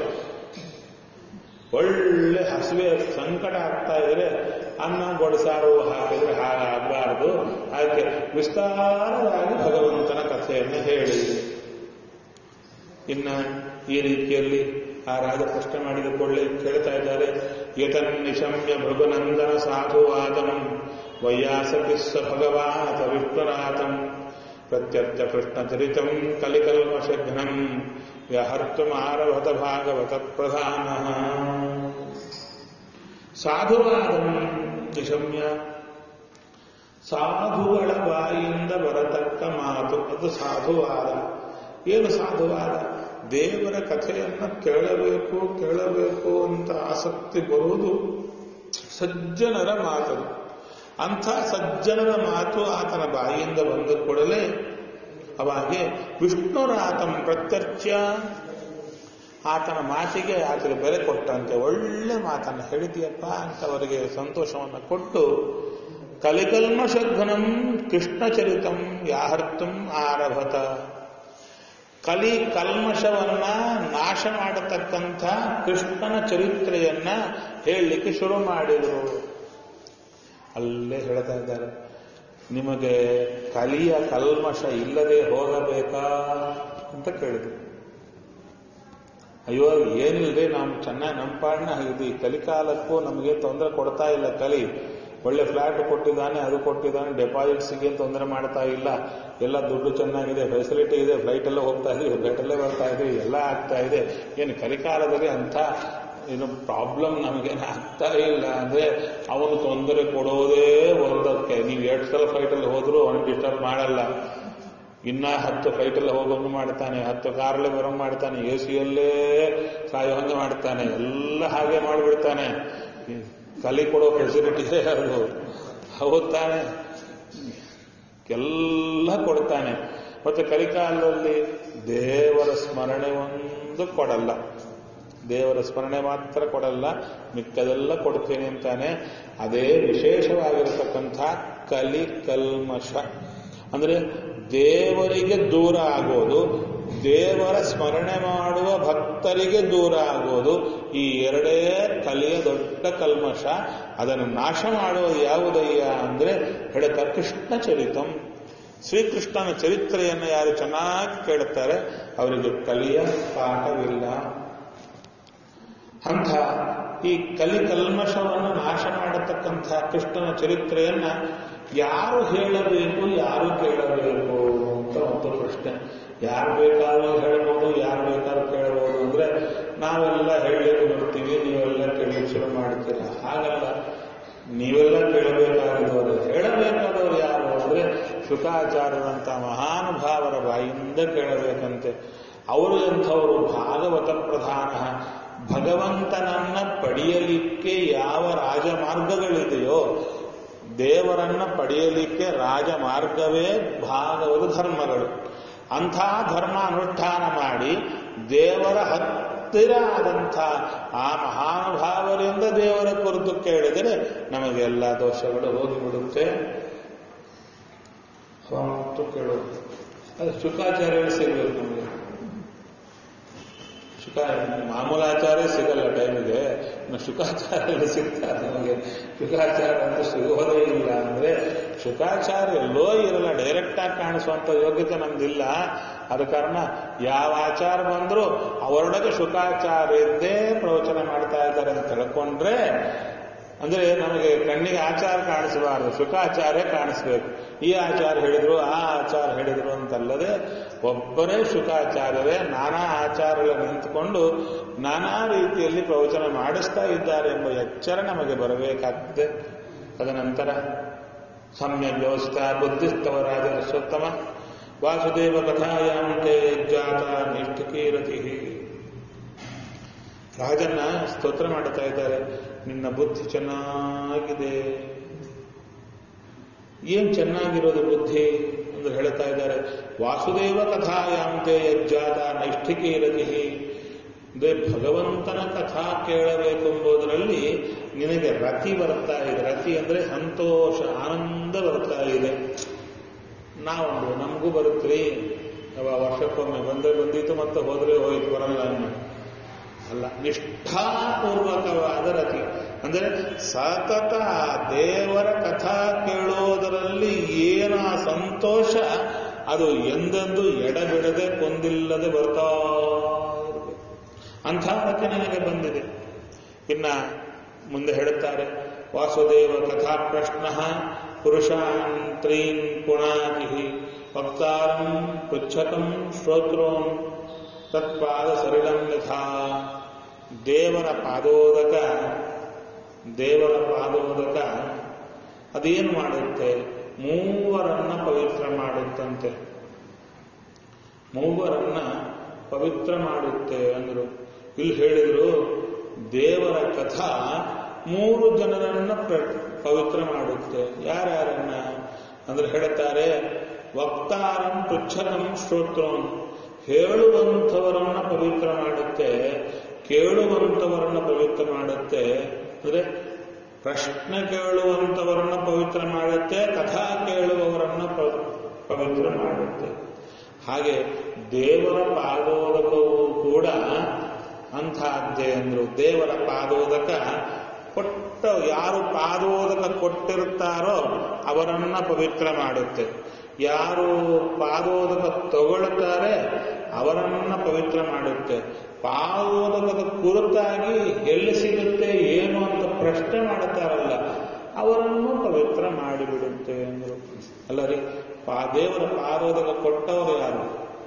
ಒಳ್ಳೆ ಹಸಿವೆ ಸಂಕಟ ಆಗ್ತಾ ಇದ್ರೆ ಅನ್ನ ಗೊಡಸಾರು ಹಾಕಿದ್ರೆ ಹಾಗಾಗಬಾರದು ಅದಕ್ಕೆ ವಿಸ್ತಾರವಾಗಿ ಭಗವಂತನ ಕಥೆಯನ್ನು ಹೇಳಿ ಇನ್ನ ಈ ರೀತಿಯಲ್ಲಿ ಆ ರಾಜ ಪ್ರಶ್ನೆ ಮಾಡಿದ ಕೂಡಲೇ ಕೇಳ್ತಾ ಇದ್ದಾರೆ ಯತನ್ನಿಶಮ್ಯ ಭೃಗುನಂದನ ಸಾಧುವಾದಂ ವೈಯಾಸಕಿಸ್ಸ ಭಗವಾತ ವಿಷ್ಣುರಾತಂ ಪ್ರತ್ಯರ್ಥ ಕೃಷ್ಣಚರಿತಂ ಕಲಿಕಲ್ಮಶಘ್ನಂ ವ್ಯಹರ್ತುಮಾರಭತ ಭಾಗವತ ಪ್ರಧಾನ ಸಾಧುವಾದಂ ನಿಶಮ್ಯ ಸಾಧುಗಳ ಬಾಯಿಯಿಂದ ಬರತಕ್ಕ ಮಾತು ಅದು ಸಾಧುವಾದ ಏನು ಸಾಧುವಾದ ದೇವರ ಕಥೆಯನ್ನು ಕೇಳಬೇಕು ಕೇಳಬೇಕು ಅಂತ ಆಸಕ್ತಿ ಬರುವುದು ಸಜ್ಜನರ ಮಾತದು ಅಂಥ ಸಜ್ಜನರ ಮಾತು ಆತನ ಬಾಯಿಯಿಂದ ಬಂದ ಕೂಡಲೇ ಅವಾಗೆ ವಿಷ್ಣುರಾತಂ ಪ್ರತ್ಯರ್ಚ್ಯ ಆತನ ಮಾತಿಗೆ ಆತನ ಬೆಲೆ ಕೊಟ್ಟಂತೆ ಒಳ್ಳೆ ಮಾತನ್ನು ಹೇಳಿದೆಯಪ್ಪ ಅಂತ ಅವರಿಗೆ ಸಂತೋಷವನ್ನು ಕೊಟ್ಟು ಕಲಿಕಲ್ಮಷಘ್ನಂ ಕೃಷ್ಣಚರಿತಂ ಯಾಹರ್ತಂ ಆರಭತ ಕಲಿ ಕಲ್ಮಶವನ್ನ ನಾಶ ಮಾಡತಕ್ಕಂಥ ಕೃಷ್ಣನ ಚರಿತ್ರೆಯನ್ನ ಹೇಳಲಿಕ್ಕೆ ಶುರು ಮಾಡಿದರು ಅಲ್ಲೇ ಹೇಳ್ತಾ ಇದ್ದಾರೆ ನಿಮಗೆ ಕಲಿಯ ಕಲ್ಮಶ ಇಲ್ಲದೆ ಹೋಗಬೇಕಾ ಅಂತ ಕೇಳಿದ್ರು ಅಯ್ಯೋ ಏನಿಲ್ಲದೆ ನಾವು ಚೆನ್ನಾಗಿ ನಮ್ಮ ಪಾಡನ್ನ ಇದು ಈ ಕಲಿಕಾಲಕ್ಕೂ ನಮಗೆ ತೊಂದರೆ ಕೊಡ್ತಾ ಇಲ್ಲ ಕಲಿ ಒಳ್ಳೆ ಫ್ಲಾಟ್ ಕೊಟ್ಟಿದ್ದಾನೆ ಅದು ಕೊಟ್ಟಿದ್ದಾನೆ ಡೆಪಾಸಿಟ್ಸ್ಗೆ ತೊಂದರೆ ಮಾಡ್ತಾ ಇಲ್ಲ ಎಲ್ಲ ದುಡ್ಡು ಚೆನ್ನಾಗಿದೆ ಫೆಸಿಲಿಟಿ ಇದೆ ಫ್ಲೈಟಲ್ಲೇ ಹೋಗ್ತಾ ಇದೀವಿ ಫ್ಲೈಟಲ್ಲೇ ಬರ್ತಾ ಇದೀವಿ ಎಲ್ಲ ಆಗ್ತಾ ಇದೆ ಏನು ಕಲಿಕಾಲದಲ್ಲಿ ಅಂಥ ಏನು ಪ್ರಾಬ್ಲಮ್ ನಮಗೇನು ಆಗ್ತಾ ಇಲ್ಲ ಅಂದ್ರೆ ಅವನು ತೊಂದರೆ ಕೊಡೋದೇ ಒಂದಕ್ಕೆ ನೀವು ಎರಡು ಸಲ ಫ್ಲೈಟಲ್ಲಿ ಹೋದ್ರೂ ಅವನು ಡಿಸ್ಟರ್ಬ್ ಮಾಡಲ್ಲ ಇನ್ನ ಹತ್ತು ಫ್ಲೈಟಲ್ಲಿ ಹೋಗೋಂಗೆ ಮಾಡ್ತಾನೆ ಹತ್ತು ಕಾರಲ್ಲಿ ಬರೋಂಗೆ ಮಾಡ್ತಾನೆ ಎ ಸಿಯಲ್ಲೇ ಸಾಯೋ ಹಂಗೆ ಮಾಡ್ತಾನೆ ಎಲ್ಲ ಹಾಗೆ ಮಾಡಿಬಿಡ್ತಾನೆ ಕಲಿ ಕೊಡೋ ಫೆಸಿಲಿಟಿಯೇ ಅದು ಹೌದು ತಾನೆ ಎಲ್ಲ ಕೊಡ್ತಾನೆ ಮತ್ತೆ ಕಲಿಕಾಲದಲ್ಲಿ ದೇವರ ಸ್ಮರಣೆ ಒಂದು ಕೊಡಲ್ಲ ದೇವರ ಸ್ಮರಣೆ ಮಾತ್ರ ಕೊಡಲ್ಲ ಮಿಕ್ಕದೆಲ್ಲ ಕೊಡ್ತೇನೆ ಅಂತಾನೆ ಅದೇ ವಿಶೇಷವಾಗಿರತಕ್ಕಂಥ ಕಲಿ ಕಲ್ಮಶ ಅಂದ್ರೆ ದೇವರಿಗೆ ದೂರ ಆಗೋದು ದೇವರ ಸ್ಮರಣೆ ಮಾಡುವ ಭಕ್ತರಿಗೆ ದೂರ ಆಗೋದು ಈ ಎರಡೇ ಕಲಿಯ ದೊಡ್ಡ ಕಲ್ಮಶ ಅದನ್ನು ನಾಶ ಮಾಡುವುದು ಯಾವುದಯ್ಯ ಅಂದ್ರೆ ಹೇಳ್ತಾರೆ ಕೃಷ್ಣ ಚರಿತಂ ಶ್ರೀಕೃಷ್ಣನ ಚರಿತ್ರೆಯನ್ನು ಯಾರು ಚೆನ್ನಾಗಿ ಕೇಳುತ್ತಾರೆ ಅವರಿಗೆ ಕಲಿಯ ಪಾಠವಿಲ್ಲ ಅಂಥ ಈ ಕಲಿ ಕಲ್ಮಶವನ್ನು ನಾಶ ಮಾಡತಕ್ಕಂಥ ಕೃಷ್ಣನ ಚರಿತ್ರೆಯನ್ನ ಯಾರು ಹೇಳಬೇಕು ಯಾರು ಕೇಳಬೇಕು ಅಂತ ಒಂದು ಪ್ರಶ್ನೆ ಯಾರು ಬೇಕಾದ್ರೂ ಹೇಳ್ಬೋದು ಯಾರು ಬೇಕಾದ್ರೂ ಕೇಳಬಹುದು ಅಂದ್ರೆ ನಾವೆಲ್ಲ ಹೇಳಲಿಕ್ಕೆ ಬರ್ತೀವಿ ನೀವೆಲ್ಲ ಕೇಳಲಿಕ್ಕೆ ಶುರು ಮಾಡ್ತೀರಾ ಹಾಗಲ್ಲ ನೀವೆಲ್ಲ ಕೇಳಬೇಕಾದವರು ಹೇಳಬೇಕಾದವರು ಯಾರು ಅಂದ್ರೆ ಶುಕಾಚಾರ್ಯರಂತ ಮಹಾನುಭಾವರ ಬಾಯಿಂದ ಕೇಳಬೇಕಂತೆ ಅವರು ಎಂಥವರು ಭಾಗವತ ಪ್ರಧಾನ ಭಗವಂತನನ್ನ ಪಡೆಯಲಿಕ್ಕೆ ಯಾವ ರಾಜಮಾರ್ಗಗಳಿದೆಯೋ ದೇವರನ್ನ ಪಡೆಯಲಿಕ್ಕೆ ರಾಜಮಾರ್ಗವೇ ಭಾಗವತ ಧರ್ಮಗಳು ಅಂಥ ಧರ್ಮ ಅನುಷ್ಠಾನ ಮಾಡಿ ದೇವರ ಹತ್ತಿರ ಆದಂಥ ಆ ಮಹಾನುಭಾವರಿಂದ ದೇವರ ಕುರಿತು ಕೇಳಿದರೆ ನಮಗೆಲ್ಲ ದೋಷಗಳು ಹೋಗಿಬಿಡುತ್ತೆ ಮತ್ತು ಕೇಳೋದು ಅದು ಶುಕಾಚಾರ್ಯರು ಸಿಗಬೇಕು ನಮಗೆ ಶುಕ ಮಾಮೂಲಾಚಾರ್ಯ ಸಿಗಲ್ಲ ಟೈಮಿಗೆ ಇನ್ನು ಶುಕಾಚಾರ್ಯರು ಸಿಗ್ತಾರೆ ನಮಗೆ ಶುಕಾಚಾರ್ಯ ಅಂತ ಸಿಗೋದೇ ಇಲ್ಲ ಅಂದ್ರೆ ಶುಕಾಚಾರ್ಯ ಎಲ್ಲೋ ಇರಲ್ಲ ಡೈರೆಕ್ಟ್ ಆಗಿ ಕಾಣಿಸುವಂತ ಯೋಗ್ಯತೆ ನಮ್ದಿಲ್ಲ ಅದ ಕಾರಣ ಯಾವ ಆಚಾರ ಬಂದ್ರು ಅವರೊಳಗೆ ಶುಕಾಚಾರ್ಯ ಇದ್ದೇ ಪ್ರವಚನ ಮಾಡ್ತಾ ಇದ್ದಾರೆ ಅಂತ ತಿಳ್ಕೊಂಡ್ರೆ ಅಂದ್ರೆ ನಮಗೆ ಕಣ್ಣಿಗೆ ಆಚಾರ ಕಾಣಿಸಬಾರದು ಶುಕಾಚಾರ್ಯ ಕಾಣಿಸ್ಬೇಕು ಈ ಆಚಾರ ಹೇಳಿದ್ರು ಆ ಆಚಾರ ಹೇಳಿದ್ರು ಅಂತಲ್ಲದೆ ಒಬ್ಬರೇ ಶುಕಾಚಾರ್ಯರೇ ನಾನಾ ಆಚಾರಗಳು ನಿಂತುಕೊಂಡು ನಾನಾ ರೀತಿಯಲ್ಲಿ ಪ್ರವಚನ ಮಾಡಿಸ್ತಾ ಇದ್ದಾರೆ ಎಂಬ ಎಚ್ಚರ ನಮಗೆ ಬರಬೇಕಾಗ್ತದೆ ತದನಂತರ ಸಮ್ಯಕ್ ವ್ಯವಸ್ಥಾ ಬುದ್ಧಿಸ್ತವರಾದ ಸ್ವತ್ತಮ ವಾಸುದೇವ ಕಥಾಯಾಂತೆ ಜಾತ ನಿಷ್ಠಕೀರತಿ ರಾಜನ್ನ ಸ್ತೋತ್ರ ಮಾಡುತ್ತಾ ಇದ್ದಾರೆ ನಿನ್ನ ಬುದ್ಧಿ ಚೆನ್ನಾಗಿದೆ ಏನ್ ಚೆನ್ನಾಗಿರೋದು ಬುದ್ಧಿ ಎಂದು ಹೇಳ್ತಾ ಇದ್ದಾರೆ ವಾಸುದೇವ ಕಥಾಯಾಂತೆ ಯಜ್ಜಾತ ನೈಷ್ಠಿಕಿ ರತಿ ಅಂದ್ರೆ ಭಗವಂತನ ಕಥಾ ಕೇಳಬೇಕೆಂಬುದರಲ್ಲಿ ನಿನಗೆ ರತಿ ಬರ್ತಾ ಇದೆ ರತಿ ಅಂದ್ರೆ ಸಂತೋಷ ಆನಂದ ಬರ್ತಾ ಇದೆ ನಾವೊಂದು ನಮಗೂ ಬರುತ್ತೀರಿ ಅವ ವರ್ಷಕ್ಕೊಮ್ಮೆ ಬಂದ್ರೆ ಬಂದಿತ್ತು ಮತ್ತೆ ಹೋದ್ರೆ ಹೋಯ್ತು ಬರಲ್ಲ ಅನ್ನೋ ಅಲ್ಲ ನಿಷ್ಠಾಪೂರ್ವಕವಾದ ರತಿ ಅಂದರೆ ಸತತ ದೇವರ ಕಥಾ ಕೇಳೋದರಲ್ಲಿ ಏನ ಸಂತೋಷ ಅದು ಎಂದೆಂದು ಎಡಬಿಡದೆ ಕೊಂದಿಲ್ಲದೆ ಬರ್ತಾ ಇರಬೇಕು ಅಂಥ ರತಿ ನನಗೆ ಬಂದಿದೆ ಇನ್ನ ಮುಂದೆ ಹೇಳುತ್ತಾರೆ ವಾಸುದೇವ ಕಥಾ ಪ್ರಶ್ನ ಪುರುಷಾನ್ ತ್ರೀನ್ ಪುಣಾತಿ ವಕ್ತಾರಂ ಪೃಚ್ಛಕಂ ಶ್ರೋತ್ರೋನ್ ತತ್ಪಾದ ಸರಿಳಂ ಯಥಾ ದೇವರ ಪಾದೋದಕ ದೇವರ ಪಾದೋದಕ ಅದೇನು ಮಾಡುತ್ತೆ ಮೂವರನ್ನ ಪವಿತ್ರ ಮಾಡುತ್ತಂತೆ ಮೂವರನ್ನ ಪವಿತ್ರ ಮಾಡುತ್ತೆ ಅಂದ್ರು ಇಲ್ಲಿ ಹೇಳಿದ್ರು ದೇವರ ಕಥಾ ಮೂರು ಜನರನ್ನ ಪ್ರ- ಪವಿತ್ರ ಮಾಡುತ್ತೆ ಯಾರ್ಯಾರನ್ನ ಅಂದ್ರೆ ಹೇಳುತ್ತಾರೆ ವಕ್ತಾರಂ ಪೃಚ್ಛಕಂ ಶ್ರೋತ್ರಂ ಹೇಳುವಂಥವರನ್ನ ಪವಿತ್ರ ಮಾಡುತ್ತೆ ಕೇಳುವಂಥವರನ್ನ ಪವಿತ್ರ ಮಾಡುತ್ತೆ ಅಂದ್ರೆ ಪ್ರಶ್ನೆ ಕೇಳುವಂಥವರನ್ನ ಪವಿತ್ರ ಮಾಡುತ್ತೆ ಕಥಾ ಕೇಳುವವರನ್ನ ಪ- ಪವಿತ್ರ ಮಾಡುತ್ತೆ ಹಾಗೆ ದೇವರ ಪಾದೋದಕವು ಕೂಡ ಅಂತಹದ್ದೇ ಅಂದ್ರು ದೇವರ ಪಾದೋದಕ ಕೊಟ್ಟ ಯಾರು ಪಾದೋದಕ ಕೊಟ್ಟಿರುತ್ತಾರೋ ಅವರನ್ನ ಪವಿತ್ರ ಮಾಡುತ್ತೆ ಯಾರು ಪಾದೋದಕ ತಗೊಳ್ತಾರೆ ಅವರನ್ನ ಪವಿತ್ರ ಮಾಡುತ್ತೆ ಪಾದೋದಕದ ಕುರಿತಾಗಿ ಎಲ್ಲಿ ಸಿಗುತ್ತೆ ಏನು ಅಂತ ಪ್ರಶ್ನೆ ಮಾಡುತ್ತಾರಲ್ಲ ಅವರನ್ನು ಪವಿತ್ರ ಮಾಡಿಬಿಡುತ್ತೆ ಅಂದರು ಅಲ್ಲ ರೀ ಪಾ ದೇವರ ಪಾದೋದಕ ಕೊಟ್ಟವರು ಯಾರು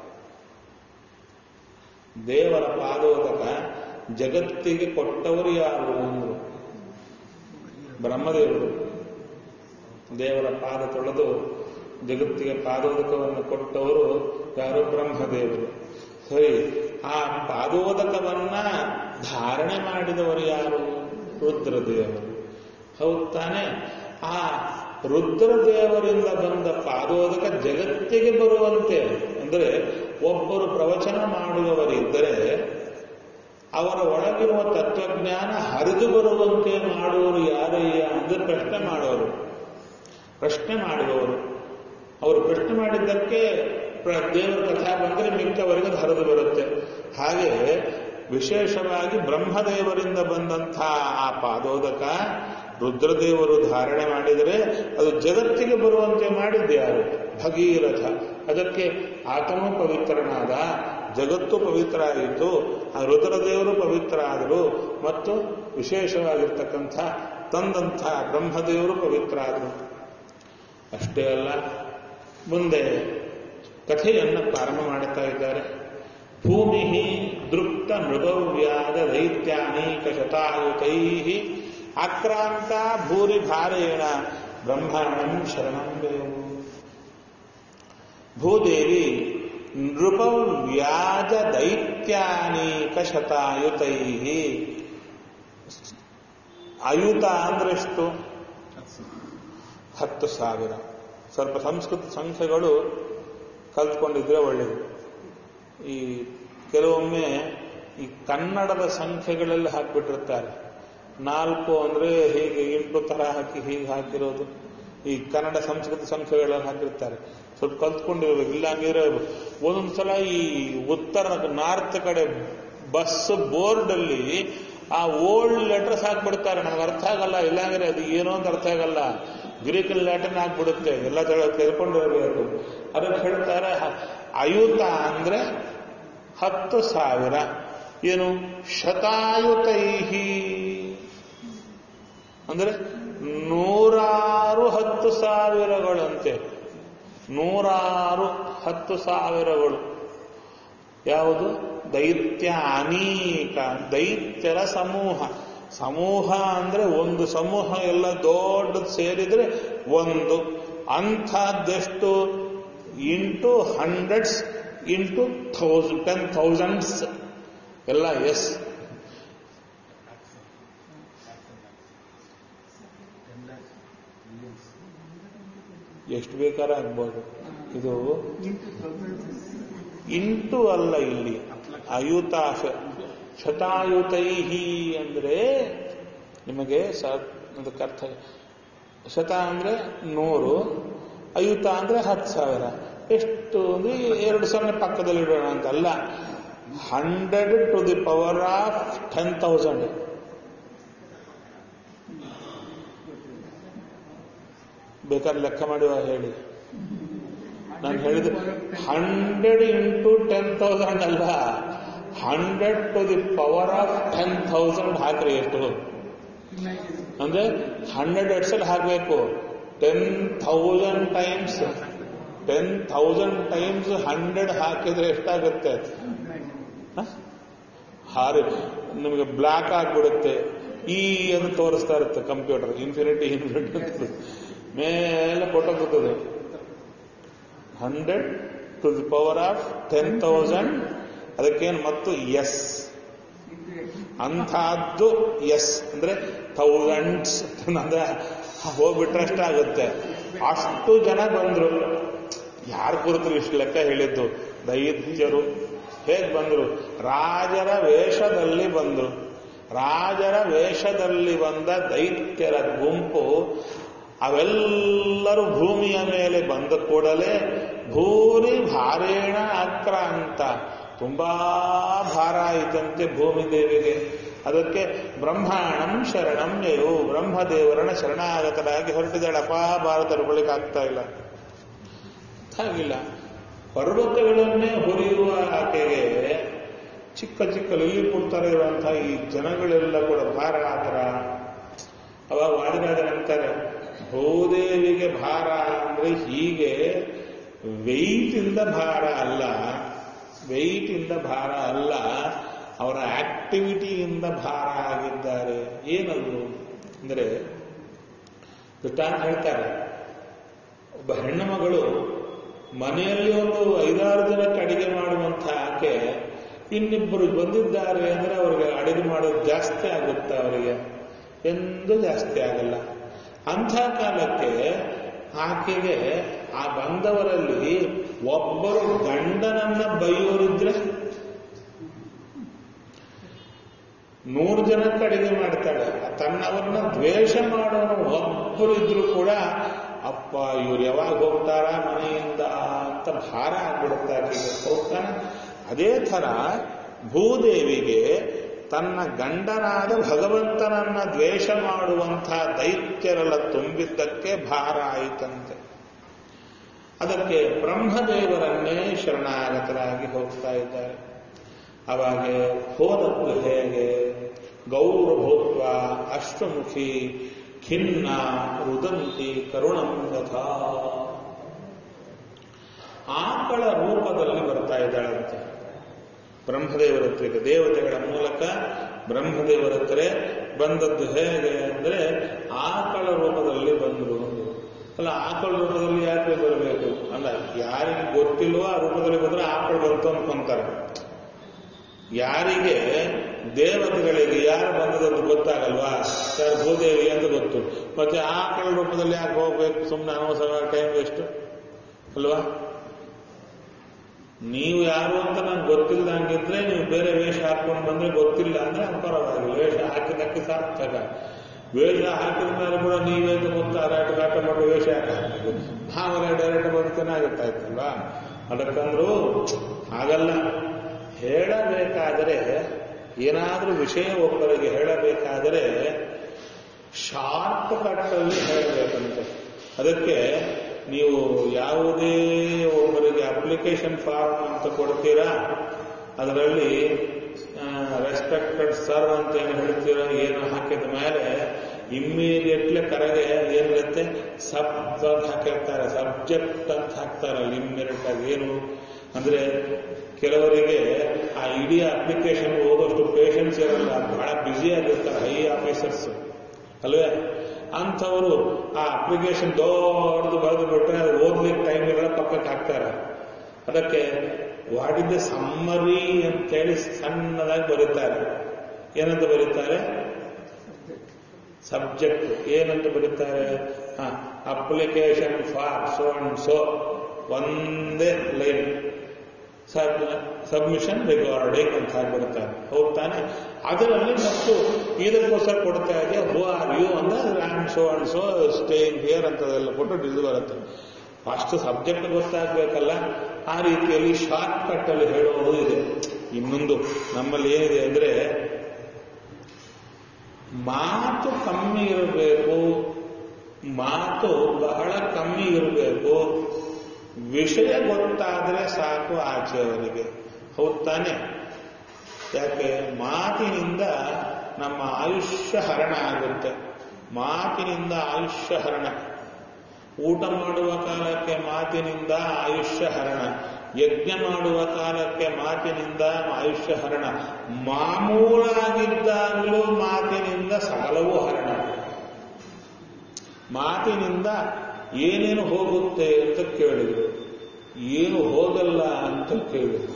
ದೇವರ ಪಾದೋದಕ ಜಗತ್ತಿಗೆ ಕೊಟ್ಟವರು ಯಾರು ಅಂದರು ಬ್ರಹ್ಮದೇವರು ದೇವರ ಪಾದ ತೊಳೆದು ಜಗತ್ತಿಗೆ ಪಾದೋದಕವನ್ನು ಕೊಟ್ಟವರು ಯಾರು ಬ್ರಹ್ಮದೇವರು ಸರಿ ಆ ಪಾದೋದಕವನ್ನ ಧಾರಣೆ ಮಾಡಿದವರು ಯಾರು ರುದ್ರದೇವರು ಹೌದು ತಾನೆ ಆ ರುದ್ರದೇವರಿಂದ ಬಂದ ಪಾದೋದಕ ಜಗತ್ತಿಗೆ ಬರುವಂತೆ ಅಂದರೆ ಒಬ್ಬರು ಪ್ರವಚನ ಮಾಡುವವರಿದ್ದರೆ ಅವರ ಒಳಗಿರುವ ತತ್ವಜ್ಞಾನ ಹರಿದು ಬರುವಂತೆ ಮಾಡುವವರು ಯಾರಯ್ಯ ಅಂದ್ರೆ ಪ್ರಶ್ನೆ ಮಾಡೋರು ಪ್ರಶ್ನೆ ಮಾಡುವವರು ಅವರು ಪ್ರಶ್ನೆ ಮಾಡಿದ್ದಕ್ಕೆ ಪ್ರ- ದೇವರ ಕಥಾ ಬಂದರೆ ಮಿಕ್ಕವರಿಗೆ ಹರಿದು ಬರುತ್ತೆ ಹಾಗೆ ವಿಶೇಷವಾಗಿ ಬ್ರಹ್ಮದೇವರಿಂದ ಬಂದಂಥ ಆ ಪಾದೋದಕ ರುದ್ರದೇವರು ಧಾರಣೆ ಮಾಡಿದರೆ ಅದು ಜಗತ್ತಿಗೆ ಬರುವಂತೆ ಮಾಡಿದ್ದೆ ಯಾರು ಭಗೀರಥ ಅದಕ್ಕೆ ಆತನೂ ಪವಿತ್ರನಾದ ಜಗತ್ತು ಪವಿತ್ರ ಆಯಿತು ಆ ರುದ್ರದೇವರು ಪವಿತ್ರ ಆದರು ಮತ್ತು ವಿಶೇಷವಾಗಿರ್ತಕ್ಕಂಥ ತಂದಂಥ ಬ್ರಹ್ಮದೇವರು ಪವಿತ್ರ ಆದರು ಅಷ್ಟೇ ಅಲ್ಲ ಮುಂದೆ ಕಥೆಯನ್ನು ಪ್ರಾರಂಭ ಮಾಡುತ್ತಾ ಇದ್ದಾರೆ ಭೂಮಿ ದೃಪ್ತ ಮೃಗವ್ಯಾದ ದೈತ್ಯಾನೇಕ ಶತಾಯುತೈ ಆಕ್ರಾಂತ ಭೂರಿ ಭಾರೇಣ ಬ್ರಹ್ಮಾಂಡಂ ಶರಣಂ ಗಯವು ಭೂದೇವಿ ನೃಪವ್ಯಾಜ ದೈತ್ಯಾನೇಕ ಶತಾಯುತೈ ಅಯುತ ಅಂದ್ರೆಷ್ಟು ಹತ್ತು ಸಾವಿರ ಸ್ವಲ್ಪ ಸಂಸ್ಕೃತ ಸಂಖ್ಯೆಗಳು ಕಲ್ತ್ಕೊಂಡಿದ್ರೆ ಒಳ್ಳೆಯದು ಈ ಕೆಲವೊಮ್ಮೆ ಈ ಕನ್ನಡದ ಸಂಖ್ಯೆಗಳೆಲ್ಲ ಹಾಕಿಬಿಟ್ಟಿರ್ತಾರೆ ನಾಲ್ಕು ಅಂದರೆ ಹೀಗೆ ಎಂಟು ತರ ಹಾಕಿ ಹೀಗೆ ಹಾಕಿರೋದು ಈ ಕನ್ನಡ ಸಂಸ್ಕೃತ ಸಂಖ್ಯೆಗಳೆಲ್ಲ ಹಾಕಿರ್ತಾರೆ ಸ್ವಲ್ಪ ಕಲ್ತ್ಕೊಂಡಿರ್ಬೇಕು ಇಲ್ಲ ಹಂಗಿದ್ರೆ ಒಂದೊಂದು ಸಲ ಈ ಉತ್ತರ ನಾರ್ತ್ ಕಡೆ ಬಸ್ ಬೋರ್ಡ್ ಅಲ್ಲಿ ಆ ಓಲ್ಡ್ ಲೆಟರ್ಸ್ ಹಾಕ್ಬಿಡ್ತಾರೆ ನಮ್ಗೆ ಅರ್ಥ ಆಗಲ್ಲ ಇಲ್ಲಾಂದ್ರೆ ಅದು ಏನೋ ಅಂತ ಅರ್ಥ ಆಗಲ್ಲ ಗ್ರೀಕ್ ಲ್ಯಾಟಿನ್ ಹಾಕ್ಬಿಡುತ್ತೆ ಎಲ್ಲ ತಿಳ್ಕೊಂಡಿರಬೇಕು ಅದಕ್ಕೆ ಹೇಳ್ತಾರೆ ಹ- ಅಯುತ ಅಂದ್ರೆ ಹತ್ತು ಸಾವಿರ ಏನು ಶತಾಯುತೈಹಿ ಅಂದ್ರೆ ನೂರಾರು ಹತ್ತು ಸಾವಿರಗಳಂತೆ ನೂರಾರು ಹತ್ತು ಸಾವಿರಗಳು ಯಾವುದು ದೈತ್ಯ ಅನೇಕ ದೈತ್ಯರ ಸಮೂಹ ಸಮೂಹ ಅಂದ್ರೆ ಒಂದು ಸಮೂಹ ಎಲ್ಲ ದೊಡ್ಡದು ಸೇರಿದ್ರೆ ಒಂದು ಅಂಥದ್ದೆಷ್ಟು into hundreds into thousand ten thousands ಎಲ್ಲ ಎಸ್ ಎಷ್ಟು ಬೇಕಾರ ಆಗ್ಬೋದು ಇದು ಇಂಟು ತೊಂದರೆ ಇಂಟು ಅಲ್ಲ ಇಲ್ಲಿ ಅಯುತ ಶ- ಶತಾಯುತೈಹಿ ಅಂದ್ರೆ ನಿಮಗೆ ಸ ಅದಕ್ಕೆ ಅರ್ಥ ಶತ ಅಂದ್ರೆ ನೂರು ಅಯುತ ಅಂದ್ರೆ ಹತ್ತು ಸಾವಿರ ಎಷ್ಟು ಅಂದ್ರೆ ಎರಡು ಸೊನ್ನೆ ಪಕ್ಕದಲ್ಲಿ ಇಡೋಣ ಅಂತಲ್ಲ hundred to the power of ten thousand ಬೇಕಾದ್ರೆ ಲೆಕ್ಕ ಮಾಡುವ ಹೇಳಿ ನಾನು ಹೇಳಿದ ಹಂಡ್ರೆಡ್ ಇಂಟು ಟೆನ್ ತೌಸಂಡ್ ಅಲ್ಲ hundred to the power of ten thousand ಹಾಕ್ರಿ ಎಷ್ಟು ಅಂದ್ರೆ ಹಂಡ್ರೆಡ್ ಎಡ್ಸಲ್ಲಿ ಹಾಕಬೇಕು ten thousand times ten thousand times hundred ಹಾಕಿದ್ರೆ ಎಷ್ಟಾಗುತ್ತೆ ಹ? ಹಾರಿ ನಿಮಗೆ ಬ್ಲ್ಯಾಕ್ ಆಗಿಬಿಡುತ್ತೆ ಈ ಅಂತ ತೋರಿಸ್ತಾ ಇರುತ್ತೆ ಕಂಪ್ಯೂಟರ್ ಇನ್ಫಿನಿಟಿ ಇನ್ಫಿನಿಟಿ ಅಂತ ಮೇಲೆ ಫೋಟೋ ಬರ್ತದೆ hundred to the power of ten thousand ಅದಕ್ಕೇನು ಮತ್ತು ಎಸ್ ಅಂಥದ್ದು ಎಸ್ ಅಂದ್ರೆ ಥೌಸಂಡ್ಸ್ ಅಂದ್ರೆ ಹೋಗ್ಬಿಟ್ರೆ ಅಷ್ಟಾಗುತ್ತೆ ಅಷ್ಟು ಜನ ಬಂದ್ರು ಯಾರು ಕುರಿತರು ಇಷ್ಟು ಲೆಕ್ಕ ಹೇಳಿದ್ದು ದೈತ್ಯರು ಹೇಗೆ ಬಂದ್ರು ರಾಜರ ವೇಷದಲ್ಲಿ ಬಂದ್ರು ರಾಜರ ವೇಷದಲ್ಲಿ ಬಂದ ದೈತ್ಯರ ಗುಂಪು ಅವೆಲ್ಲರೂ ಭೂಮಿಯ ಮೇಲೆ ಬಂದ ಕೂಡಲೇ ಭೂರಿ ಭಾರೇಣ ಆಕ್ರಾಂತ ತುಂಬಾ ಭಾರ ಆಯಿತಂತೆ ಭೂಮಿ ದೇವಿಗೆ ಅದಕ್ಕೆ ಬ್ರಹ್ಮಾಣಂ ಶರಣಂ ಯಯು ಬ್ರಹ್ಮದೇವರನ ಶರಣಾಗತರಾಗಿ ಹೊರಟಿದ್ದಾಳಪ್ಪ ಭಾರತ ಆಗ್ತಾ ಇಲ್ಲ ಹಾಗಿಲ್ಲ ಪರ್ವತಗಳನ್ನೇ ಹುರಿಯುವ ಆಕೆಗೆ ಚಿಕ್ಕ ಚಿಕ್ಕ ಲಿಲ್ಲಿಪುರ್ ತರ ಇರುವಂತಹ ಈ ಜನಗಳೆಲ್ಲ ಕೂಡ ಭಾರ ಆತರ ಅವಾಗ ವಾದಿರಾಜನ ಅಂತಾರೆ ಭೂದೇವಿಗೆ ಭಾರ ಅಂದ್ರೆ ಹೀಗೆ ವೆಯ್ಟ್ ಇಂದ ಭಾರ ಅಲ್ಲ ವೆಯ್ಟ್ ಇಂದ ಭಾರ ಅಲ್ಲ ಅವರ ಆಕ್ಟಿವಿಟಿಯಿಂದ ಭಾರ ಆಗಿದ್ದಾರೆ ಏನದು ಅಂದ್ರೆ ದೃಷ್ಟಾಂತ ಹೇಳ್ತಾರೆ ಒಬ್ಬ ಹೆಣ್ಣು ಮಗಳು ಮನೆಯಲ್ಲಿ ಒಂದು ಐದಾರು ಜನಕ್ಕೆ ಅಡಿಗೆ ಮಾಡುವಂತ ಆಕೆ ಇನ್ನಿಬ್ಬರು ಬಂದಿದ್ದಾರೆ ಅಂದ್ರೆ ಅವರಿಗೆ ಅಡಿಗೆ ಮಾಡೋದು ಜಾಸ್ತಿ ಆಗುತ್ತೆ ಅವರಿಗೆ ಎಂದೂ ಜಾಸ್ತಿ ಆಗಲ್ಲ ಅಂಥ ಕಾಲಕ್ಕೆ ಆಕೆಗೆ ಆ ಬಂದವರಲ್ಲಿ ಒಬ್ಬರು ಗಂಡನನ್ನ ಬೈಯೋರಿದ್ರೆ ನೂರು ಜನಕ್ಕೆ ಅಡಿಗೆ ಮಾಡ್ತಾಳೆ ತನ್ನವರನ್ನ ದ್ವೇಷ ಮಾಡೋನು ಒಬ್ಬರು ಇದ್ರು ಕೂಡ ಅಪ್ಪ ಇವ್ರು ಯಾವಾಗ ಹೋಗ್ತಾರ ಮನೆಯಿಂದ ಅಂತ ಭಾರ ಆಗ್ಬಿಡುತ್ತೆ ಆಕೆಗೆ ಹೋಗ್ತಾನೆ ಅದೇ ಥರ ಭೂದೇವಿಗೆ ತನ್ನ ಗಂಡನಾದ ಭಗವಂತನನ್ನ ದ್ವೇಷ ಮಾಡುವಂಥ ದೈತ್ಯರೆಲ್ಲ ತುಂಬಿದ್ದಕ್ಕೆ ಭಾರ ಆಯಿತಂತೆ ಅದಕ್ಕೆ ಬ್ರಹ್ಮದೇವರನ್ನೇ ಶರಣಾಗತರಾಗಿ ಹೋಗ್ತಾ ಇದ್ದಾರೆ ಅವಾಗ ಹೋದದ್ದು ಹೇಗೆ ಗೌರಭೂತ್ವ ಅಷ್ಟಮುಖಿ ಖಿನ್ನ ರುದಂತಿ ಕರುಣಂ ಯಥಾ ಆಕಳ ರೂಪದಲ್ಲಿ ಬರ್ತಾ ಇದ್ದಾಳಂತೆ ಬ್ರಹ್ಮದೇವರ ಹತ್ರಕ್ಕೆ ದೇವತೆಗಳ ಮೂಲಕ ಬ್ರಹ್ಮದೇವರ ಹತ್ರ ಬಂದದ್ದು ಹೇಗೆ ಅಂದ್ರೆ ಆಕಳ ರೂಪದಲ್ಲಿ ಬಂದರು ಅಲ್ಲ ಆಕಳ ರೂಪದಲ್ಲಿ ಯಾಕೆ ಬರಬೇಕು ಅಲ್ಲ ಯಾರಿಗೆ ಗೊತ್ತಿಲ್ವೋ ಆ ರೂಪದಲ್ಲಿ ಬಂದ್ರೆ ಆಕಳ ಬಂತು ಅನ್ಕೊಂತಾರೆ ಯಾರಿಗೆ ದೇವತೆಗಳಿಗೆ ಯಾರು ಬಂದದ್ದು ಗೊತ್ತಾಗಲ್ವಾ ಯಾರು ಭೂದೇವಿ ಅಂತ ಗೊತ್ತು ಮತ್ತೆ ಆಕಳ ರೂಪದಲ್ಲಿ ಯಾಕೆ ಹೋಗ್ಬೇಕು ಸುಮ್ಮನೆ ಅನವಸರ ಟೈಮ್ ವೇಸ್ಟ್ ಅಲ್ವಾ ನೀವು ಯಾರು ಅಂತ ನಂಗೆ ಗೊತ್ತಿಲ್ಲದಂಗಿದ್ರೆ ನೀವು ಬೇರೆ ವೇಷ ಹಾಕೊಂಡು ಬಂದ್ರೆ ಗೊತ್ತಿಲ್ಲ ಅಂದ್ರೆ ಪರವಾಗಿಲ್ಲ ವೇಷ ಹಾಕಿದಕ್ಕೆ ಸಾರ್ಥಕ ವೇಷ ಹಾಕಿದ ಮೇಲೆ ಕೂಡ ನೀವೇ ಗೊತ್ತು ಅರಾಟ ಗಾಟ ಮಾಡೋ ವೇಷ ಹಾಕಬೇಕು ಆಮೇಲೆ ಡೈರೆಕ್ಟ್ ಬಂದು ಚೆನ್ನಾಗಿರ್ತಾ ಇತ್ತಲ್ವಾ ಅದಕ್ಕಂದ್ರು ಹಾಗಲ್ಲ ಹೇಳಬೇಕಾದರೆ ಏನಾದರೂ ವಿಷಯ ಒಬ್ಬರಿಗೆ ಹೇಳಬೇಕಾದರೆ ಶಾರ್ಟ್ ಕಟ್ಟಲ್ಲಿ ಹೇಳಬೇಕಂತೆ ಅದಕ್ಕೆ ನೀವು ಯಾವುದೇ ಒಬ್ಬರಿಗೆ ಅಪ್ಲಿಕೇಶನ್ ಫಾರ್ಮ್ ಅಂತ ಕೊಡ್ತೀರಾ ಅದರಲ್ಲಿ ರೆಸ್ಪೆಕ್ಟೆಡ್ ಸರ್ ಅಂತ ಏನು ಹೇಳ್ತೀರಾ ಏನು ಹಾಕಿದ ಮೇಲೆ ಇಮ್ಮಿಡಿಯೇಟ್ಲಿ ಕರೆಗೆ ಏನಿರುತ್ತೆ ಸಬ್ ಅಂತ ಹಾಕಿರ್ತಾರೆ ಸಬ್ಜೆಕ್ಟ್ ಅಂತ ಹಾಕ್ತಾರೆ ಅಲ್ಲಿ ಇಮ್ಮಿಡಿಯೇಟ್ ಆಗಿ ಏನು ಅಂದ್ರೆ ಕೆಲವರಿಗೆ ಆ ಇಡೀ ಅಪ್ಲಿಕೇಶನ್ ಓದೋಷ್ಟು ಪೇಷನ್ಸ್ ಇರಲ್ಲ ಬಹಳ ಬ್ಯುಸಿ ಆಗಿರ್ತಾರೆ ಹೈ ಆಫೀಸರ್ಸ್ ಅಲ್ವೇ ಅಂಥವರು ಆ ಅಪ್ಲಿಕೇಶನ್ ದೊಡ್ಡದು ಬರೆದು ಬಿಟ್ರೆ ಅದು ಓದ್ಲಿಕ್ಕೆ ಟೈಮ್ ಇರಲ್ಲ ಪಕ್ಕಕ್ಕೆ ಹಾಕ್ತಾರೆ ಅದಕ್ಕೆ ವಾಟ್ ಇಸ್ ದ ಸಮ್ಮರಿ ಅಂತೇಳಿ ಸಣ್ಣದಾಗಿ ಬರೀತಾರೆ ಏನಂತ ಬರೀತಾರೆ ಸಬ್ಜೆಕ್ಟ್ ಏನಂತ ಬರೀತಾರೆ application for so and so ಒಂದೇ ಲೈನ್ ಸಬ್ ಸಬ್ಮಿಷನ್ ರಿಗಾರ್ಡಿಂಗ್ ಅಂತ ಹಾಕ್ಬಿಡ್ತಾರೆ ಹೋಗ್ತಾನೆ ಅದರಲ್ಲಿ ಮತ್ತು ಇದಕ್ಕೋಸ್ಕರ ಕೊಡ್ತಾ ಇದೆ ಹೂ ಆರ್ ಯು ಅಂದ್ರೆ am so and so staying here ಅಂತದೆಲ್ಲ ಕೊಟ್ಟು ಇದು ಬರುತ್ತೆ ಫಸ್ಟ್ ಸಬ್ಜೆಕ್ಟ್ ಗೊತ್ತಾಗಬೇಕಲ್ಲ ಆ ರೀತಿಯಲ್ಲಿ ಶಾರ್ಟ್ ಕಟ್ ಅಲ್ಲಿ ಹೇಳೋದು ಇದೆ ಇನ್ನೊಂದು ನಮ್ಮಲ್ಲಿ ಏನಿದೆ ಅಂದ್ರೆ ಮಾತು ಕಮ್ಮಿ ಇರಬೇಕು ಮಾತು ಬಹಳ ಕಮ್ಮಿ ಇರಬೇಕು ವಿಷಯ ಗೊತ್ತಾದ್ರೆ ಸಾಕು ಆಚೆಯವರಿಗೆ ಹೌದ್ ತಾನೆ ಯಾಕೆ ಮಾತಿನಿಂದ ನಮ್ಮ ಆಯುಷ್ಯ ಹರಣ ಆಗುತ್ತೆ ಮಾತಿನಿಂದ ಆಯುಷ್ಯ ಹರಣ ಊಟ ಮಾಡುವ ಕಾಲಕ್ಕೆ ಮಾತಿನಿಂದ ಆಯುಷ್ಯ ಹರಣ ಯಜ್ಞ ಮಾಡುವ ಕಾಲಕ್ಕೆ ಮಾತಿನಿಂದ ಆಯುಷ್ಯ ಹರಣ ಮಾಮೂಲಾಗಿದ್ದಾಗಲೂ ಮಾತಿನಿಂದ ಸಕಲವೂ ಹರಣ ಮಾತಿನಿಂದ ಏನೇನು ಹೋಗುತ್ತೆ ಅಂತ ಕೇಳಿದ್ರು ಏನು ಹೋಗಲ್ಲ ಅಂತ ಕೇಳಿದ್ರು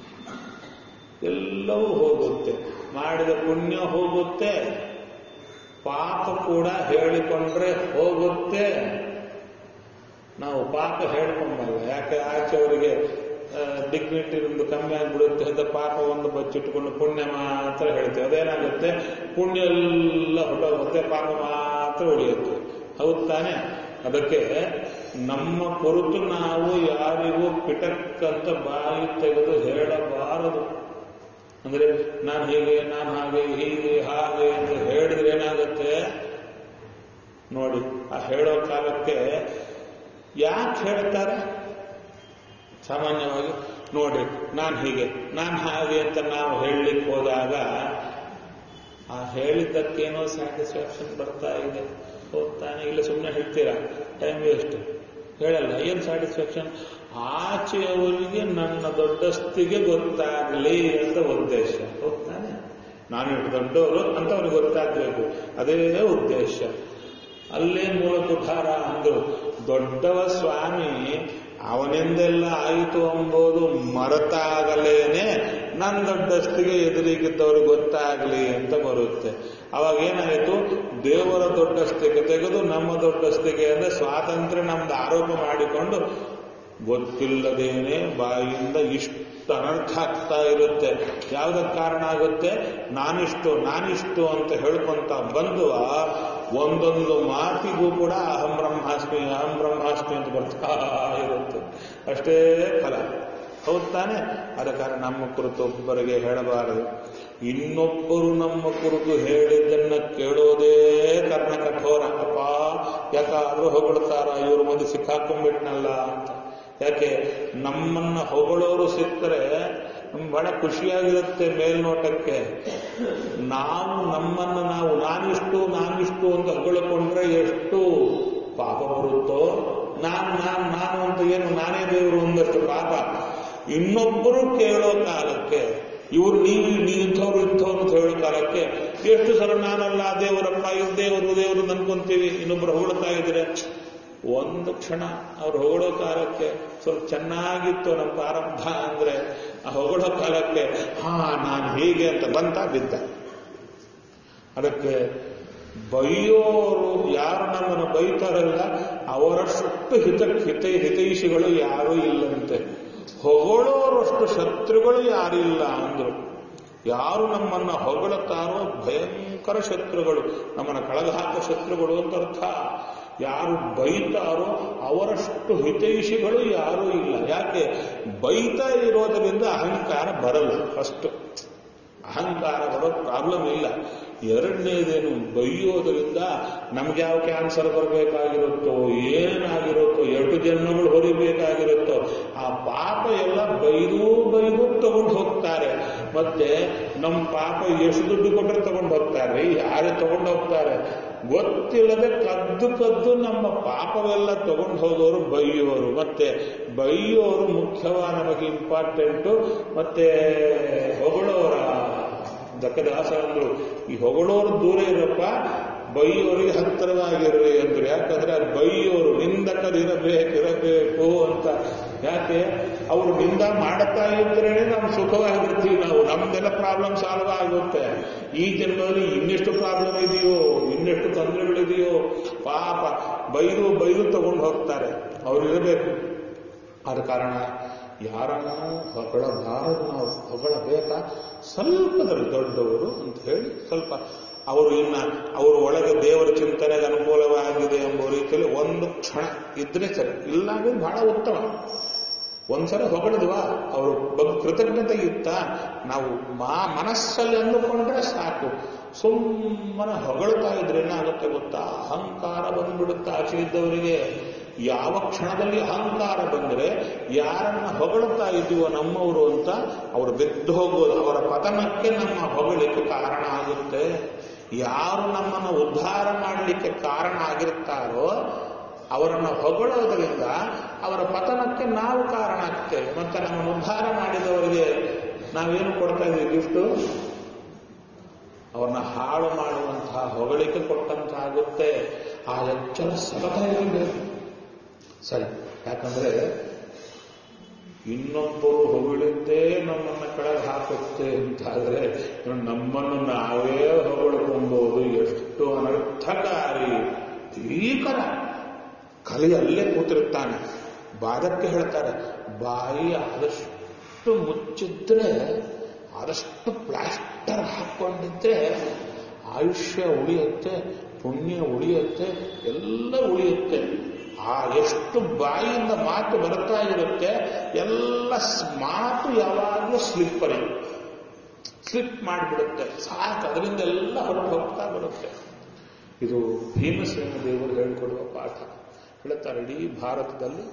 ಎಲ್ಲವೂ ಹೋಗುತ್ತೆ ಮಾಡಿದ ಪುಣ್ಯ ಹೋಗುತ್ತೆ ಪಾಪ ಕೂಡ ಹೇಳಿಕೊಂಡ್ರೆ ಹೋಗುತ್ತೆ ನಾವು ಪಾಪ ಹೇಳ್ಕೊಂಬಲ್ಲ ಯಾಕೆ ಆಚೆ ಅವರಿಗೆ ಡಿಗ್ನಿಟಿ ಒಂದು ಕಮ್ಮಿ ಆಗ್ಬಿಡುತ್ತೆ ಅಂತ ಪಾಪ ಒಂದು ಬಚ್ಚಿಟ್ಕೊಂಡು ಪುಣ್ಯ ಮಾತ್ರ ಹೇಳ್ತೇವೆ ಅದೇನಾಗುತ್ತೆ ಪುಣ್ಯ ಎಲ್ಲ ಹೊಟ್ಟೋಗುತ್ತೆ ಪಾಪ ಮಾತ್ರ ಉಳಿಯುತ್ತೆ ಹೌದು ತಾನೆ ಅದಕ್ಕೆ ನಮ್ಮ ಕುರಿತು ನಾವು ಯಾರಿಗೂ ಪಿಟಕ್ಕಂತ ಬಾಯಿ ತೆಗೆದು ಹೇಳಬಾರದು ಅಂದ್ರೆ ನಾನು ಹೀಗೆ ನಾನು ಹಾಗೆ ಹೀಗೆ ಹಾಗೆ ಅಂತ ಹೇಳಿದ್ರೆ ಏನಾಗುತ್ತೆ ನೋಡಿ ಆ ಹೇಳೋ ಕಾಲಕ್ಕೆ ಯಾಕೆ ಹೇಳ್ತಾರೆ ಸಾಮಾನ್ಯವಾಗಿ ನೋಡ್ರಿ ನಾನು ಹೀಗೆ ನಾನು ಹಾಗೆ ಅಂತ ನಾವು ಹೇಳಲಿಕ್ಕೆ ಹೋದಾಗ ಆ ಹೇಳಿದ್ದಕ್ಕೇನೋ ಸ್ಯಾಟಿಸ್ಫ್ಯಾಕ್ಷನ್ ಬರ್ತಾ ಇದೆ ಹೋಗ್ತಾನೆ ಇಲ್ಲ ಸುಮ್ಮನೆ ಹೇಳ್ತೀರಾ ಟೈಮ್ ವೇಸ್ಟ್ ಹೇಳಲ್ಲ ಏನು ಸ್ಯಾಟಿಸ್ಫ್ಯಾಕ್ಷನ್ ಆಚೆಯವರಿಗೆ ನನ್ನ ದೊಡ್ಡಸ್ತಿಗೆ ಗೊತ್ತಾಗಲಿ ಅಂತ ಉದ್ದೇಶ ಹೋಗ್ತಾನೆ ನಾನು ಇಷ್ಟು ದೊಡ್ಡವರು ಅಂತ ಅವ್ರಿಗೆ ಗೊತ್ತಾಗಬೇಕು ಅದೇ ಉದ್ದೇಶ ಅಲ್ಲೇ ಮೂಲಕುಠಾರ ಅಂದ್ರು ದೊಡ್ಡವ ಸ್ವಾಮಿ ಅವನಿಂದೆಲ್ಲ ಆಯಿತು ಎಂಬುದು ಮರೆತಾಗಲೇನೆ ನನ್ನ ದೊಡ್ಡಸ್ತಿಗೆ ಎದುರಿಗಿದ್ದವ್ರಿಗೆ ಗೊತ್ತಾಗಲಿ ಅಂತ ಬರುತ್ತೆ ಅವಾಗ ಏನಾಯಿತು ದೇವರ ದೊಡ್ಡಸ್ತಿಗೆ ತೆಗೆದು ನಮ್ಮ ದೊಡ್ಡಸ್ತಿಗೆ ಅಂದ್ರೆ ಸ್ವಾತಂತ್ರ್ಯ ನಮ್ದು ಆರೋಪ ಮಾಡಿಕೊಂಡು ಗೊತ್ತಿಲ್ಲದೇನೆ ಬಾಯಿಯಿಂದ ಇಷ್ಟು ಅನರ್ಥ ಆಗ್ತಾ ಇರುತ್ತೆ ಯಾವುದಕ್ಕೆ ಕಾರಣ ಆಗುತ್ತೆ ನಾನಿಷ್ಟು ನಾನಿಷ್ಟು ಅಂತ ಹೇಳ್ಕೊಂತ ಬಂದು ಒಂದೊಂದು ಮಾತಿಗೂ ಕೂಡ ಅಹಂ ಬ್ರಹ್ಮಾಸ್ಮಿ ಅಹಂ ಬ್ರಹ್ಮಾಸ್ಮಿ ಅಂತ ಬರ್ತಾ ಇರುತ್ತೆ ಅಷ್ಟೇ ಫಲ ಹೌದು ತಾನೆ ಆದ ಕಾರಣ ನಮ್ಮ ಕುರಿತು ಒಬ್ಬರಿಗೆ ಹೇಳಬಾರದು ಇನ್ನೊಬ್ಬರು ನಮ್ಮ ಕುರಿತು ಹೇಳಿದ್ದನ್ನ ಕೇಳೋದೇ ಕರ್ಣ ಕಠೋರ ಅಪ್ಪ ಯಾಕಾದ್ರೂ ಹೊಗಳ್ತಾರ ಇವರು ಮುಂದೆ ಸಿಕ್ಕಾಕೊಂಡ್ಬಿಟ್ನಲ್ಲ ಅಂತ ಯಾಕೆ ನಮ್ಮನ್ನ ಹೊಗಳೋರು ಸಿಕ್ಕರೆ ನಮ್ಗೆ ಬಹಳ ಖುಷಿಯಾಗಿರುತ್ತೆ ಮೇಲ್ನೋಟಕ್ಕೆ ನಾವು ನಮ್ಮನ್ನು ನಾವು ನಾನಿಷ್ಟು ನಾನಿಷ್ಟು ಅಂತ ಹೊಗಳಿಕೊಂಡ್ರೆ ಎಷ್ಟು ಪಾಪ ಬರುತ್ತೋ ನಾನು ನಾನು ನಾನು ಅಂತ ಏನು ನಾನೇ ದೇವರು ಒಂದಷ್ಟು ಪಾಪ ಇನ್ನೊಬ್ಬರು ಕೇಳೋ ಕಾಲಕ್ಕೆ ಇವರು ನೀವು ನೀವು ಇಂಥವ್ರು ಇಂಥವ್ರು ಅಂತ ಹೇಳೋ ಕಾಲಕ್ಕೆ ಎಷ್ಟು ಸಲ ನಾನಲ್ಲ ದೇವರಪ್ಪ ಇದು ದೇವರು ದೇವರು ನನ್ಕೊಂತೀವಿ ಇನ್ನೊಬ್ರು ಹೊಗಳ್ತಾ ಇದ್ರೆ ಒಂದು ಕ್ಷಣ ಅವ್ರು ಹೊಗಳೋ ಕಾಲಕ್ಕೆ ಸ್ವಲ್ಪ ಚೆನ್ನಾಗಿತ್ತು ನಮ್ಮ ಪ್ರಾರಂಭ ಅಂದ್ರೆ ಆ ಹೊಗಳೋ ಕಾಲಕ್ಕೆ ಹಾ ನಾನು ಹೀಗೆ ಅಂತ ಬಂತ ಬಿದ್ದ ಅದಕ್ಕೆ ಬೈಯೋರು ಯಾರು ನಮ್ಮನ್ನು ಬೈತಾರಲ್ಲ ಅವರಷ್ಟು ಹಿತ ಹಿತ ಹಿತೈಷಿಗಳು ಯಾರೂ ಇಲ್ಲಂತೆ ಹೊಗಳೋರಷ್ಟು ಶತ್ರುಗಳು ಯಾರಿಲ್ಲ ಅಂದ್ರು ಯಾರು ನಮ್ಮನ್ನ ಹೊಗಳುತ್ತಾರೋ ಭಯಂಕರ ಶತ್ರುಗಳು ನಮ್ಮನ್ನ ಕಳೆದ ಹಾಕೋ ಶತ್ರುಗಳು ಅಂತ ಅರ್ಥ ಯಾರು ಬೈತಾರೋ ಅವರಷ್ಟು ಹಿತೈಷಿಗಳು ಯಾರೂ ಇಲ್ಲ ಯಾಕೆ ಬೈತಾ ಇರೋದರಿಂದ ಅಹಂಕಾರ ಬರಲ್ಲ ಫಸ್ಟ್ ಅಹಂಕಾರ ಬರೋ ಪ್ರಾಬ್ಲಮ್ ಇಲ್ಲ ಎರಡನೇದೇನು ಬೈಯೋದರಿಂದ ನಮ್ಗೆ ಯಾವ ಕ್ಯಾನ್ಸರ್ ಬರಬೇಕಾಗಿರುತ್ತೋ ಏನಾಗಿರುತ್ತೋ ಎರಡು ಜನ್ಮಗಳು ಹೊರಿಬೇಕಾಗಿರುತ್ತೋ ಆ ಪಾಪ ಎಲ್ಲ ಬೈದು ಬೈದು ತಗೊಂಡು ಹೋಗ್ತಾರೆ ಮತ್ತೆ ನಮ್ಮ ಪಾಪ ಎಷ್ಟು ದುಡ್ಡು ಕೊಟ್ಟರೆ ತಗೊಂಡು ಹೋಗ್ತಾರೆ ಯಾರೇ ತಗೊಂಡು ಹೋಗ್ತಾರೆ ಗೊತ್ತಿಲ್ಲದೆ ಕದ್ದು ಕದ್ದು ನಮ್ಮ ಪಾಪವೆಲ್ಲ ತಗೊಂಡು ಹೋಗೋರು ಬೈಯೋರು ಮತ್ತೆ ಬೈಯೋರು ಮುಖ್ಯವಾದ ನಮಗೆ ಇಂಪಾರ್ಟೆಂಟು ಮತ್ತೆ ಹೊಗಳೋರ ದಕ್ಕದಾಸರಂದ್ರು ಈ ಹೊಗಳೋರು ದೂರ ಇರಪ್ಪ ಬೈಯೋರಿಗೆ ಹತ್ತಿರವಾಗಿರ್ರಿ ಅಂದ್ರು ಯಾಕಂದ್ರೆ ಅದು ಬೈಯೋರು ನಿಂದಕರಿರಬೇಕಿರಬೇಕು ಅಂತ ಯಾಕೆ ಅವರು ನಿಂದ ಮಾಡುತ್ತಾ ಇದ್ರೇನೆ ನಾವು ಸುಖವಾಗಿರ್ತೀವಿ ನಾವು ನಮ್ದೆಲ್ಲ ಪ್ರಾಬ್ಲಮ್ ಸಾಲ್ವ್ ಆಗುತ್ತೆ ಈ ಜನ್ಮದಲ್ಲಿ ಇನ್ನೆಷ್ಟು ಪ್ರಾಬ್ಲಮ್ ಇದೆಯೋ ಇನ್ನೆಷ್ಟು ತೊಂದರೆಗಳಿದೆಯೋ ಪಾಪ ಬೈದು ಬೈದು ತಗೊಂಡು ಹೋಗ್ತಾರೆ ಅವ್ರು ಇರಬೇಕು ಆದ ಕಾರಣ ಯಾರನ್ನೂ ಹೊಗಳಬಾರದು ನಾವು ಹೊಗಳಬೇಕಾ ಸ್ವಲ್ಪದಲ್ಲಿ ದೊಡ್ಡವರು ಅಂತ ಹೇಳಿ ಸ್ವಲ್ಪ ಅವರು ಇನ್ನ ಅವರು ಒಳಗೆ ದೇವರ ಚಿಂತನೆಗೆ ಅನುಕೂಲವಾಗಿದೆ ಎಂಬ ರೀತಿಯಲ್ಲಿ ಒಂದು ಕ್ಷಣ ಇದ್ರೆ ಸರಿ ಇಲ್ಲ ಅಂದ್ರೆ ಬಹಳ ಉತ್ತಮ ಒಂದ್ಸಲ ಹೊಗಳಿದ್ವಾ ಅವರು ಬಗ್ಗೆ ಕೃತಜ್ಞತೆ ಇತ್ತ ನಾವು ಮಾ ಮನಸ್ಸಲ್ಲಿ ಅಂದುಕೊಂಡ್ರೆ ಸಾಕು ಸುಮ್ಮನೆ ಹೊಗಳ್ತಾ ಇದ್ರೆ ಏನಾಗುತ್ತೆ ಗೊತ್ತಾ ಅಹಂಕಾರ ಬಂದ್ಬಿಡುತ್ತೆ ಆಚೆ ಇದ್ದವರಿಗೆ ಯಾವ ಕ್ಷಣದಲ್ಲಿ ಅಹಂಕಾರ ಬಂದರೆ ಯಾರನ್ನ ಹೊಗಳ್ತಾ ಇದೀವೋ ನಮ್ಮವರು ಅಂತ ಅವರು ಬಿದ್ದು ಹೋಗೋದು ಅವರ ಪತನಕ್ಕೆ ನಮ್ಮ ಹೊಗಳಿಕೆ ಕಾರಣ ಆಗುತ್ತೆ ಯಾರು ನಮ್ಮನ್ನು ಉದ್ಧಾರ ಮಾಡಲಿಕ್ಕೆ ಕಾರಣ ಆಗಿರ್ತಾರೋ ಅವರನ್ನು ಹೊಗಳೋದ್ರಿಂದ ಅವರ ಪತನಕ್ಕೆ ನಾವು ಕಾರಣ ಆಗ್ತೇವೆ ಮತ್ತೆ ನಮ್ಮನ್ನು ಉದ್ಧಾರ ಮಾಡಿದವರಿಗೆ ನಾವೇನು ಕೊಡ್ತಾ ಇದ್ದೀವಿ ಗಿಫ್ಟು ಅವ್ರನ್ನ ಹಾಳು ಮಾಡುವಂತಹ ಹೊಗಳಿಕೆ ಕೊಟ್ಟಂತಾಗುತ್ತೆ ಆ ಎಚ್ಚರ ಸತತ ಇರಬೇಕು ಸರಿ ಯಾಕಂದ್ರೆ ಇನ್ನೊಬ್ಬರು ಹೊಗಳಿದ್ದೇ ನಮ್ಮನ್ನ ಕೆಳಗೆ ಹಾಕುತ್ತೆ ಅಂತಾದ್ರೆ ನಮ್ಮನ್ನು ನಾವೇ ಹೊಗಳ್ಕೊಂಬೋದು ಎಷ್ಟು ಅನರ್ಥಕಾರಿ ಭೀಕರ ಕಲಿ ಅಲ್ಲೇ ಕೂತಿರುತ್ತಾನೆ ಬಾದಕ್ಕೆ ಹೇಳ್ತಾರೆ ಬಾಯಿ ಆದಷ್ಟು ಮುಚ್ಚಿದ್ರೆ ಆದಷ್ಟು ಪ್ಲಾಸ್ಟರ್ ಹಾಕೊಂಡಿದ್ರೆ ಆಯುಷ್ಯ ಉಳಿಯುತ್ತೆ ಪುಣ್ಯ ಉಳಿಯುತ್ತೆ ಎಲ್ಲ ಉಳಿಯುತ್ತೆ ಆ ಎಷ್ಟು ಬಾಯಿಯಿಂದ ಮಾತು ಬರ್ತಾ ಇರುತ್ತೆ ಎಲ್ಲ ಮಾತು ಯಾವಾಗಲೂ ಸ್ಲಿಪ್ಪರಿ ಸ್ಲಿಪ್ ಮಾಡಿಬಿಡುತ್ತೆ ಸಾಕು ಅದರಿಂದ ಎಲ್ಲ ಹೊರಟು ಹೋಗ್ತಾ ಬರುತ್ತೆ ಇದು ಭೀಮಸೇನ ದೇವರು ಹೇಳಿಕೊಡುವ ಪಾಠ ಹೇಳ್ತಾರೆ ಇಡೀ ಭಾರತದಲ್ಲಿ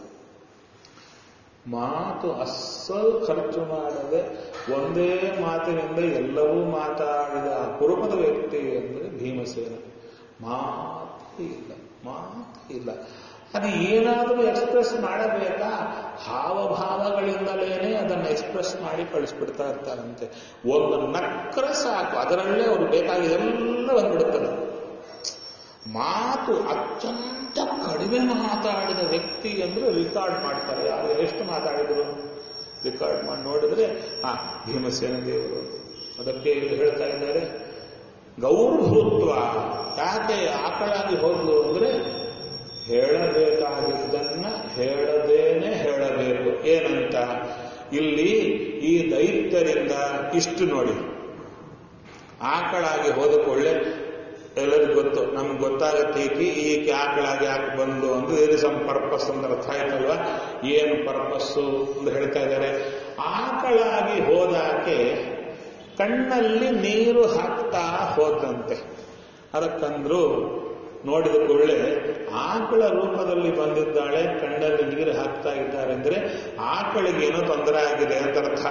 ಮಾತು ಅಸ್ಸಲ್ ಖರ್ಚು ಮಾಡದೆ ಒಂದೇ ಮಾತಿನಿಂದ ಎಲ್ಲವೂ ಮಾತಾಡಿದ ಅಪರೂಪದ ವ್ಯಕ್ತಿ ಅಂದರೆ ಭೀಮಸೇನ ಮಾತು ಇಲ್ಲ ಮಾತು ಇಲ್ಲ ಅದು ಏನಾದರೂ ಎಕ್ಸ್ಪ್ರೆಸ್ ಮಾಡಬೇಕಾ ಹಾವಭಾವಗಳಿಂದಲೇನೆ ಅದನ್ನು ಎಕ್ಸ್ಪ್ರೆಸ್ ಮಾಡಿ ಕಳಿಸ್ಬಿಡ್ತಾ ಇರ್ತಾರಂತೆ ಒಂದು ನಕ್ರ ಸಾಕು ಅದರಲ್ಲೇ ಅವರು ಬೇಕಾಗಿದೆಲ್ಲ ಬಂದ್ಬಿಡುತ್ತದೆ ಮಾತು ಅತ್ಯಂತ ಕಡಿಮೆ ಮಾತಾಡಿದ ವ್ಯಕ್ತಿ ಅಂದ್ರೆ ರಿಕಾರ್ಡ್ ಮಾಡ್ತಾರೆ ಯಾರು ಎಷ್ಟು ಮಾತಾಡಿದ್ರು ರಿಕಾರ್ಡ್ ಮಾಡಿ ನೋಡಿದ್ರೆ ಆ ಭೀಮಸೇನ ದೇವರು ಅದಕ್ಕೆ ಇಲ್ಲಿ ಹೇಳ್ತಾ ಇದ್ದಾರೆ ಗೌರಭೂತ್ವ ಯಾಕೆ ಆಕಳಾಗಿ ಹೋದ್ಲು ಅಂದ್ರೆ ಹೇಳಬೇಕಾಗಿದ್ದನ್ನ ಹೇಳದೇನೆ ಹೇಳಬೇಕು ಏನಂತ ಇಲ್ಲಿ ಈ ದೈತ್ಯರಿಂದ ಇಷ್ಟು ನೋಡಿ ಆಕಳಾಗಿ ಹೋದ ಕೊಳ್ಳೆ ಎಲ್ಲರಿಗೂ ಗೊತ್ತು ನಮ್ಗೆ ಗೊತ್ತಾಗತ್ತೆ ಈಕಿ ಈಕೆ ಆಕಳಾಗಿ ಯಾಕೆ ಬಂದು ಅಂದ್ರೆ ದೇರ್ ಇಸ್ ಸಮ್ ಪರ್ಪಸ್ ಅಂತ ಅರ್ಥ ಆಯ್ತಲ್ವಾ ಏನು ಪರ್ಪಸ್ಸು ಅಂತ ಹೇಳ್ತಾ ಇದ್ದಾರೆ ಆಕಳಾಗಿ ಹೋದಾಕೆ ಕಣ್ಣಲ್ಲಿ ನೀರು ಹಾಕ್ತಾ ಹೋದಂತೆ ಅದಕ್ಕಂದ್ರು ನೋಡಿದ ಕೂಡಲೇ ಆಕಳ ರೂಪದಲ್ಲಿ ಬಂದಿದ್ದಾಳೆ ಕಣ್ಣಲ್ಲಿ ನೀರು ಹಾಕ್ತಾ ಇದ್ದಾರೆ ಅಂದ್ರೆ ಆಕಳಿಗೆ ಏನೋ ತೊಂದರೆ ಆಗಿದೆ ಅಂತ ಅರ್ಥ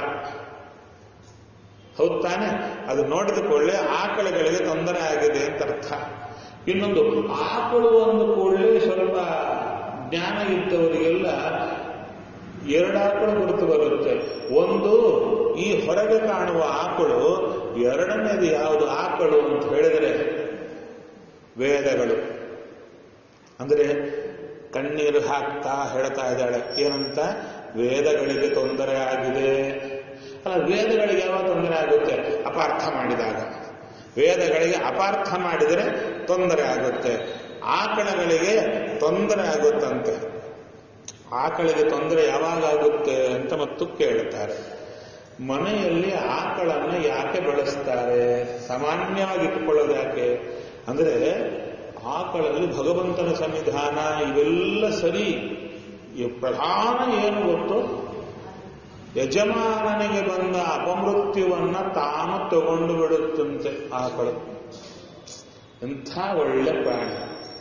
ಹೌದ್ ತಾನೆ ಅದು ನೋಡಿದ ಕೂಡಲೇ ಆಕಳುಗಳಿಗೆ ತೊಂದರೆ ಆಗಿದೆ ಅಂತ ಅರ್ಥ ಇನ್ನೊಂದು ಆಕಳು ಒಂದು ಕೂಡಲೇ ಸ್ವಲ್ಪ ಜ್ಞಾನ ಇದ್ದವರಿಗೆಲ್ಲ ಎರಡು ಆಕಳು ಗುರುತು ಬರುತ್ತೆ ಒಂದು ಈ ಹೊರಗೆ ಕಾಣುವ ಆಕಳು ಎರಡನೇದು ಯಾವುದು ಆಕಳು ಅಂತ ಹೇಳಿದರೆ ವೇದಗಳು ಅಂದ್ರೆ ಕಣ್ಣೀರು ಹಾಕ್ತಾ ಹೇಳ್ತಾ ಇದ್ದಾಳೆ ಏನಂತ ವೇದಗಳಿಗೆ ತೊಂದರೆ ಆಗಿದೆ ಅಲ್ಲ ವೇದಗಳಿಗೆ ಯಾವಾಗ ತೊಂದರೆ ಆಗುತ್ತೆ ಅಪಾರ್ಥ ಮಾಡಿದಾಗ ವೇದಗಳಿಗೆ ಅಪಾರ್ಥ ಮಾಡಿದರೆ ತೊಂದರೆ ಆಗುತ್ತೆ ಆಕಳಗಳಿಗೆ ತೊಂದರೆ ಆಗುತ್ತಂತೆ ಆಕಳಿಗೆ ತೊಂದರೆ ಯಾವಾಗ ಆಗುತ್ತೆ ಅಂತ ಮತ್ತು ಕೇಳುತ್ತಾರೆ ಮನೆಯಲ್ಲಿ ಆಕಳನ್ನು ಯಾಕೆ ಬಳಸ್ತಾರೆ ಸಾಮಾನ್ಯವಾಗಿ ಇಟ್ಟುಕೊಳ್ಳೋದು ಯಾಕೆ ಅಂದ್ರೆ ಆಕಳಲ್ಲಿ ಭಗವಂತನ ಸನ್ನಿಧಾನ ಇವೆಲ್ಲ ಸರಿ ಈ ಪ್ರಧಾನ ಏನು ಗೊತ್ತು ಯಜಮಾನನಿಗೆ ಬಂದ ಅಪಮೃತ್ಯುವನ್ನ ತಾನು ತಗೊಂಡು ಬಿಡುತ್ತಂತೆ ಆಕಳು ಎಂಥ ಒಳ್ಳೆ ಪ್ರಾಣಿ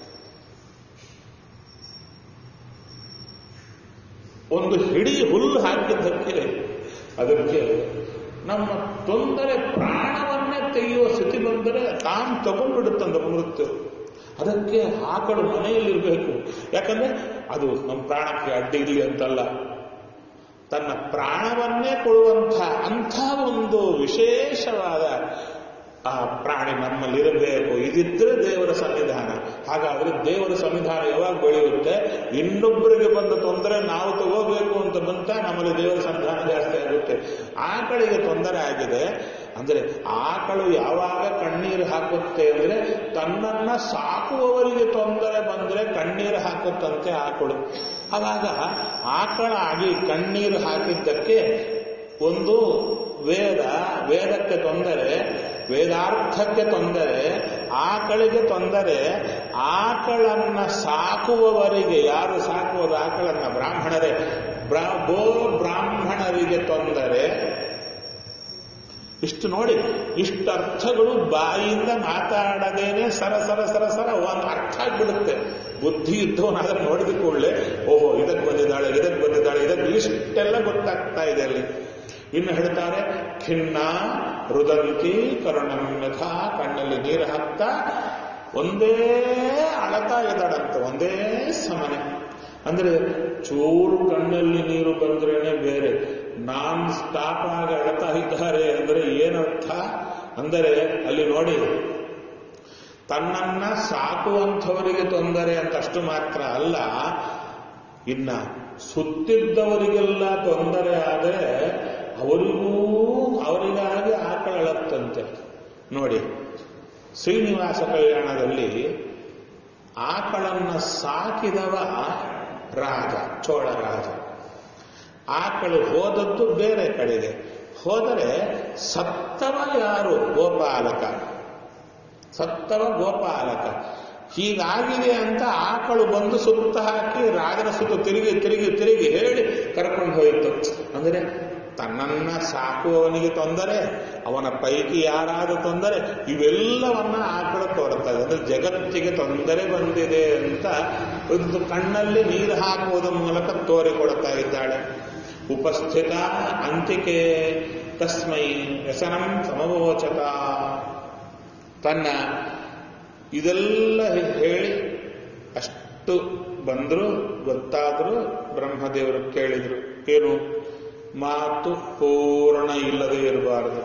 ಒಂದು ಹಿಡಿ ಹುಲ್ಲು ಹಾಕಿದ್ದಕ್ಕೆ ಅದಕ್ಕೆ ನಮ್ಮ ತೊಂದರೆ ಪ್ರಾಣವನ್ನೇ ತೆಗೆಯುವ ಸ್ಥಿತಿ ಬಂದರೆ ತಾನು ತಗೊಂಡ್ಬಿಡುತ್ತಂತ ಮೃತ್ಯು ಅದಕ್ಕೆ ಆಕಳು ಮನೆಯಲ್ಲಿರಬೇಕು ಯಾಕಂದ್ರೆ ಅದು ನಮ್ಮ ಪ್ರಾಣಕ್ಕೆ ಅಡ್ಡಿ ಇರಲಿ ಅಂತಲ್ಲ ತನ್ನ ಪ್ರಾಣವನ್ನೇ ಕೊಡುವಂಥ ಅಂಥ ಒಂದು ವಿಶೇಷವಾದ ಆ ಪ್ರಾಣಿ ನಮ್ಮಲ್ಲಿರಬೇಕು ಇದಿದ್ರೆ ದೇವರ ಸನ್ನಿಧಾನ ಹಾಗಾದ್ರೆ ದೇವರ ಸನ್ನಿಧಾನ ಯಾವಾಗ ಬೆಳೆಯುತ್ತೆ ಇನ್ನೊಬ್ಬರಿಗೆ ಬಂದ ತೊಂದರೆ ನಾವು ತಗೋಬೇಕು ಅಂತ ಬಂತ ನಮ್ಮಲ್ಲಿ ದೇವರ ಸನ್ನಿಧಾನ ಜಾಸ್ತಿ ಆಗುತ್ತೆ ಆಕಳಿಗೆ ತೊಂದರೆ ಆಗಿದೆ ಅಂದ್ರೆ ಆಕಳು ಯಾವಾಗ ಕಣ್ಣೀರು ಹಾಕುತ್ತೆ ಅಂದ್ರೆ ತನ್ನನ್ನ ಸಾಕುವವರಿಗೆ ತೊಂದರೆ ಬಂದ್ರೆ ಕಣ್ಣೀರು ಹಾಕುತ್ತಂತೆ ಆಕಳು ಅವಾಗ ಆಕಳಾಗಿ ಕಣ್ಣೀರು ಹಾಕಿದ್ದಕ್ಕೆ ಒಂದು ವೇದ ವೇದಕ್ಕೆ ತೊಂದರೆ ವೇದಾರ್ಥಕ್ಕೆ ತೊಂದರೆ ಆಕಳಿಗೆ ತೊಂದರೆ ಆಕಳನ್ನ ಸಾಕುವವರಿಗೆ ಯಾರು ಸಾಕುವುದು ಆಕಳನ್ನ ಬ್ರಾಹ್ಮಣರೇ ಬ್ರಾ ಗೋ ಬ್ರಾಹ್ಮಣರಿಗೆ ತೊಂದರೆ ಇಷ್ಟು ನೋಡಿ ಇಷ್ಟು ಅರ್ಥಗಳು ಬಾಯಿಯಿಂದ ಮಾತಾಡದೇನೆ ಸರ ಸರ ಸರ ಸರ ಒಂದು ಅರ್ಥ ಆಗ್ಬಿಡುತ್ತೆ ಬುದ್ಧಿ ಇದ್ದವನಾದ್ರೆ ನೋಡಿದ ಕೂಡಲೇ ಓಹೋ ಇದಕ್ಕೆ ಬಂದಿದ್ದಾಳೆ ಇದಕ್ಕೆ ಬಂದಿದ್ದಾಳೆ ಇದಕ್ಕೆ ಇಷ್ಟೆಲ್ಲ ಗೊತ್ತಾಗ್ತಾ ಇದೆ ಅಲ್ಲಿ ಇನ್ನು ಹೇಳ್ತಾರೆ ಖಿನ್ನ ರುದಂತಿ ಕರುಣನ್ಯಥ ಕಣ್ಣಲ್ಲಿ ನೀರು ಹಾಕ್ತಾ ಒಂದೇ ಅಳತಾ ಇದ್ದಾಳಂತೆ ಒಂದೇ ಸಮನೆ ಅಂದ್ರೆ ಚೂರು ಕಣ್ಣಲ್ಲಿ ನೀರು ಬಂದ್ರೇನೆ ಬೇರೆ ನಾನ್ ಸ್ಟಾಪ್ ಆಗಿ ಅಳತಾ ಇದ್ದಾರೆ ಅಂದ್ರೆ ಏನರ್ಥ ಅಂದರೆ ಅಲ್ಲಿ ನೋಡಿ ತನ್ನನ್ನ ಸಾಕುವಂಥವರಿಗೆ ತೊಂದರೆ ಅಂತ ಅಷ್ಟು ಮಾತ್ರ ಅಲ್ಲ ಇನ್ನ ಸುತ್ತಿದ್ದವರಿಗೆಲ್ಲ ತೊಂದರೆ ಆದರೆ ಅವರಿಗೂ ಅವರಿಗಾಗಿ ಆಕಳಳತ್ತಂತೆ ನೋಡಿ ಶ್ರೀನಿವಾಸ ಕಲ್ಯಾಣದಲ್ಲಿ ಆಕಳನ್ನ ಸಾಕಿದವ ರಾಜ ಚೋಳ ರಾಜ ಆಕಳು ಹೋದದ್ದು ಬೇರೆ ಕಡೆಗೆ ಹೋದರೆ ಸತ್ತವ ಯಾರು ಗೋಪಾಲಕ ಸತ್ತವ ಗೋಪಾಲಕ ಹೀಗಾಗಿದೆ ಅಂತ ಆಕಳು ಬಂದು ಸುತ್ತ ಹಾಕಿ ರಾಜನ ಸುತ್ತ ತಿರುಗಿ ತಿರುಗಿ ತಿರುಗಿ ಹೇಳಿ ಕರ್ಕೊಂಡು ಹೋಯಿತು ಅಂದರೆ ತನ್ನನ್ನ ಸಾಕುವವನಿಗೆ ತೊಂದರೆ ಅವನ ಪೈಕಿ ಯಾರಾದ ತೊಂದರೆ ಇವೆಲ್ಲವನ್ನ ಆಕಳು ತೋರುತ್ತದೆ ಅಂದ್ರೆ ಜಗತ್ತಿಗೆ ತೊಂದರೆ ಬಂದಿದೆ ಅಂತ ಒಂದು ಕಣ್ಣಲ್ಲಿ ನೀರು ಹಾಕುವುದರ ಮೂಲಕ ತೋರಿಕೊಡ್ತಾ ಇದ್ದಾಳೆ ಉಪಸ್ಥಿತ ಅಂತಿಕೆ ತಸ್ಮೈ ವ್ಯಸನಂ ಸಮವೋಚತ ತನ್ನ ಇದೆಲ್ಲ ಹೇಳಿ ಅಷ್ಟು ಬಂದ್ರು ಗೊತ್ತಾದ್ರು ಬ್ರಹ್ಮದೇವರು ಕೇಳಿದ್ರು ಏನು ಮಾತು ಪೂರ್ಣ ಇಲ್ಲದೆ ಇರಬಾರದು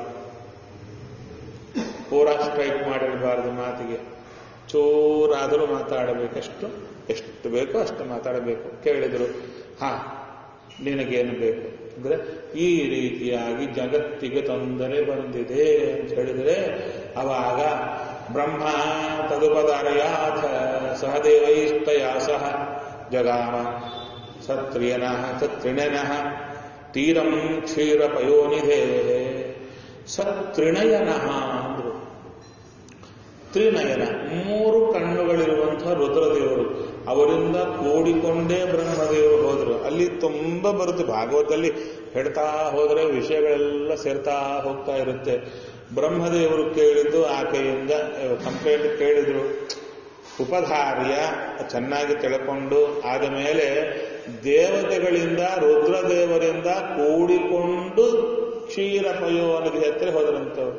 ಪೂರ ಸ್ಟ್ರೈಕ್ ಮಾಡಿರಬಾರದು ಮಾತಿಗೆ ಚೂರಾದರೂ ಮಾತಾಡಬೇಕಷ್ಟು ಎಷ್ಟು ಬೇಕೋ ಅಷ್ಟು ಮಾತಾಡಬೇಕು ಕೇಳಿದ್ರು ಹಾ ನಿನಗೇನು ಬೇಕು ಅಂದ್ರೆ ಈ ರೀತಿಯಾಗಿ ಜಗತ್ತಿಗೆ ತೊಂದರೆ ಬಂದಿದೆ ಅಂತ ಹೇಳಿದ್ರೆ ಅವಾಗ ಬ್ರಹ್ಮ ತದುಪದಾರಯಾಥ ಸಹದೇವೈಸ್ತಯ ಸಹ ಜಗಾಮ ಸತ್ರಿಯನಃ ಸತ್ರಿಣಯನಃ ತೀರಂ ಕ್ಷೀರ ಪಯೋನಿಧೆ ಸತ್ರಿಣಯನಃ ಅಂದ್ರು ತ್ರಿನಯನ ಮೂರು ಕಣ್ಣುಗಳಿರುವಂತಹ ರುದ್ರದೇವರು ಅವರಿಂದ ಕೂಡಿಕೊಂಡೇ ಬ್ರಹ್ಮದೇವರು ಹೋದರು ಅಲ್ಲಿ ತುಂಬ ಬರುತ್ತೆ ಭಾಗವತದಲ್ಲಿ ಹೇಳ್ತಾ ಹೋದರೆ ವಿಷಯಗಳೆಲ್ಲ ಸೇರ್ತಾ ಹೋಗ್ತಾ ಇರುತ್ತೆ ಬ್ರಹ್ಮದೇವರು ಕೇಳಿದ್ದು ಆಕೆಯಿಂದ ಕಂಪ್ಲೇಂಟ್ ಕೇಳಿದ್ರು ಉಪಧಾರ್ಯ ಚೆನ್ನಾಗಿ ತಿಳ್ಕೊಂಡು ಆದ ಮೇಲೆ ದೇವತೆಗಳಿಂದ ರುದ್ರದೇವರಿಂದ ಕೂಡಿಕೊಂಡು ಕ್ಷೀರ ಪಯೋನದಿ ಹತ್ತಿರ ಹೋದ್ರಂತವ್ರು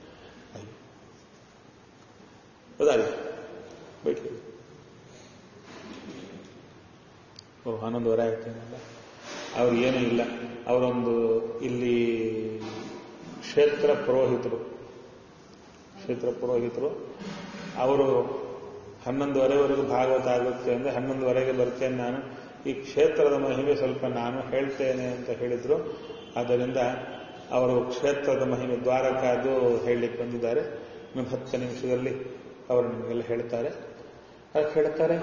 ಹೌದಾರಿ ಬೈಟ್ಲಿ ಓ ಹನ್ನೊಂದುವರೆ ಆಗ್ತೇನಲ್ಲ ಅವ್ರು ಏನೂ ಇಲ್ಲ ಅವರೊಂದು ಇಲ್ಲಿ ಕ್ಷೇತ್ರ ಪುರೋಹಿತರು ಕ್ಷೇತ್ರ ಪುರೋಹಿತರು ಅವರು ಹನ್ನೊಂದುವರೆವರೆಗೂ ಭಾಗವತ ಆಗುತ್ತೆ ಅಂದರೆ ಹನ್ನೊಂದುವರೆಗೆ ಬರ್ತೇನೆ ನಾನು ಈ ಕ್ಷೇತ್ರದ ಮಹಿಮೆ ಸ್ವಲ್ಪ ನಾನು ಹೇಳ್ತೇನೆ ಅಂತ ಹೇಳಿದ್ರು ಆದ್ದರಿಂದ ಅವರು ಕ್ಷೇತ್ರದ ಮಹಿಮೆ ದ್ವಾರಕಾದು ಹೇಳಲಿಕ್ಕೆ ಬಂದಿದ್ದಾರೆ ಇನ್ನೊಂದು ಹತ್ತು ನಿಮಿಷದಲ್ಲಿ ಅವರು ನಿಮಗೆಲ್ಲ ಹೇಳ್ತಾರೆ ಅದಕ್ಕೆ ಹೇಳ್ತಾರೆ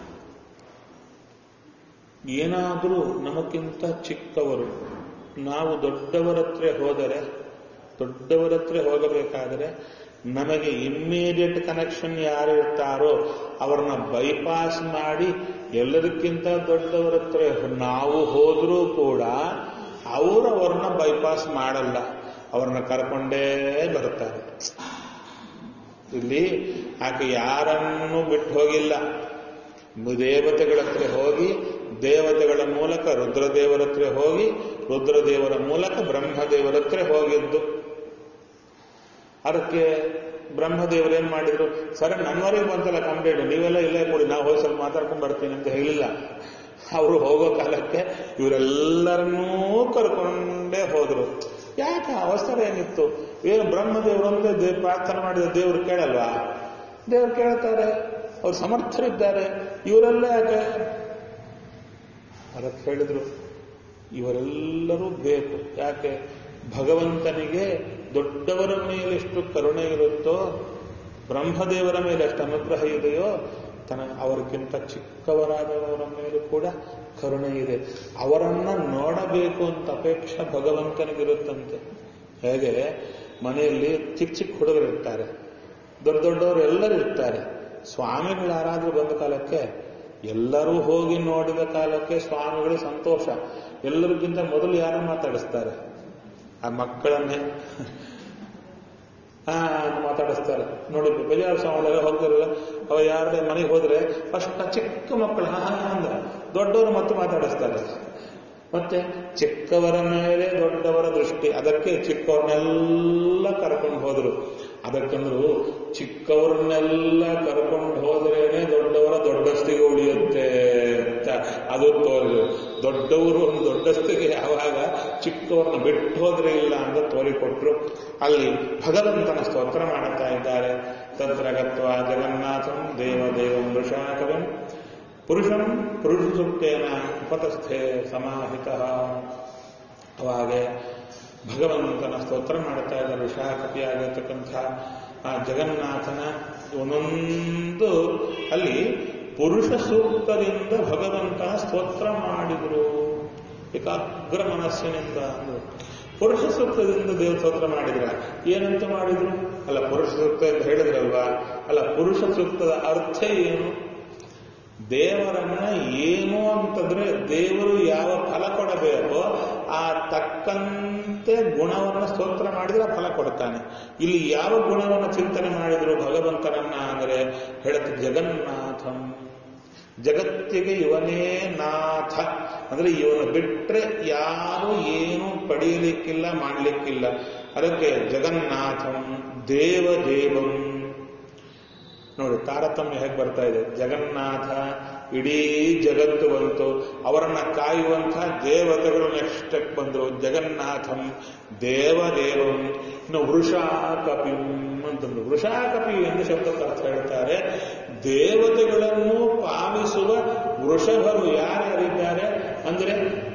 ಏನಾದರೂ ನಮಗಿಂತ ಚಿಕ್ಕವರು ನಾವು ದೊಡ್ಡವರ ಹತ್ರ ಹೋದರೆ ದೊಡ್ಡವರ ಹತ್ರ ಹೋಗಬೇಕಾದರೆ ನಮಗೆ ಇಮ್ಮಿಡಿಯೇಟ್ ಕನೆಕ್ಷನ್ ಯಾರು ಇರ್ತಾರೋ ಅವ್ರನ್ನ ಬೈಪಾಸ್ ಮಾಡಿ ಎಲ್ಲದಕ್ಕಿಂತ ದೊಡ್ಡವರ ಹತ್ರ ನಾವು ಹೋದರೂ ಕೂಡ ಅವರು ಅವ್ರನ್ನ ಬೈಪಾಸ್ ಮಾಡಲ್ಲ ಅವ್ರನ್ನ ಕರ್ಕೊಂಡೇ ಬರ್ತಾರೆ ಇಲ್ಲಿ ಆಕೆ ಯಾರನ್ನೂ ಬಿಟ್ಟು ಹೋಗಿಲ್ಲ ದೇವತೆಗಳ ಹತ್ರ ಹೋಗಿ ದೇವತೆಗಳ ಮೂಲಕ ರುದ್ರದೇವರ ಹತ್ರ ಹೋಗಿ ರುದ್ರದೇವರ ಮೂಲಕ ಬ್ರಹ್ಮದೇವರ ಹತ್ರ ಹೋಗಿದ್ದು ಅದಕ್ಕೆ ಬ್ರಹ್ಮದೇವರು ಏನ್ ಮಾಡಿದ್ರು ಸರ್ ನನ್ನವರೆಗೆ ಬಂತಲ್ಲ ಕಂಪ್ಲೇಂಟ್ ನೀವೆಲ್ಲ ಇಲ್ಲೇ ಕೊಡಿ ನಾವು ಹೋಗಿ ಸ್ವಲ್ಪ ಮಾತಾಡ್ಕೊಂಡು ಬರ್ತೀನಿ ಅಂತ ಹೇಳಿಲ್ಲ ಅವರು ಹೋಗೋ ಕಾಲಕ್ಕೆ ಇವರೆಲ್ಲರನ್ನೂ ಕರ್ಕೊಂಡೇ ಹೋದ್ರು ಯಾಕೆ ಅವಸರ ಏನಿತ್ತು ಏನು ಬ್ರಹ್ಮದೇವರು ಅಂದ್ರೆ ದೇ ಪ್ರಾರ್ಥನೆ ಮಾಡಿದ ದೇವರು ಕೇಳಲ್ವಾ ದೇವರು ಕೇಳ್ತಾರೆ ಅವ್ರು ಸಮರ್ಥರಿದ್ದಾರೆ ಇವರೆಲ್ಲ ಯಾಕೆ ಅದಕ್ಕೆ ಹೇಳಿದ್ರು ಇವರೆಲ್ಲರೂ ಬೇಕು ಯಾಕೆ ಭಗವಂತನಿಗೆ ದೊಡ್ಡವರ ಮೇಲೆ ಎಷ್ಟು ಕರುಣೆ ಇರುತ್ತೋ ಬ್ರಹ್ಮದೇವರ ಮೇಲೆ ಎಷ್ಟು ಅನುಗ್ರಹ ಇದೆಯೋ ತನ್ನ ಅವರಿಗಿಂತ ಚಿಕ್ಕವರಾದವರ ಮೇಲೂ ಕೂಡ ಕರುಣೆ ಇದೆ ಅವರನ್ನ ನೋಡಬೇಕು ಅಂತ ಅಪೇಕ್ಷೆ ಭಗವಂತನಿಗಿರುತ್ತಂತೆ ಹೇಗೆ ಮನೆಯಲ್ಲಿ ಚಿಕ್ಕ ಚಿಕ್ಕ ಹುಡುಗರು ಇರ್ತಾರೆ ದೊಡ್ಡ ದೊಡ್ಡವರು ಎಲ್ಲರೂ ಇರ್ತಾರೆ ಸ್ವಾಮಿಗಳು ಯಾರಾದ್ರೂ ಬಂದ ಕಾಲಕ್ಕೆ ಎಲ್ಲರೂ ಹೋಗಿ ನೋಡಿದ ಕಾಲಕ್ಕೆ ಸ್ವಾಮಿಗಳಿಗೆ ಸಂತೋಷ ಎಲ್ಲರಿಗಿಂತ ಮೊದಲು ಯಾರು ಮಾತಾಡಿಸ್ತಾರೆ ಆ ಮಕ್ಕಳನ್ನೇ ಆ ಅಂತ ಮಾತಾಡಿಸ್ತಾರೆ ನೋಡಿ ಬಜಾರ್ ಸ್ವಾಮಿಗಳೆಲ್ಲ ಹೋಗ್ತಿರಲ್ಲ ಅವ ಯಾರದೇ ಮನೆಗೆ ಹೋದ್ರೆ ಫಸ್ಟ್ ಚಿಕ್ಕ ಮಕ್ಕಳು ಹಾ ಹಾ ಅಂದ್ರೆ ದೊಡ್ಡವರು ಮತ್ತೆ ಮಾತಾಡಿಸ್ತಾರೆ ಮತ್ತೆ ಚಿಕ್ಕವರ ಮೇಲೆ ದೊಡ್ಡವರ ದೃಷ್ಟಿ ಅದಕ್ಕೆ ಚಿಕ್ಕವ್ರನ್ನೆಲ್ಲ ಕರ್ಕೊಂಡು ಹೋದ್ರು ಅದಕ್ಕಂದ್ರು ಚಿಕ್ಕವ್ರನ್ನೆಲ್ಲ ಕರ್ಕೊಂಡು ಹೋದ್ರೇನೆ ದೊಡ್ಡವರ ದೊಡ್ಡಸ್ತಿಗೆ ಉಳಿಯುತ್ತೆ ಅಂತ ಅದು ತೋರಿದ್ರು ದೊಡ್ಡವರು ಒಂದು ದೊಡ್ಡಸ್ತಿಗೆ ಯಾವಾಗ ಚಿಕ್ಕವ್ರನ್ನ ಬಿಟ್ಟು ಹೋದ್ರೆ ಇಲ್ಲ ಅಂತ ತೋರಿಕೊಟ್ರು ಅಲ್ಲಿ ಭಗವಂತನ ಸ್ತೋತ್ರ ಮಾಡುತ್ತಾ ಇದ್ದಾರೆ ತತ್ರಗತ್ವ ಜಗನ್ನಾಥಂ ದೇವದೇವಂ ವೃಷಾಕವಿಂ ಪುರುಷಂ ಪುರುಷ ಸೂಕ್ತೇನ ಉಪತಸ್ಥೆ ಸಮಾಹಿತ ಅವಾಗೆ ಭಗವಂತನ ಸ್ತೋತ್ರ ಮಾಡುತ್ತಾ ಇದ್ದಾರೆ ವಿಶಾಖತಿಯಾಗಿರ್ತಕ್ಕಂಥ ಆ ಜಗನ್ನಾಥನ ಒಂದೊಂದು ಅಲ್ಲಿ ಪುರುಷ ಸೂಕ್ತದಿಂದ ಭಗವಂತನ ಸ್ತೋತ್ರ ಮಾಡಿದರು ಏಕಾಗ್ರ ಮನಸ್ಸಿನಿಂದ ಅಂದರು ಪುರುಷ ಸೂಕ್ತದಿಂದ ದೇವ ಸ್ತೋತ್ರ ಮಾಡಿದ್ರ ಏನಂತ ಮಾಡಿದ್ರು ಅಲ್ಲ ಪುರುಷ ಸೂಕ್ತ ಅಂತ ಹೇಳಿದ್ರಲ್ವಾ ಅಲ್ಲ ಪುರುಷ ಸೂಕ್ತದ ಅರ್ಥ ಏನು ದೇವರನ್ನ ಏನು ಅಂತಂದ್ರೆ ದೇವರು ಯಾವ ಫಲ ಕೊಡಬೇಕೋ ಆ ತಕ್ಕಂತೆ ಗುಣವನ್ನು ಸ್ತೋತ್ರ ಮಾಡಿದ್ರೆ ಫಲ ಕೊಡ್ತಾನೆ ಇಲ್ಲಿ ಯಾವ ಗುಣವನ್ನು ಚಿಂತನೆ ಮಾಡಿದ್ರು ಭಗವಂತನನ್ನ ಅಂದರೆ ಹೇಳುತ್ತೆ ಜಗನ್ನಾಥಂ ಜಗತ್ತಿಗೆ ಇವನೇ ನಾಥ ಅಂದ್ರೆ ಇವನು ಬಿಟ್ರೆ ಯಾರು ಏನು ಪಡೆಯಲಿಕ್ಕಿಲ್ಲ ಮಾಡಲಿಕ್ಕಿಲ್ಲ ಅದಕ್ಕೆ ಜಗನ್ನಾಥಂ ದೇವದೇವಂ ನೋಡಿ ತಾರತಮ್ಯ ಹೇಗೆ ಬರ್ತಾ ಇದೆ ಜಗನ್ನಾಥ ಇಡೀ ಜಗತ್ತು ಬಂತು ಅವರನ್ನ ಕಾಯುವಂಥ ದೇವತೆಗಳು ನೆಕ್ಸ್ಟ್ ಬಂದರು ಜಗನ್ನಾಥಂ ದೇವದೇವಂ ಇನ್ನು ವೃಷಾಕಪಿಂ ಅಂತಂದು ವೃಷಾಕಪಿ ಎಂದು ಶಬ್ದಕ್ಕೆ ಅರ್ಥ ಹೇಳ್ತಾರೆ ದೇವತೆಗಳನ್ನು ಪಾಲಿಸುವ ವೃಷಭರು ಯಾರ್ಯಾರಿದ್ದಾರೆ ಅಂದ್ರೆ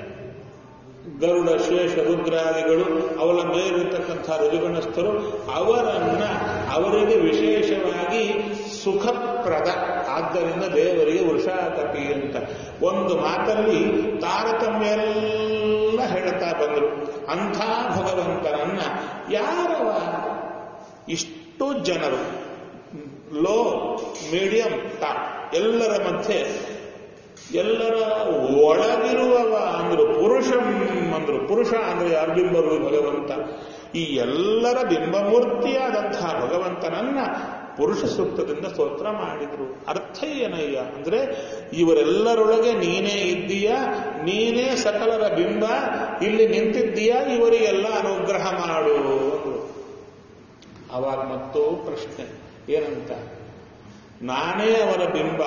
ಗರುಡ ಶೇಷ ರುದ್ರಾದಿಗಳು ಅವರ ಮೇಲಿರ್ತಕ್ಕಂಥ ಋಜುಗಣಸ್ಥರು ಅವರನ್ನ ಅವರಿಗೆ ವಿಶೇಷವಾಗಿ ಸುಖಪ್ರದ ಆದ್ದರಿಂದ ದೇವರಿಗೆ ವೃಷಾಕಪಿ ಅಂತ ಒಂದು ಮಾತಲ್ಲಿ ತಾರತಮ್ಯ ಎಲ್ಲ ಹೇಳ್ತಾ ಬಂದರು ಅಂಥ ಭಗವಂತನನ್ನ ಯಾರವ ಇಷ್ಟು ಜನರು ಲೋ ಮೀಡಿಯಂ ಟಾಪ್ ಎಲ್ಲರ ಮಧ್ಯೆ ಎಲ್ಲರ ಒಳಗಿರುವವ ಅಂದ್ರು ಪುರುಷ ಅಂದ್ರು ಪುರುಷ ಅಂದ್ರೆ ಯಾರು ಬಿಂಬರು ಭಗವಂತ ಈ ಎಲ್ಲರ ಬಿಂಬಮೂರ್ತಿಯಾದಂತಹ ಭಗವಂತನನ್ನ ಪುರುಷ ಸೂಕ್ತದಿಂದ ಸ್ತೋತ್ರ ಮಾಡಿದ್ರು ಅರ್ಥ ಏನಯ್ಯ ಅಂದ್ರೆ ಇವರೆಲ್ಲರೊಳಗೆ ನೀನೇ ಇದ್ದೀಯಾ ನೀನೇ ಸಕಲರ ಬಿಂಬ ಇಲ್ಲಿ ನಿಂತಿದ್ದೀಯಾ ಇವರಿಗೆಲ್ಲ ಅನುಗ್ರಹ ಮಾಡು ಅಂದ್ರು ಅವಾಗ ಮತ್ತೂ ಪ್ರಶ್ನೆ ಏನಂತ ನಾನೇ ಅವರ ಬಿಂಬ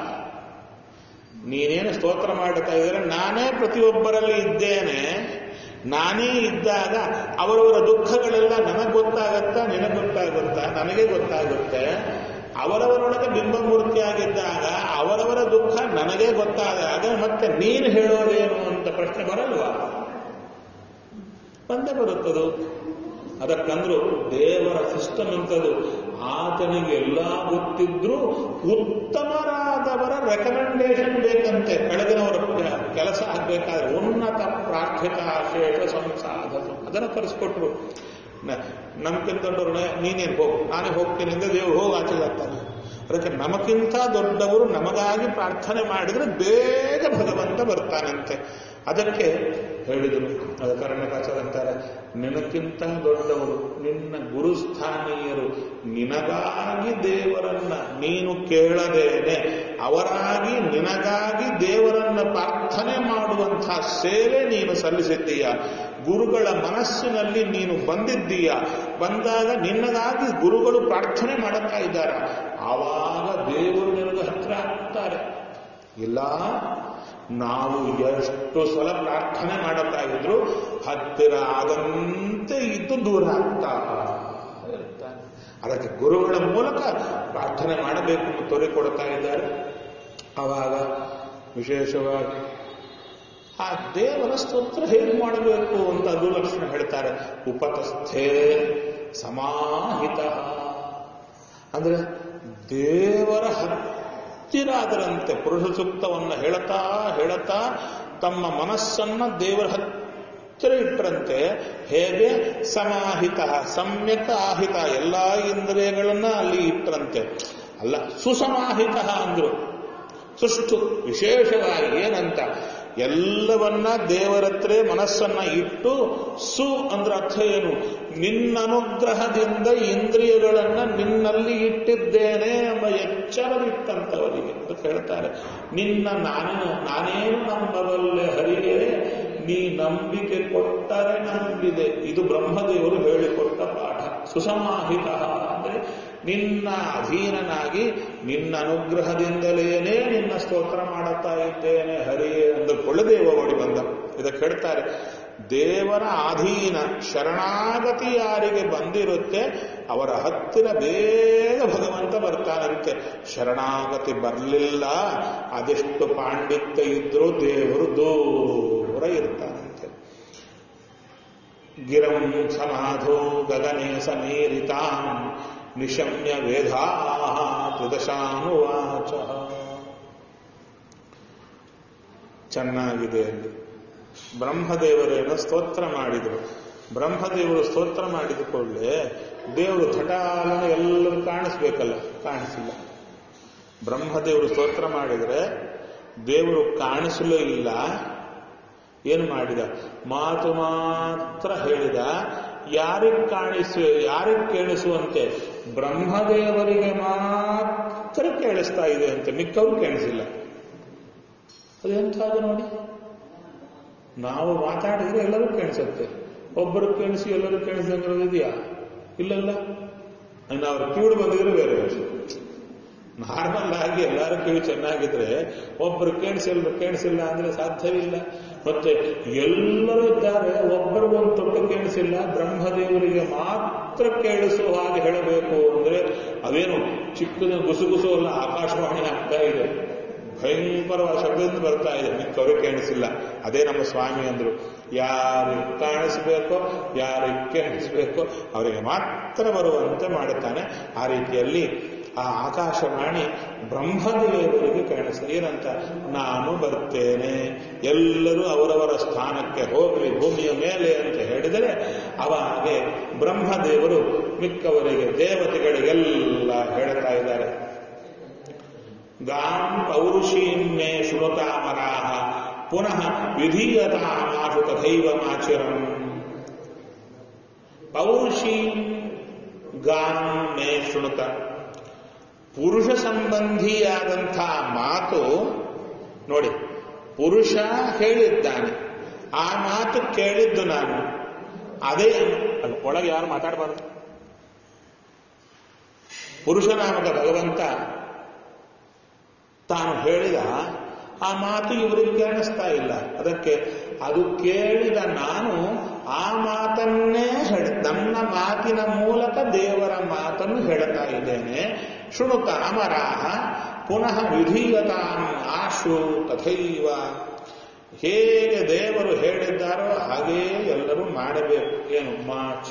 ನೀನೇನು ಸ್ತೋತ್ರ ಮಾಡುತ್ತಾ ಇದ್ರೆ ನಾನೇ ಪ್ರತಿಯೊಬ್ಬರಲ್ಲಿ ಇದ್ದೇನೆ ನಾನೇ ಇದ್ದಾಗ ಅವರವರ ದುಃಖಗಳೆಲ್ಲ ನನಗೆ ಗೊತ್ತಾಗತ್ತಾ ನಿನಗೆ ಗೊತ್ತಾಗುತ್ತಾ ನನಗೆ ಗೊತ್ತಾಗುತ್ತೆ ಅವರವರೊಳಗೆ ಬಿಂಬಮೂರ್ತಿಯಾಗಿದ್ದಾಗ ಅವರವರ ದುಃಖ ನನಗೆ ಗೊತ್ತಾದಾಗ ಮತ್ತೆ ನೀನು ಹೇಳೋದೇನು ಅಂತ ಪ್ರಶ್ನೆ ಬರಲ್ವಾ ಬಂದೇ ಬರುತ್ತದು ಅದಕ್ಕಂದ್ರು ದೇವರ ಸಿಸ್ಟಮ್ ಅಂತದು ಆತನಿಗೆ ಎಲ್ಲ ಗೊತ್ತಿದ್ರೂ ಉತ್ತಮರಾದವರ ರೆಕಮೆಂಡೇಶನ್ ಬೇಕಂತೆ ಕೆಳಗಿನವರ ಕೆಲಸ ಆಗ್ಬೇಕಾದ್ರೆ ಉನ್ನತ ಪ್ರಾರ್ಥಿಕ ಶೇಷ ಸಂಸಾಧ ಅದನ್ನು ಕರೆಸ್ಕೊಟ್ರು ನಮ್ಗಿಂತ ದೊಡ್ಡವರು ನೀನೇನು ಹೋಗು ನಾನೇ ಹೋಗ್ತೀನಿ ಅಂದ್ರೆ ದೇವ್ರು ಹೋಗಿ ಆಚೆ ಆಗ್ತಾನೆ ಅದಕ್ಕೆ ನಮಗಿಂತ ದೊಡ್ಡವರು ನಮಗಾಗಿ ಪ್ರಾರ್ಥನೆ ಮಾಡಿದ್ರೆ ಬೇಗ ಭಗವಂತ ಬರ್ತಾನಂತೆ ಅದಕ್ಕೆ ಹೇಳಿದರು ಅದು ಕರ್ಣಕಾಚಾರಂತಾರೆ ನಿನಕ್ಕಿಂತ ದೊಡ್ಡವರು ನಿನ್ನ ಗುರುಸ್ಥಾನೀಯರು ನಿನಗಾಗಿ ದೇವರನ್ನ ನೀನು ಕೇಳದೇನೆ ಅವರಾಗಿ ನಿನಗಾಗಿ ದೇವರನ್ನ ಪ್ರಾರ್ಥನೆ ಮಾಡುವಂತಹ ಸೇವೆ ನೀನು ಸಲ್ಲಿಸಿದ್ದೀಯ ಗುರುಗಳ ಮನಸ್ಸಿನಲ್ಲಿ ನೀನು ಬಂದಿದ್ದೀಯ ಬಂದಾಗ ನಿನ್ನಗಾಗಿ ಗುರುಗಳು ಪ್ರಾರ್ಥನೆ ಮಾಡುತ್ತಾ ಇದ್ದಾರೆ ಆವಾಗ ದೇವರು ನಿನಗೆ ಹತ್ರ ಆಗ್ತಾರೆ ಇಲ್ಲ ನಾವು ಎಷ್ಟು ಸಲ ಪ್ರಾರ್ಥನೆ ಮಾಡುತ್ತಾ ಇದ್ರು ಹತ್ತಿರ ಆದಂತೆ ಇದ್ದು ದೂರ ಆಗ್ತಾ ಇರ್ತಾನೆ ಅದಕ್ಕೆ ಗುರುಗಳ ಮೂಲಕ ಪ್ರಾರ್ಥನೆ ಮಾಡಬೇಕು ಎಂದು ತೋರಿಕೊಡ್ತಾ ಇದ್ದಾರೆ ಆವಾಗ ವಿಶೇಷವಾಗಿ ಆ ದೇವರ ಸ್ತೋತ್ರ ಹೇಗೆ ಮಾಡಬೇಕು ಅಂತ ಅದು ಲಕ್ಷಣ ಹೇಳ್ತಾರೆ ಉಪತಸ್ಥೆ ಸಮಾಹಿತ ಅಂದ್ರೆ ದೇವರ ಹತ್ತಿರ ಅದರಂತೆ ಪುರುಷ ಸೂಕ್ತವನ್ನು ಹೇಳುತ್ತಾ ಹೇಳುತ್ತಾ ತಮ್ಮ ಮನಸ್ಸನ್ನ ದೇವರ ಹತ್ತಿರ ಇಟ್ಟರಂತೆ ಹೇಗೆ ಸಮಾಹಿತ ಸಮ್ಯಕ್ ಆಹಿತ ಎಲ್ಲಾ ಇಂದ್ರಿಯಗಳನ್ನ ಅಲ್ಲಿ ಇಟ್ಟರಂತೆ ಅಲ್ಲ ಸುಸಮಾಹಿತ ಅಂದ್ರು ಸುಷ್ಟು ವಿಶೇಷವಾಗಿ ಏನಂತ ಎಲ್ಲವನ್ನ ದೇವರತ್ರ ಮನಸ್ಸನ್ನ ಇಟ್ಟು ಸು ಅಂದ್ರೆ ಅರ್ಥ ಏನು ನಿನ್ನ ಅನುಗ್ರಹದಿಂದ ಇಂದ್ರಿಯಗಳನ್ನ ನಿನ್ನಲ್ಲಿ ಇಟ್ಟಿದ್ದೇನೆ ಎಂಬ ಎಚ್ಚರವಿತ್ತಂತವರಿಗೆ ಅಂತ ಹೇಳ್ತಾರೆ ನಿನ್ನ ನಾನು ನಾನೇನು ನಂಬಬಲ್ಲೆ ಹರಿಗೆ ನೀ ನಂಬಿಕೆ ಕೊಟ್ಟರೆ ನಂಬಿದೆ ಇದು ಬ್ರಹ್ಮದೇವರು ಹೇಳಿಕೊಟ್ಟ ಪಾಠ ಸುಸಮಾಹಿತ ಅಂದ್ರೆ ನಿನ್ನ ಅಧೀನನಾಗಿ ನಿನ್ನ ಅನುಗ್ರಹದಿಂದಲೇನೆ ನಿನ್ನ ಸ್ತೋತ್ರ ಮಾಡುತ್ತಾ ಇದ್ದೇನೆ ಹರಿಯೇ ಅಂದುಕೊಳ್ಳದೇವ ಓಡಿ ಬಂದ ಇದಕ್ಕೆ ಹೇಳ್ತಾರೆ ದೇವರ ಅಧೀನ ಶರಣಾಗತಿ ಯಾರಿಗೆ ಬಂದಿರುತ್ತೆ ಅವರ ಹತ್ತಿರ ಬೇಗ ಭಗವಂತ ಬರ್ತಾನಂತೆ ಶರಣಾಗತಿ ಬರಲಿಲ್ಲ ಅದೆಷ್ಟು ಪಾಂಡಿತ್ಯ ಇದ್ರೂ ದೇವರು ದೂರ ಇರ್ತಾನಂತೆ ಗಿರಂ ಸಮಾಧೋ ಗಗನೆ ಸಮೀರಿತಾಂ ನಿಶಮ್ಯ ವೇದಾ ತ್ರಿದಶಾನುವಾಚ ಚೆನ್ನಾಗಿದೆ ಅಲ್ಲಿ ಬ್ರಹ್ಮದೇವರೇನೋ ಸ್ತೋತ್ರ ಮಾಡಿದರು ಬ್ರಹ್ಮದೇವರು ಸ್ತೋತ್ರ ಮಾಡಿದ ಕೂಡಲೇ ದೇವರು ಥಟಾಲನ ಎಲ್ಲರೂ ಕಾಣಿಸ್ಬೇಕಲ್ಲ ಕಾಣಿಸಿಲ್ಲ ಬ್ರಹ್ಮದೇವರು ಸ್ತೋತ್ರ ಮಾಡಿದರೆ ದೇವರು ಕಾಣಿಸಲೂ ಇಲ್ಲ ಏನು ಮಾಡಿದ ಮಾತು ಮಾತ್ರ ಹೇಳಿದ ಯಾರಿಗೆ ಕಾಣಿಸು ಯಾರಿಗೆ ಕೇಳಿಸುವಂತೆ ಬ್ರಹ್ಮದೇವರಿಗೆ ಮಾತ್ರ ಕೇಳಿಸ್ತಾ ಇದೆ ಅಂತೆ ಮಿಕ್ಕವ್ರು ಕೇಳಿಸಿಲ್ಲ ಅದೆಂಥದ್ದು ನೋಡಿ ನಾವು ಮಾತಾಡಿದ್ರೆ ಎಲ್ಲರೂ ಕೇಳಿಸುತ್ತೆ ಒಬ್ಬರು ಕೇಳಿಸಿ ಎಲ್ಲರೂ ಕೇಳಿಸಿದಂಗಿರೋದು ಇದೆಯಾ ಇಲ್ಲಲ್ಲ ಇನ್ನು ಅವ್ರ ಕಿವಿಡು ಬಂದಿದ್ರೆ ಬೇರೆ ವಿಷಯ ನಾರ್ಮಲ್ ಆಗಿ ಎಲ್ಲರೂ ಕಿವಿ ಚೆನ್ನಾಗಿದ್ರೆ ಒಬ್ಬರು ಕೇಳಿಸಿ ಎಲ್ಲರೂ ಕೇಳಿಸಿಲ್ಲ ಅಂದ್ರೆ ಸಾಧ್ಯವಿಲ್ಲ ಮತ್ತೆ ಎಲ್ಲರೂ ಇದ್ದಾರೆ ಒಬ್ಬರಿಗೊಂದು ತೊಟ್ಟು ಕೇಳಿಸಿಲ್ಲ ಬ್ರಹ್ಮದೇವರಿಗೆ ಮಾತ್ರ ಕೇಳಿಸುವ ಹಾಗೆ ಹೇಳಬೇಕು ಅಂದ್ರೆ ಅದೇನು ಚಿಕ್ಕದ ಗುಸುಗುಸು ಎಲ್ಲ ಆಕಾಶವಾಣಿ ಆಗ್ತಾ ಇದೆ ಭಯಂಕರವಾದ ಶಬ್ದದಿಂದ ಬರ್ತಾ ಇದೆ ಮಿಕ್ಕವ್ರಿಗೆ ಕೇಳಿಸಿಲ್ಲ ಅದೇ ನಮ್ಮ ಸ್ವಾಮಿ ಅಂದ್ರು ಯಾರಿಗೆ ಕಾಣಿಸ್ಬೇಕೋ ಯಾರಿಗೆ ಕೇಳಿಸ್ಬೇಕೋ ಅವರಿಗೆ ಮಾತ್ರ ಬರುವಂತೆ ಮಾಡುತ್ತಾನೆ ಆ ರೀತಿಯಲ್ಲಿ ಆ ಆಕಾಶವಾಣಿ ಬ್ರಹ್ಮದೇವರಿಗೆ ಕಾಣಿಸ ಏನಂತ ನಾನು ಬರ್ತೇನೆ ಎಲ್ಲರೂ ಅವರವರ ಸ್ಥಾನಕ್ಕೆ ಹೋಗಲಿ ಭೂಮಿಯ ಮೇಲೆ ಅಂತ ಹೇಳಿದರೆ ಅವಾಗೆ ಬ್ರಹ್ಮದೇವರು ಮಿಕ್ಕವರಿಗೆ ದೇವತೆಗಳಿಗೆಲ್ಲ ಹೇಳ್ತಾ ಇದ್ದಾರೆ ಗಾಂ ಪೌರುಷೀನ್ಮೇ ಶೃಣುತಾಮರಾಹ ಪುನಃ ವಿಧೀಯತಾಮಾಶು ತಥೈವ ಮಾಚಿರಂ ಪೌರುಷೀಂ ಗಾಂ ಮೇ ಶೃಣುತ ಪುರುಷ ಸಂಬಂಧಿಯಾದಂಥ ಮಾತು ನೋಡಿ ಪುರುಷ ಹೇಳಿದ್ದಾನೆ ಆ ಮಾತು ಕೇಳಿದ್ದು ನಾನು ಅದೇ ಅಲ್ಲ, ಒಳಗೆ ಯಾರು ಮಾತಾಡಬಾರದು ಪುರುಷನಾಮಕ ಭಗವಂತ ತಾನು ಹೇಳಿದ ಆ ಮಾತು ಇವರಿಗೆ ಕೇಳಿಸ್ತಾ ಇಲ್ಲ ಅದಕ್ಕೆ ಅದು ಕೇಳಿದ ನಾನು ಆ ಮಾತನ್ನೇ ಹೇಳಿ ನನ್ನ ಮಾತಿನ ಮೂಲಕ ದೇವರ ಮಾತನ್ನು ಹೇಳ್ತಾ ಇದ್ದೇನೆ ಶೃಣುತ ಅಮರಾಹ ಪುನಃ ವಿಧೀಯತಾಂ ಆಶು ತಥೈವ ಹೇಗೆ ದೇವರು ಹೇಳಿದ್ದಾರೋ ಹಾಗೇ ಎಲ್ಲರೂ ಮಾಡಬೇಕು ಏನು ಮಾಚ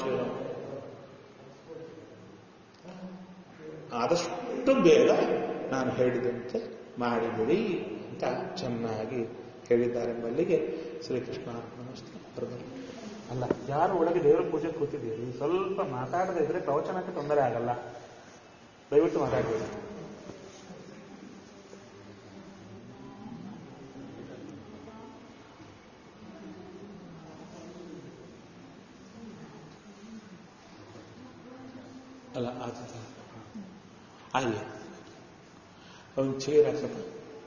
ಆದಷ್ಟು ಬೇಗ ನಾನು ಹೇಳಿದಂತೆ ಮಾಡಿಬಿಡಿ ಅಂತ ಚೆನ್ನಾಗಿ ಹೇಳಿದ್ದಾರೆಂಬಲ್ಲಿಗೆ ಶ್ರೀಕೃಷ್ಣ ನಮಸ್ತೆ ಬರಬಲ್ಲ ಅಲ್ಲ ಯಾರು ಒಳಗೆ ದೇವರ ಪೂಜೆ ಕೂತಿದ್ದೀರಿ ಸ್ವಲ್ಪ ಮಾತಾಡದೇ ಇದ್ರೆ ಪ್ರವಚನಕ್ಕೆ ತೊಂದರೆ ಆಗಲ್ಲ ದಯವಿಟ್ಟು ಮಾತಾಡಬೇಡಿ ಅಲ್ಲ ಆತ ಅಲ್ಲಿ ಒಂದು ಚೇರ್ ಹಾಕಪ್ಪ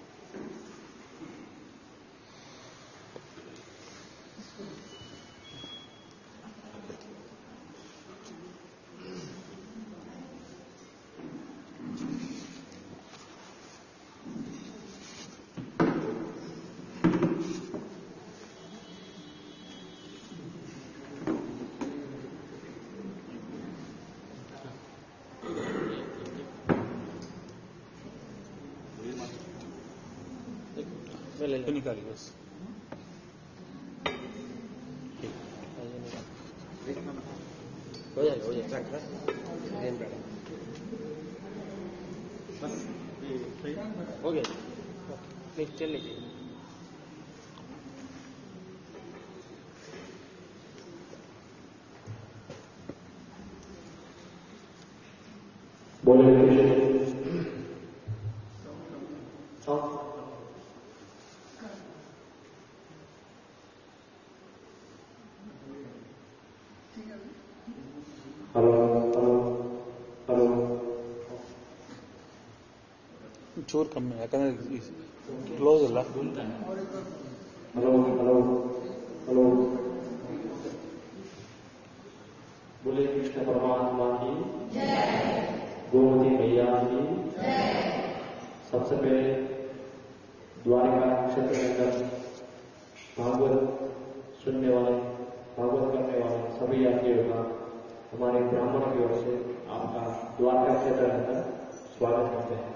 निकालिए बस हो जाएगा हो जाएगा ट्रक है रेन बेಡ हो गया प्लीज चल लीजिए बोले हेलो हेलो हेलो ಚೂರು ಕಮ್ಮಿ ಯಾಕಂದ್ರೆ ಕ್ಲೋಸ್ ಅಲ್ಲ हेलो हेलो हेलो बोले कृष्ण परमात्मा की गोमती मैया की सबसे पहले द्वारिका क्षेत्र के अंदर भागवत सुनने वाले भागवत करने वाले सभी यात्रियों का हमारे ब्राह्मण की ओर से आपका द्वारका क्षेत्र के अंदर स्वागत करते हैं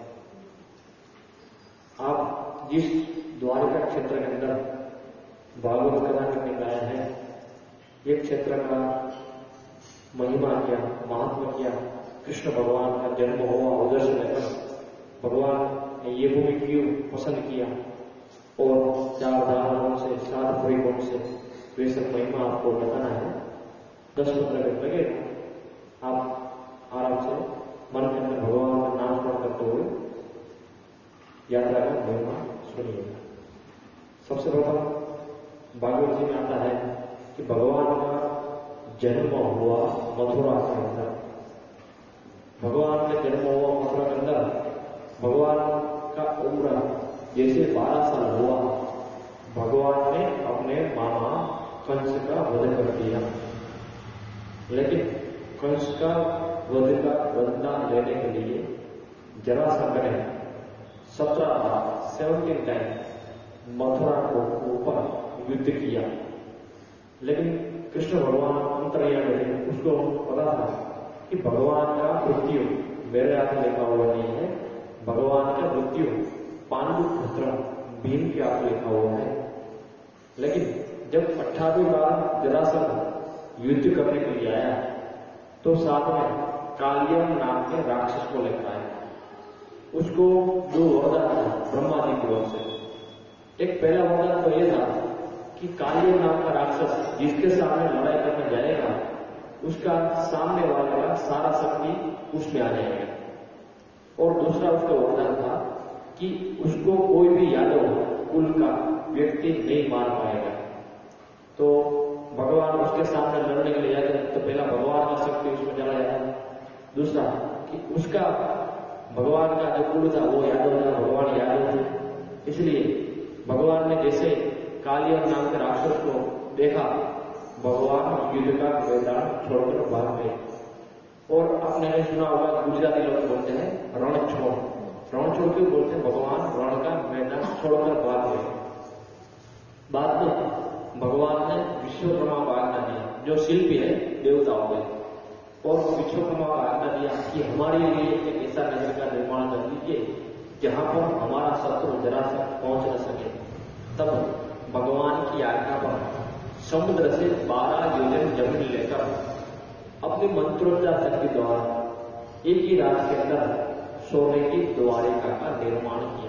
आप जिस द्वारिका क्षेत्र के अंदर भागवत कथा करने का आए हैं ये क्षेत्र का महिमा क्या महात्मा क्या कृष्ण भगवान का जन्म हुआ उधर से लेकर भगवान ने ये भूमि क्यों पसंद किया और चार धारणों से सात परिकोण से वे सब महिमा आपको बताना है दस पंद्रह मिनट लगे आप आराम से मन के अंदर भगवान का नाम स्मरण करते हुए यात्रा का महिमा सुनिएगा सबसे प्रथम भागवत जी में आता है कि भगवान का जन्म हुआ मथुरा के अंदर भगवान का जन्म हुआ मथुरा के अंदर भगवान का उम्र जैसे बारह साल हुआ भगवान ने अपने मामा कंस का वध कर दिया लेकिन कंस का वध का बदला लेने के लिए जरासंध ने सत्रह बार सेवनटीन टाइम मथुरा को ऊपर युद्ध किया लेकिन कृष्ण भगवान अंतरयामी थे उसको पता था कि भगवान का मृत्यु मेरे हाथ में लिखा हुआ नहीं है भगवान का मृत्यु पांडु पुत्र भीम के हाथ लिखा हुआ है लेकिन जब अट्ठावी बार जरासंध युद्ध करने के लिए आया तो साथ में कालिया नाम के राक्षस को लेकर आया उसको दो वरदान था ब्रह्मा जी की ओर से एक पहला वरदान तो ये था कि कालिय नाम का राक्षस जिसके सामने लड़ाई करने जाएगा उसका सामने वाले का सारा शक्ति उसमें आ जाएगा और दूसरा उसका वरदान था कि उसको कोई भी यादव कुल का व्यक्ति नहीं मार पाएगा तो भगवान उसके सामने लड़ने के लिए जाते तो पहला भगवान का शक्ति उसमें चला जाता दूसरा कि उसका भगवान का जो कुल था वो यादव था भगवान यादव थे इसलिए भगवान ने जैसे काली और नाम के राक्षस को देखा भगवान युद्ध का मैदान छोड़कर भाग गए और आपने नहीं सुना होगा गुजराती लोग बोलते हैं रण छोड़ रण छोड़ क्यों बोलते हैं भगवान रण का मैदान छोड़कर भाग गए बाद में भगवान ने विश्वकर्मा को आज्ञा दिया जो शिल्पी है देवता हो गए और विश्वकर्मा को आज्ञा दिया कि हमारे लिए एक ऐसा नगर का निर्माण कर दीजिए जहां पर हमारा शत्रु जरा सा पहुंच न सके तब भगवान की आज्ञा पर समुद्र से बारह योजन जमीन लेकर अपने मंत्रोच्चार शक्ति द्वारा एक ही रात के अंदर सोने की द्वारिका का निर्माण किया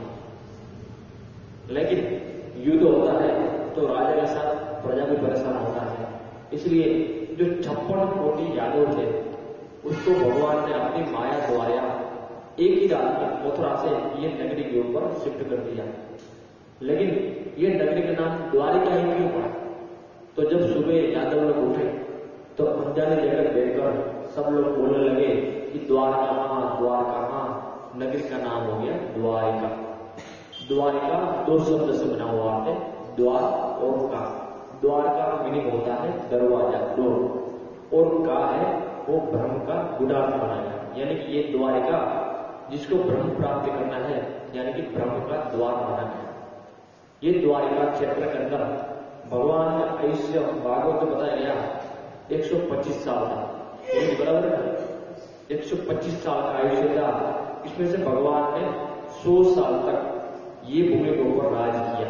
लेकिन युद्ध होता है तो राजा के साथ प्रजा भी परेशान होता है इसलिए जो छप्पन कोटि यादव थे उसको भगवान ने अपनी माया द्वारा एक ही रात में मथुरा से ये नगरी के ऊपर शिफ्ट कर दिया लेकिन ये नगरी का नाम द्वारिका ही क्यों पड़ा तो जब सुबह यादव लोग उठे तो अनजाने जगह देखकर सब लोग बोलने लगे कि द्वार कहाँ द्वार कहाँ नगरी का नाम हो गया द्वारिका द्वारिका दो शब्द से बना हुआ है द्वार और का द्वार का मीनिंग होता है दरवाजा डोर और का है वो ब्रह्म का गुडार्थ बनाया यानी कि ये द्वारिका जिसको ब्रह्म प्राप्त करना है यानी कि ब्रह्म का द्वार माना है ये द्वारिका क्षेत्र के अंदर भगवान का आयुष्य भागवत को बताया गया 125 साल था ये बराबर है 125 साल का आयुष्य था इसमें से भगवान ने 100 साल तक ये भूमि के ऊपर राज किया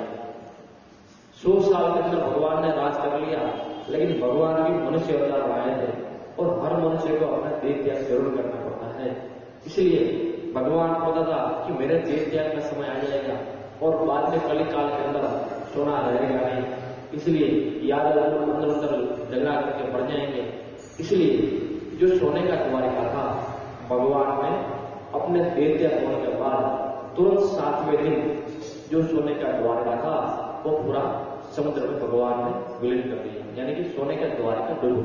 100 साल के अंदर भगवान ने राज कर लिया लेकिन भगवान भी मनुष्य अवतार आए थे और हर मनुष्य को अपना देह त्याग जरूर करना पड़ता है इसलिए भगवान को पता था कि मेरे देह त्याग का समय आ जाएगा और बाद में कली काल के अंदर सोना रहेगा नहीं इसलिए यादव लोग अंदर अंदर झगड़ा करके बढ़ जाएंगे इसलिए जो सोने का द्वारिका था भगवान ने अपने देह त्याग होने के बाद तुरंत सातवें दिन जो सोने का द्वारिका था वो पूरा समुद्र में भगवान ने विलीन कर दिया यानी कि सोने का द्वारिका डूब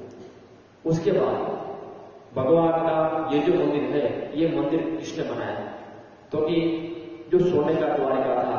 गया उसके बाद भगवान का ये जो मंदिर है ये मंदिर किसने बनाया तो कि जो सोने का द्वारिका था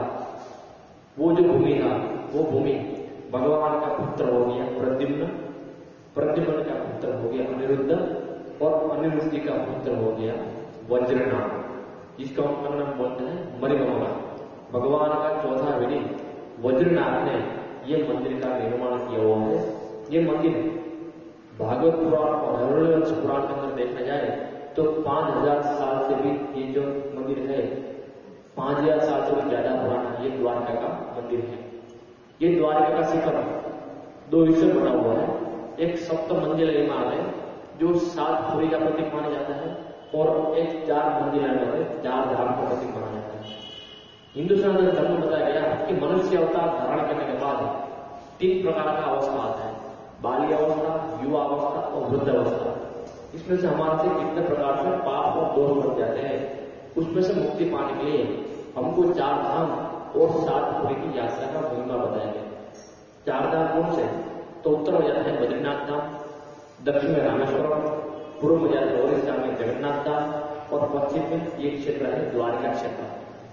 वो जो भूमि था वो भूमि भगवान का पुत्र हो गया प्रद्युम्न प्रद्युम्न का पुत्र हो गया अनिरुद्ध और अनिरुद्धि का पुत्र हो गया वज्रनाथ जिसका उनका नाम बोलते हैं मरिगमगा भगवान का चौथा विधि वज्रनाथ ने ये मंदिर का निर्माण किया हुआ है ये मंदिर भागवत पुराण और हरिवंश पुराण के अंदर देखा जाए तो पांच हजार साल से भी ये जो मंदिर है पांच हजार साल से भी ज्यादा पुराना ये द्वारका का मंदिर है ये द्वारका का शिखर दो हिस्से बना हुआ है एक सप्त मंजिल इमारत है जो सात पुरी का प्रतीक माना जाता है और एक चार मंजिल है चार धाम का प्रतीक माना जाता है हिंदुस्तान में धर्म बताया गया कि मनुष्य अवतार धारण करने के बाद तीन प्रकार का अवस्था आता है बाल्य अवस्था युवा अवस्था और वृद्ध अवस्था इसमें से हमारे से कितने प्रकार से पाप और दोष बन जाते हैं उसमें से मुक्ति पाने के लिए हमको चार धाम और सात पुरी की यात्रा का महिमा बताया गया चार धाम कौन से तो उत्तर में जाते हैं बद्रीनाथ धाम दक्षिण में रामेश्वरम पूर्व में जाते हैं ओडिशा में जगन्नाथ धाम और पश्चिम में ये क्षेत्र है द्वारिका क्षेत्र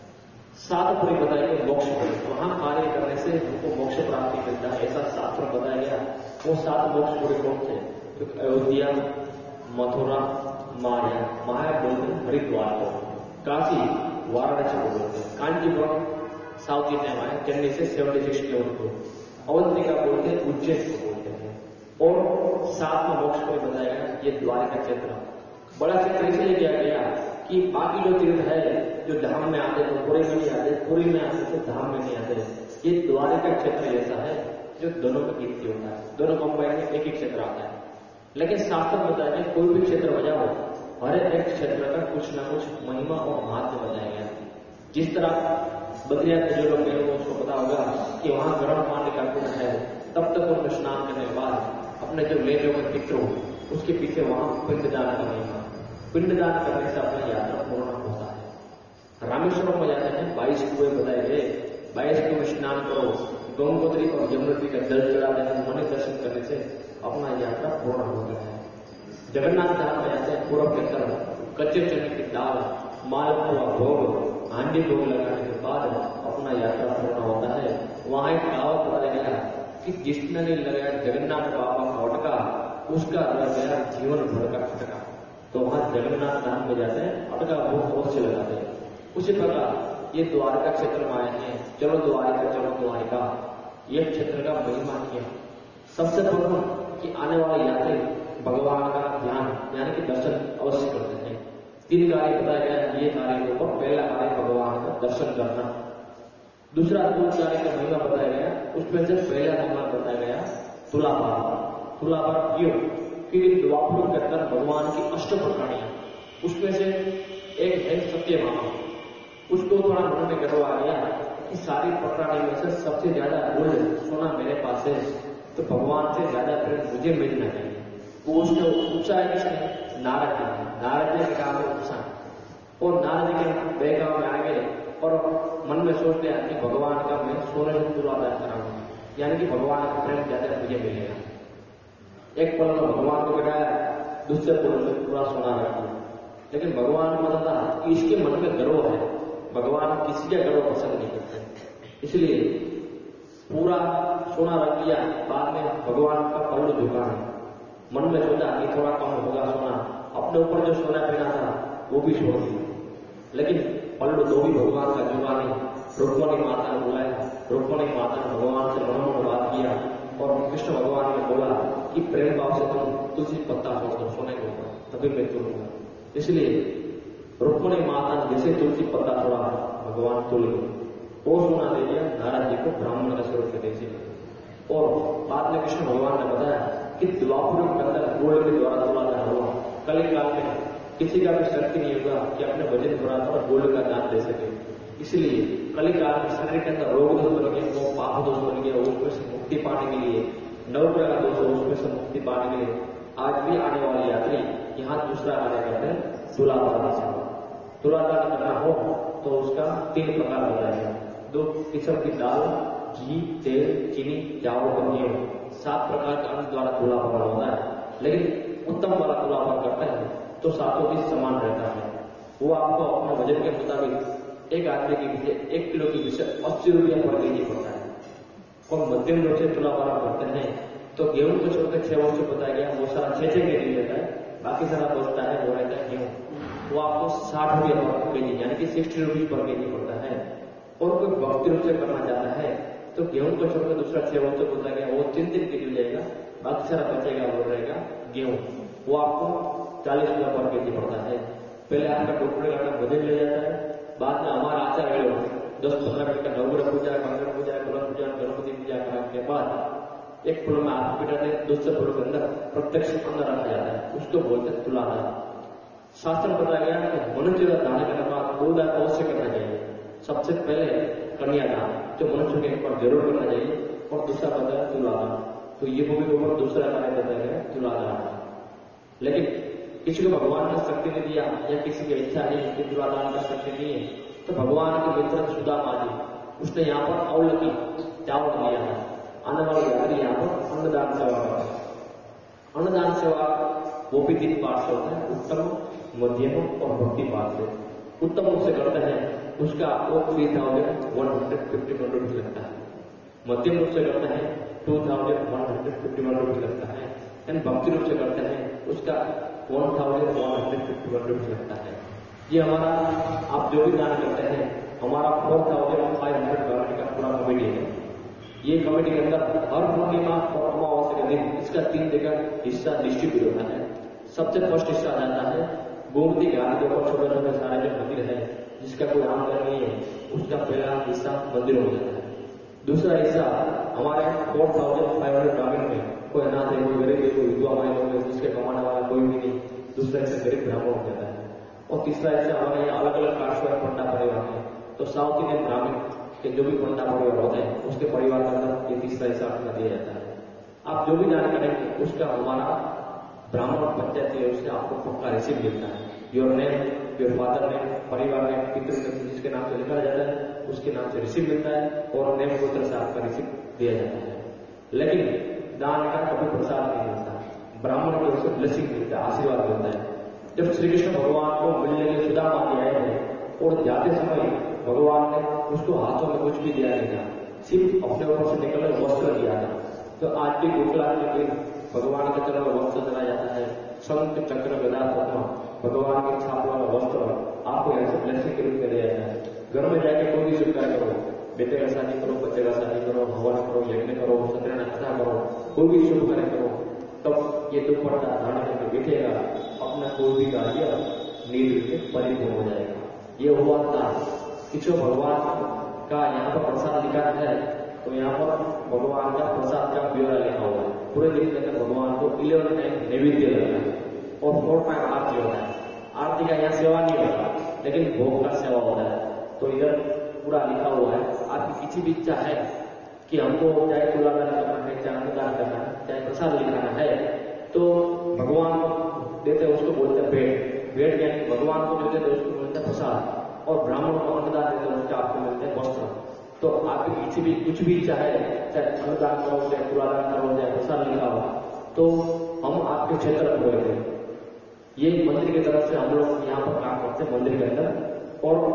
सात पुरी बताया गया मोक्ष पुरी वहां कार्य करने से हमको मोक्ष प्राप्ति मिलता है ऐसा शास्त्र बताया गया वो सात मोक्ष पुरी कौन थे तो अयोध्या मथुरा माया माया बोलते हैं हरिद्वार को काशी वाराणसी को बोलते हैं कांचीपुरम साउथ इंडिया में है चेन्नई से सेवेंटी सिक्स किलोमीटर अवंतिका बोलते हैं उज्जैन को बोलते हैं और सात में मोक्ष पुरी बताया गया ये द्वारिका क्षेत्र बड़ा क्षेत्र इसलिए किया गया कि बाकी जो तीर्थ है जो धाम में आते तो पुरी में नहीं आते पुरी में आते तो धाम में नहीं आते ये द्वारिका क्षेत्र ऐसा है जो दोनों में कीर्ति होता है दोनों कंबाइन में एक ही क्षेत्र आता है लेकिन शास्त्र बताया कोई भी क्षेत्र बजा हो हर एक क्षेत्र का कुछ ना कुछ महिमा और महत्व बताया गया जिस तरह बद्रियात के जो लोग गए हों उसको पता होगा कि वहां गर्म पानी का कुंड है तब तक उनको स्नान करने के बाद अपने जो ले हुए पितरों उसके पीछे वहां पिंडदान करने पिंडदान करने से अपनी यात्रा पूर्ण होता है रामेश्वरम में जाते हैं बाईस कुएं बताए गए बाईस कुएं में स्नान करो गंगोत्री और यमुनोत्री का जल चढ़ा देना मन दर्शन करने से अपना यात्रा पूर्ण होता है जगन्नाथ धाम में जाते हैं पूर्व के तरफ कच्चे चने की दाल मालपुआ भोग हांडी भोग लगाने के बाद अपना यात्रा पूर्ण होता है वहां एक कहावत बताया गया कि जिसने नहीं लगाया जगन्नाथ बाबा का अटका उसका लग गया जीवन भर का खटका तो वहां जगन्नाथ धाम में जाते हैं अटका भोग अवश्य लगाते हैं उसी प्रकार ये द्वारका क्षेत्र में आए हैं चलो द्वारिका चलो द्वारिका ये क्षेत्र का महिमा किया सबसे प्रथम कि आने वाले यात्री भगवान का ध्यान यानी कि दर्शन अवश्य करते हैं तीन कार्य बताया गया है ये कार्य के ऊपर पहला कार्य भगवान का दर्शन करना दूसरा दूर कार्य का महिमा बताया गया उसमें से पहला महिमा बताया गया तुलाभार तुलाभार क्यों क्योंकि द्वापुर के अंदर भगवान की अष्ट प्रकारियां उसमें से एक है सत्य भाव उसको थोड़ा मन में गर्व आ गया कि सारी प्रकार में से सबसे ज्यादा रोज सोना मेरे पास है तो भगवान से ज्यादा प्रेम मुझे मिलना चाहिए वो उसने उत्साह किसने नारद जी ने नारद जी के काम में उत्साह और नारद जी के बेगांव में आ गए और मन में सोच लिया कि भगवान का मैं सोने से तुलादार कराऊंगा यानी कि भगवान का प्रेम ज्यादा मुझे मिलेगा एक पल में भगवान को बिठाया दूसरे पल में पूरा सोना रख दिया लेकिन भगवान को पता था कि इसके मन में गर्व है भगवान किसी का गर्व पसंद नहीं करते इसलिए पूरा सोना रख दिया बाद में भगवान का पल्लू झुका है मन में सोचा कि थोड़ा कम होगा सोना अपने ऊपर जो सोना पहना था वो भी छोड़ दिया लेकिन पल्लू तो भी भगवान का झुका नहीं रुक्मणी माता ने बुलाया रुक्मणी माता ने भगवान से मनोमन बात किया और कृष्ण भगवान ने बोला कि प्रेम भाव से तुम तुलसी पत्ता छोड़ दो सोने के ऊपर तभी मैं तुलूंगा इसलिए रुक्मणी माता ने जैसे तुलसी पत्ता छोड़ा भगवान तुल गए वो सोना दे दिया नारद जी को ब्राह्मण का स्वरूप के दे और बाद में कृष्ण भगवान ने बताया कि द्वापुर के अंदर गोड़ के द्वारा तोड़ा जा हुआ कल काल में किसी का भी शक्ति नहीं होगा कि अपने वजन थोड़ा और गोल्ड का दान दे सके इसलिए कली काल में शरीर के अंदर रोग दोष बन गए वो पाप दोष बन गया उसमें से मुक्ति पाने के लिए नवग्रह का दोष है उसमें से मुक्ति पाने के लिए आज भी आने वाले यात्री यहाँ दूसरा कार्य करते हैं तुलादान सेवा तुलादान करना हो तो उसका तीन प्रकार बताया दो किस्म की दाल घी तेल चीनी चावल और गेहूं सात प्रकार के अन्न द्वारा तुलाभार होता है लेकिन उत्तम वाला तुलाभार करते हैं तो सातों चीज समान रहता है वो आपको अपने वजन के मुताबिक एक आदमी के पीछे एक किलो के पीछे अस्सी रुपया पर के पड़ता है और मध्यम लोग से तुलाभार करते हैं तो गेहूं को छोड़कर छह वर्ष बताया गया वो सारा छह छह के जी रहता है बाकी सारा बचता है वो रहता है गेहूं वो आपको साठ रुपया पर के जी यानी कि सिक्सटी रुपीज पर के जी पड़ता है और कोई भक्ति रूप से करना चाहता है तो गेहूं को छोड़कर दूसरा छह वर्ष बताया गया वो तीन दिन के लिए जाएगा बाकी सारा बचेगा वो रहेगा गेहूं वो आपको चालीस रुपया पर के जी पड़ता है पहले आपका टोकरे का वजन ले जाता है बाद में हमारा आचार वेड़ो दस पंद्रह मिनट का नवग्रह पूजा मंगल पूजा कुलम पूजा गणपति पूजा कराने के बाद एक फूल में हाथ पिटाते दूसरे फूल के अंदर प्रत्यक्ष अन्न रखा जाता है उसको बोलते हैं तुलादान शास्त्र बताया गया कि मनुष्य का दान करने के बाद दो दान अवश्य करना चाहिए सबसे पहले कन्यादान जो मनुष्य के एक बार जरूर करना चाहिए और दूसरा बताया तुलादान तो ये भूमि के ऊपर दूसरा कार्य बताया गया तुलादान लेकिन किसी को भगवान का शक्ति नहीं दिया या किसी की इच्छा नहीं कि तुलादान का शक्ति नहीं है तो भगवान के मित्र सुदामा जी उसने यहाँ पर अवल की चावल दिया है आने वाले यात्री यहाँ पर अन्नदान सेवा करते हैं अन्नदान सेवा वो भी तीन पाठ से होता है उत्तम मध्यम और भक्ति पाठ से उत्तम रूप से करते हैं उसका आपको three thousand one hundred fifty one rupees लगता है मध्यम रूप से करते हैं two thousand one hundred fifty one rupees लगता है एंड भक्ति रूप से करते हैं उसका one thousand one hundred fifty one rupees लगता है ये हमारा आप जो भी दान करते हैं हमारा four thousand five hundred committee का पूरा कमेटी है ये कमेटी के अंदर हर पूर्णिमा और अमावस्या के दिन इसका तीन जगह हिस्सा डिस्ट्रीब्यूट होता है सबसे फर्स्ट हिस्सा आ जाता है गोमती घाट के ऊपर छोटे छोटे सारे जो मंदिर है जिसका कोई आमदन नहीं है उसका पहला हिस्सा मंदिर हो जाता है दूसरा हिस्सा हमारे फोर थाउजेंड फाइव हंड्रेड ग्रामीण में कोई अनाथ है कोई गरीब है कोई विधवा महिला है जिसके कमाने वाला कोई भी नहीं दूसरा हिस्सा गरीब ब्राह्मण हो जाता है और तीसरा हिस्सा हमारे यहाँ अलग अलग कास्ट पंडा परिवार है तो साउथ इंडियन ब्राह्मण के जो भी पंडा परिवार होते हैं उसके परिवार का तरफ ये तीसरा हिस्सा अपना दिया जाता है आप जो भी दान करेंगे उसका हमारा ब्राह्मण पंचायत की ओर से आपको पक्का रिसीव मिलता है your name your father name परिवार नेम पितृ नेम जिसके नाम से लिखा जाता है उसके नाम से रिसीव मिलता है और नेम गोत्र से आपका रिसीव दिया जाता है लेकिन दान का कभी प्रसाद नहीं मिलता ब्राह्मण की ओर से ब्लेसिंग मिलता है आशीर्वाद मिलता है जब श्री कृष्ण भगवान को मिलने के सुदामा के आए थे और जाते समय भगवान ने उसको हाथों में कुछ भी दिया नहीं था सिर्फ अपने ऊपर से निकल वस्त्र दिया था तो आज भी गोखला के दिन भगवान के तरफ वस्त्र चला जाता है संत चक्र गदा पद्म भगवान के छाप वाला वस्त्र आपको ऐसे ब्लेसिंग के रूप में दिया जाता है घर में जाके कोई भी स्वीकार करो बेटे का शादी करो बच्चे का शादी करो हवन करो यज्ञ करो सत्यनारायण कथा करो कोई भी शुभ कार्य करो तब ये दुपट्टा धारण करके बैठेगा अपना कोई भी कार्य नील के परिपूर्ण हो जाएगा ये हुआ था किशोर भगवान का यहाँ पर प्रसाद लिखा है तो यहाँ पर भगवान का प्रसाद का ब्यौरा लिखा हुआ है पूरे दिन के अंदर भगवान को इलेवन टाइम नैवेद्य लगता है और फोर टाइम आरती होता है आरती का यहाँ सेवा नहीं होता लेकिन भोग का सेवा होता है तो इधर पूरा लिखा हुआ है आपकी किसी भी इच्छा है कि हमको चाहे तुलादान करना है चाहे अनुदान करना है चाहे प्रसाद लिखाना है तो भगवान को देते हैं उसको बोलते हैं भेंट भेंट यानी भगवान को देते हैं उसको बोलते हैं प्रसाद और ब्राह्मण को अनुदान देते हैं उसके आपको मिलते हैं वस्त्र तो आपकी किसी भी कुछ भी चाहे चाहे अनुदान करो चाहे तुलादान करो चाहे प्रसाद लिखा हो तो हम आपके क्षेत्र में हुए थे ये मंदिर की तरफ से हम लोग यहाँ पर काम करते हैं मंदिर के अंदर और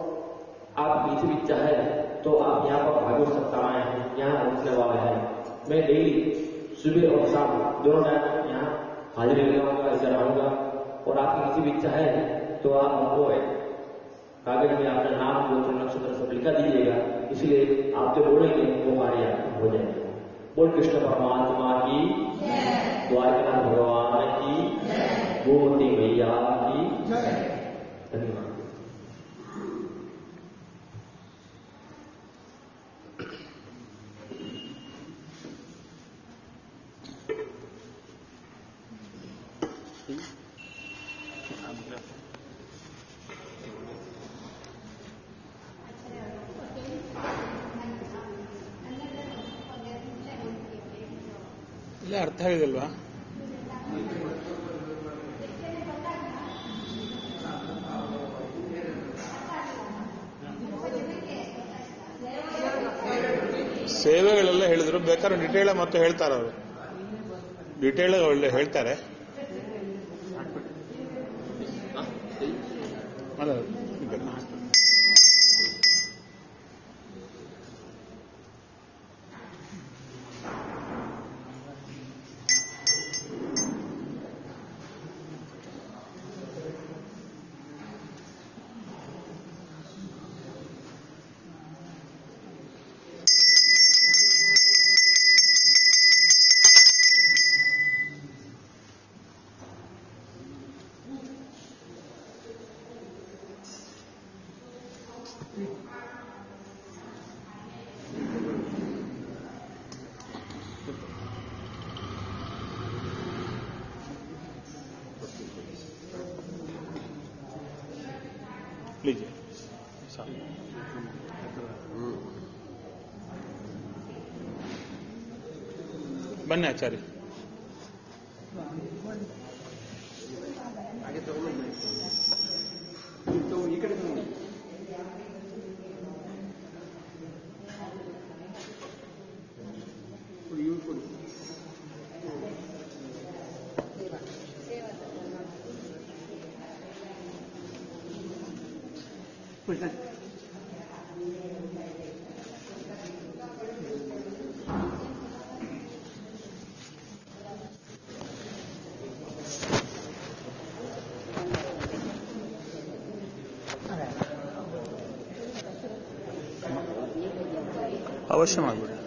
आप किसी भी चाहे तो आप यहाँ पर भागवत सप्ताह आए हैं यहाँ रुकने वाले हैं मैं डेली सुबह और शाम दोनों टाइम यहाँ हाजिरी लगाऊंगा इधर आऊंगा और आपकी किसी भी इच्छा है तो आप हमको एक कागज में अपना नाम गोत्र नक्षत्र सब लिखा दीजिएगा इसलिए आप जो बोलेंगे वो कार्य आपका हो जाएगा बोल कृष्ण परमात्मा की द्वारकानाथ भगवान की गोमती मैया की धन्यवाद ಇಲ್ಲ ಅರ್ಥ ಹೇಳಿದಲ್ವಾ ಸೇವೆಗಳೆಲ್ಲ ಹೇಳಿದ್ರು ಬೇಕಾದ್ರೆ ಡಿಟೇಲ್ ಮತ್ತೆ ಹೇಳ್ತಾರೆ ಅವರು ಡಿಟೇಲ್ ಒಳ್ಳೆ ಹೇಳ್ತಾರೆ ಅಲ್ಲ ಇದನ್ನ ಹಾಕ್ತಾರೆ. लीजिए साहब ಬನ್ನಿ ಆಚಾರ್ಯ ಹಾಗೆ ತಗೊಂಡು ಈ ಕಡೆ ತಗೊಂಡು ಕೊಡಿ ಇವ್ರು ಕೊಡಿ ಕೊಡಿ ಸರ್ ಅವಶ್ಯ ಮಾಡಿಬಿಡಿ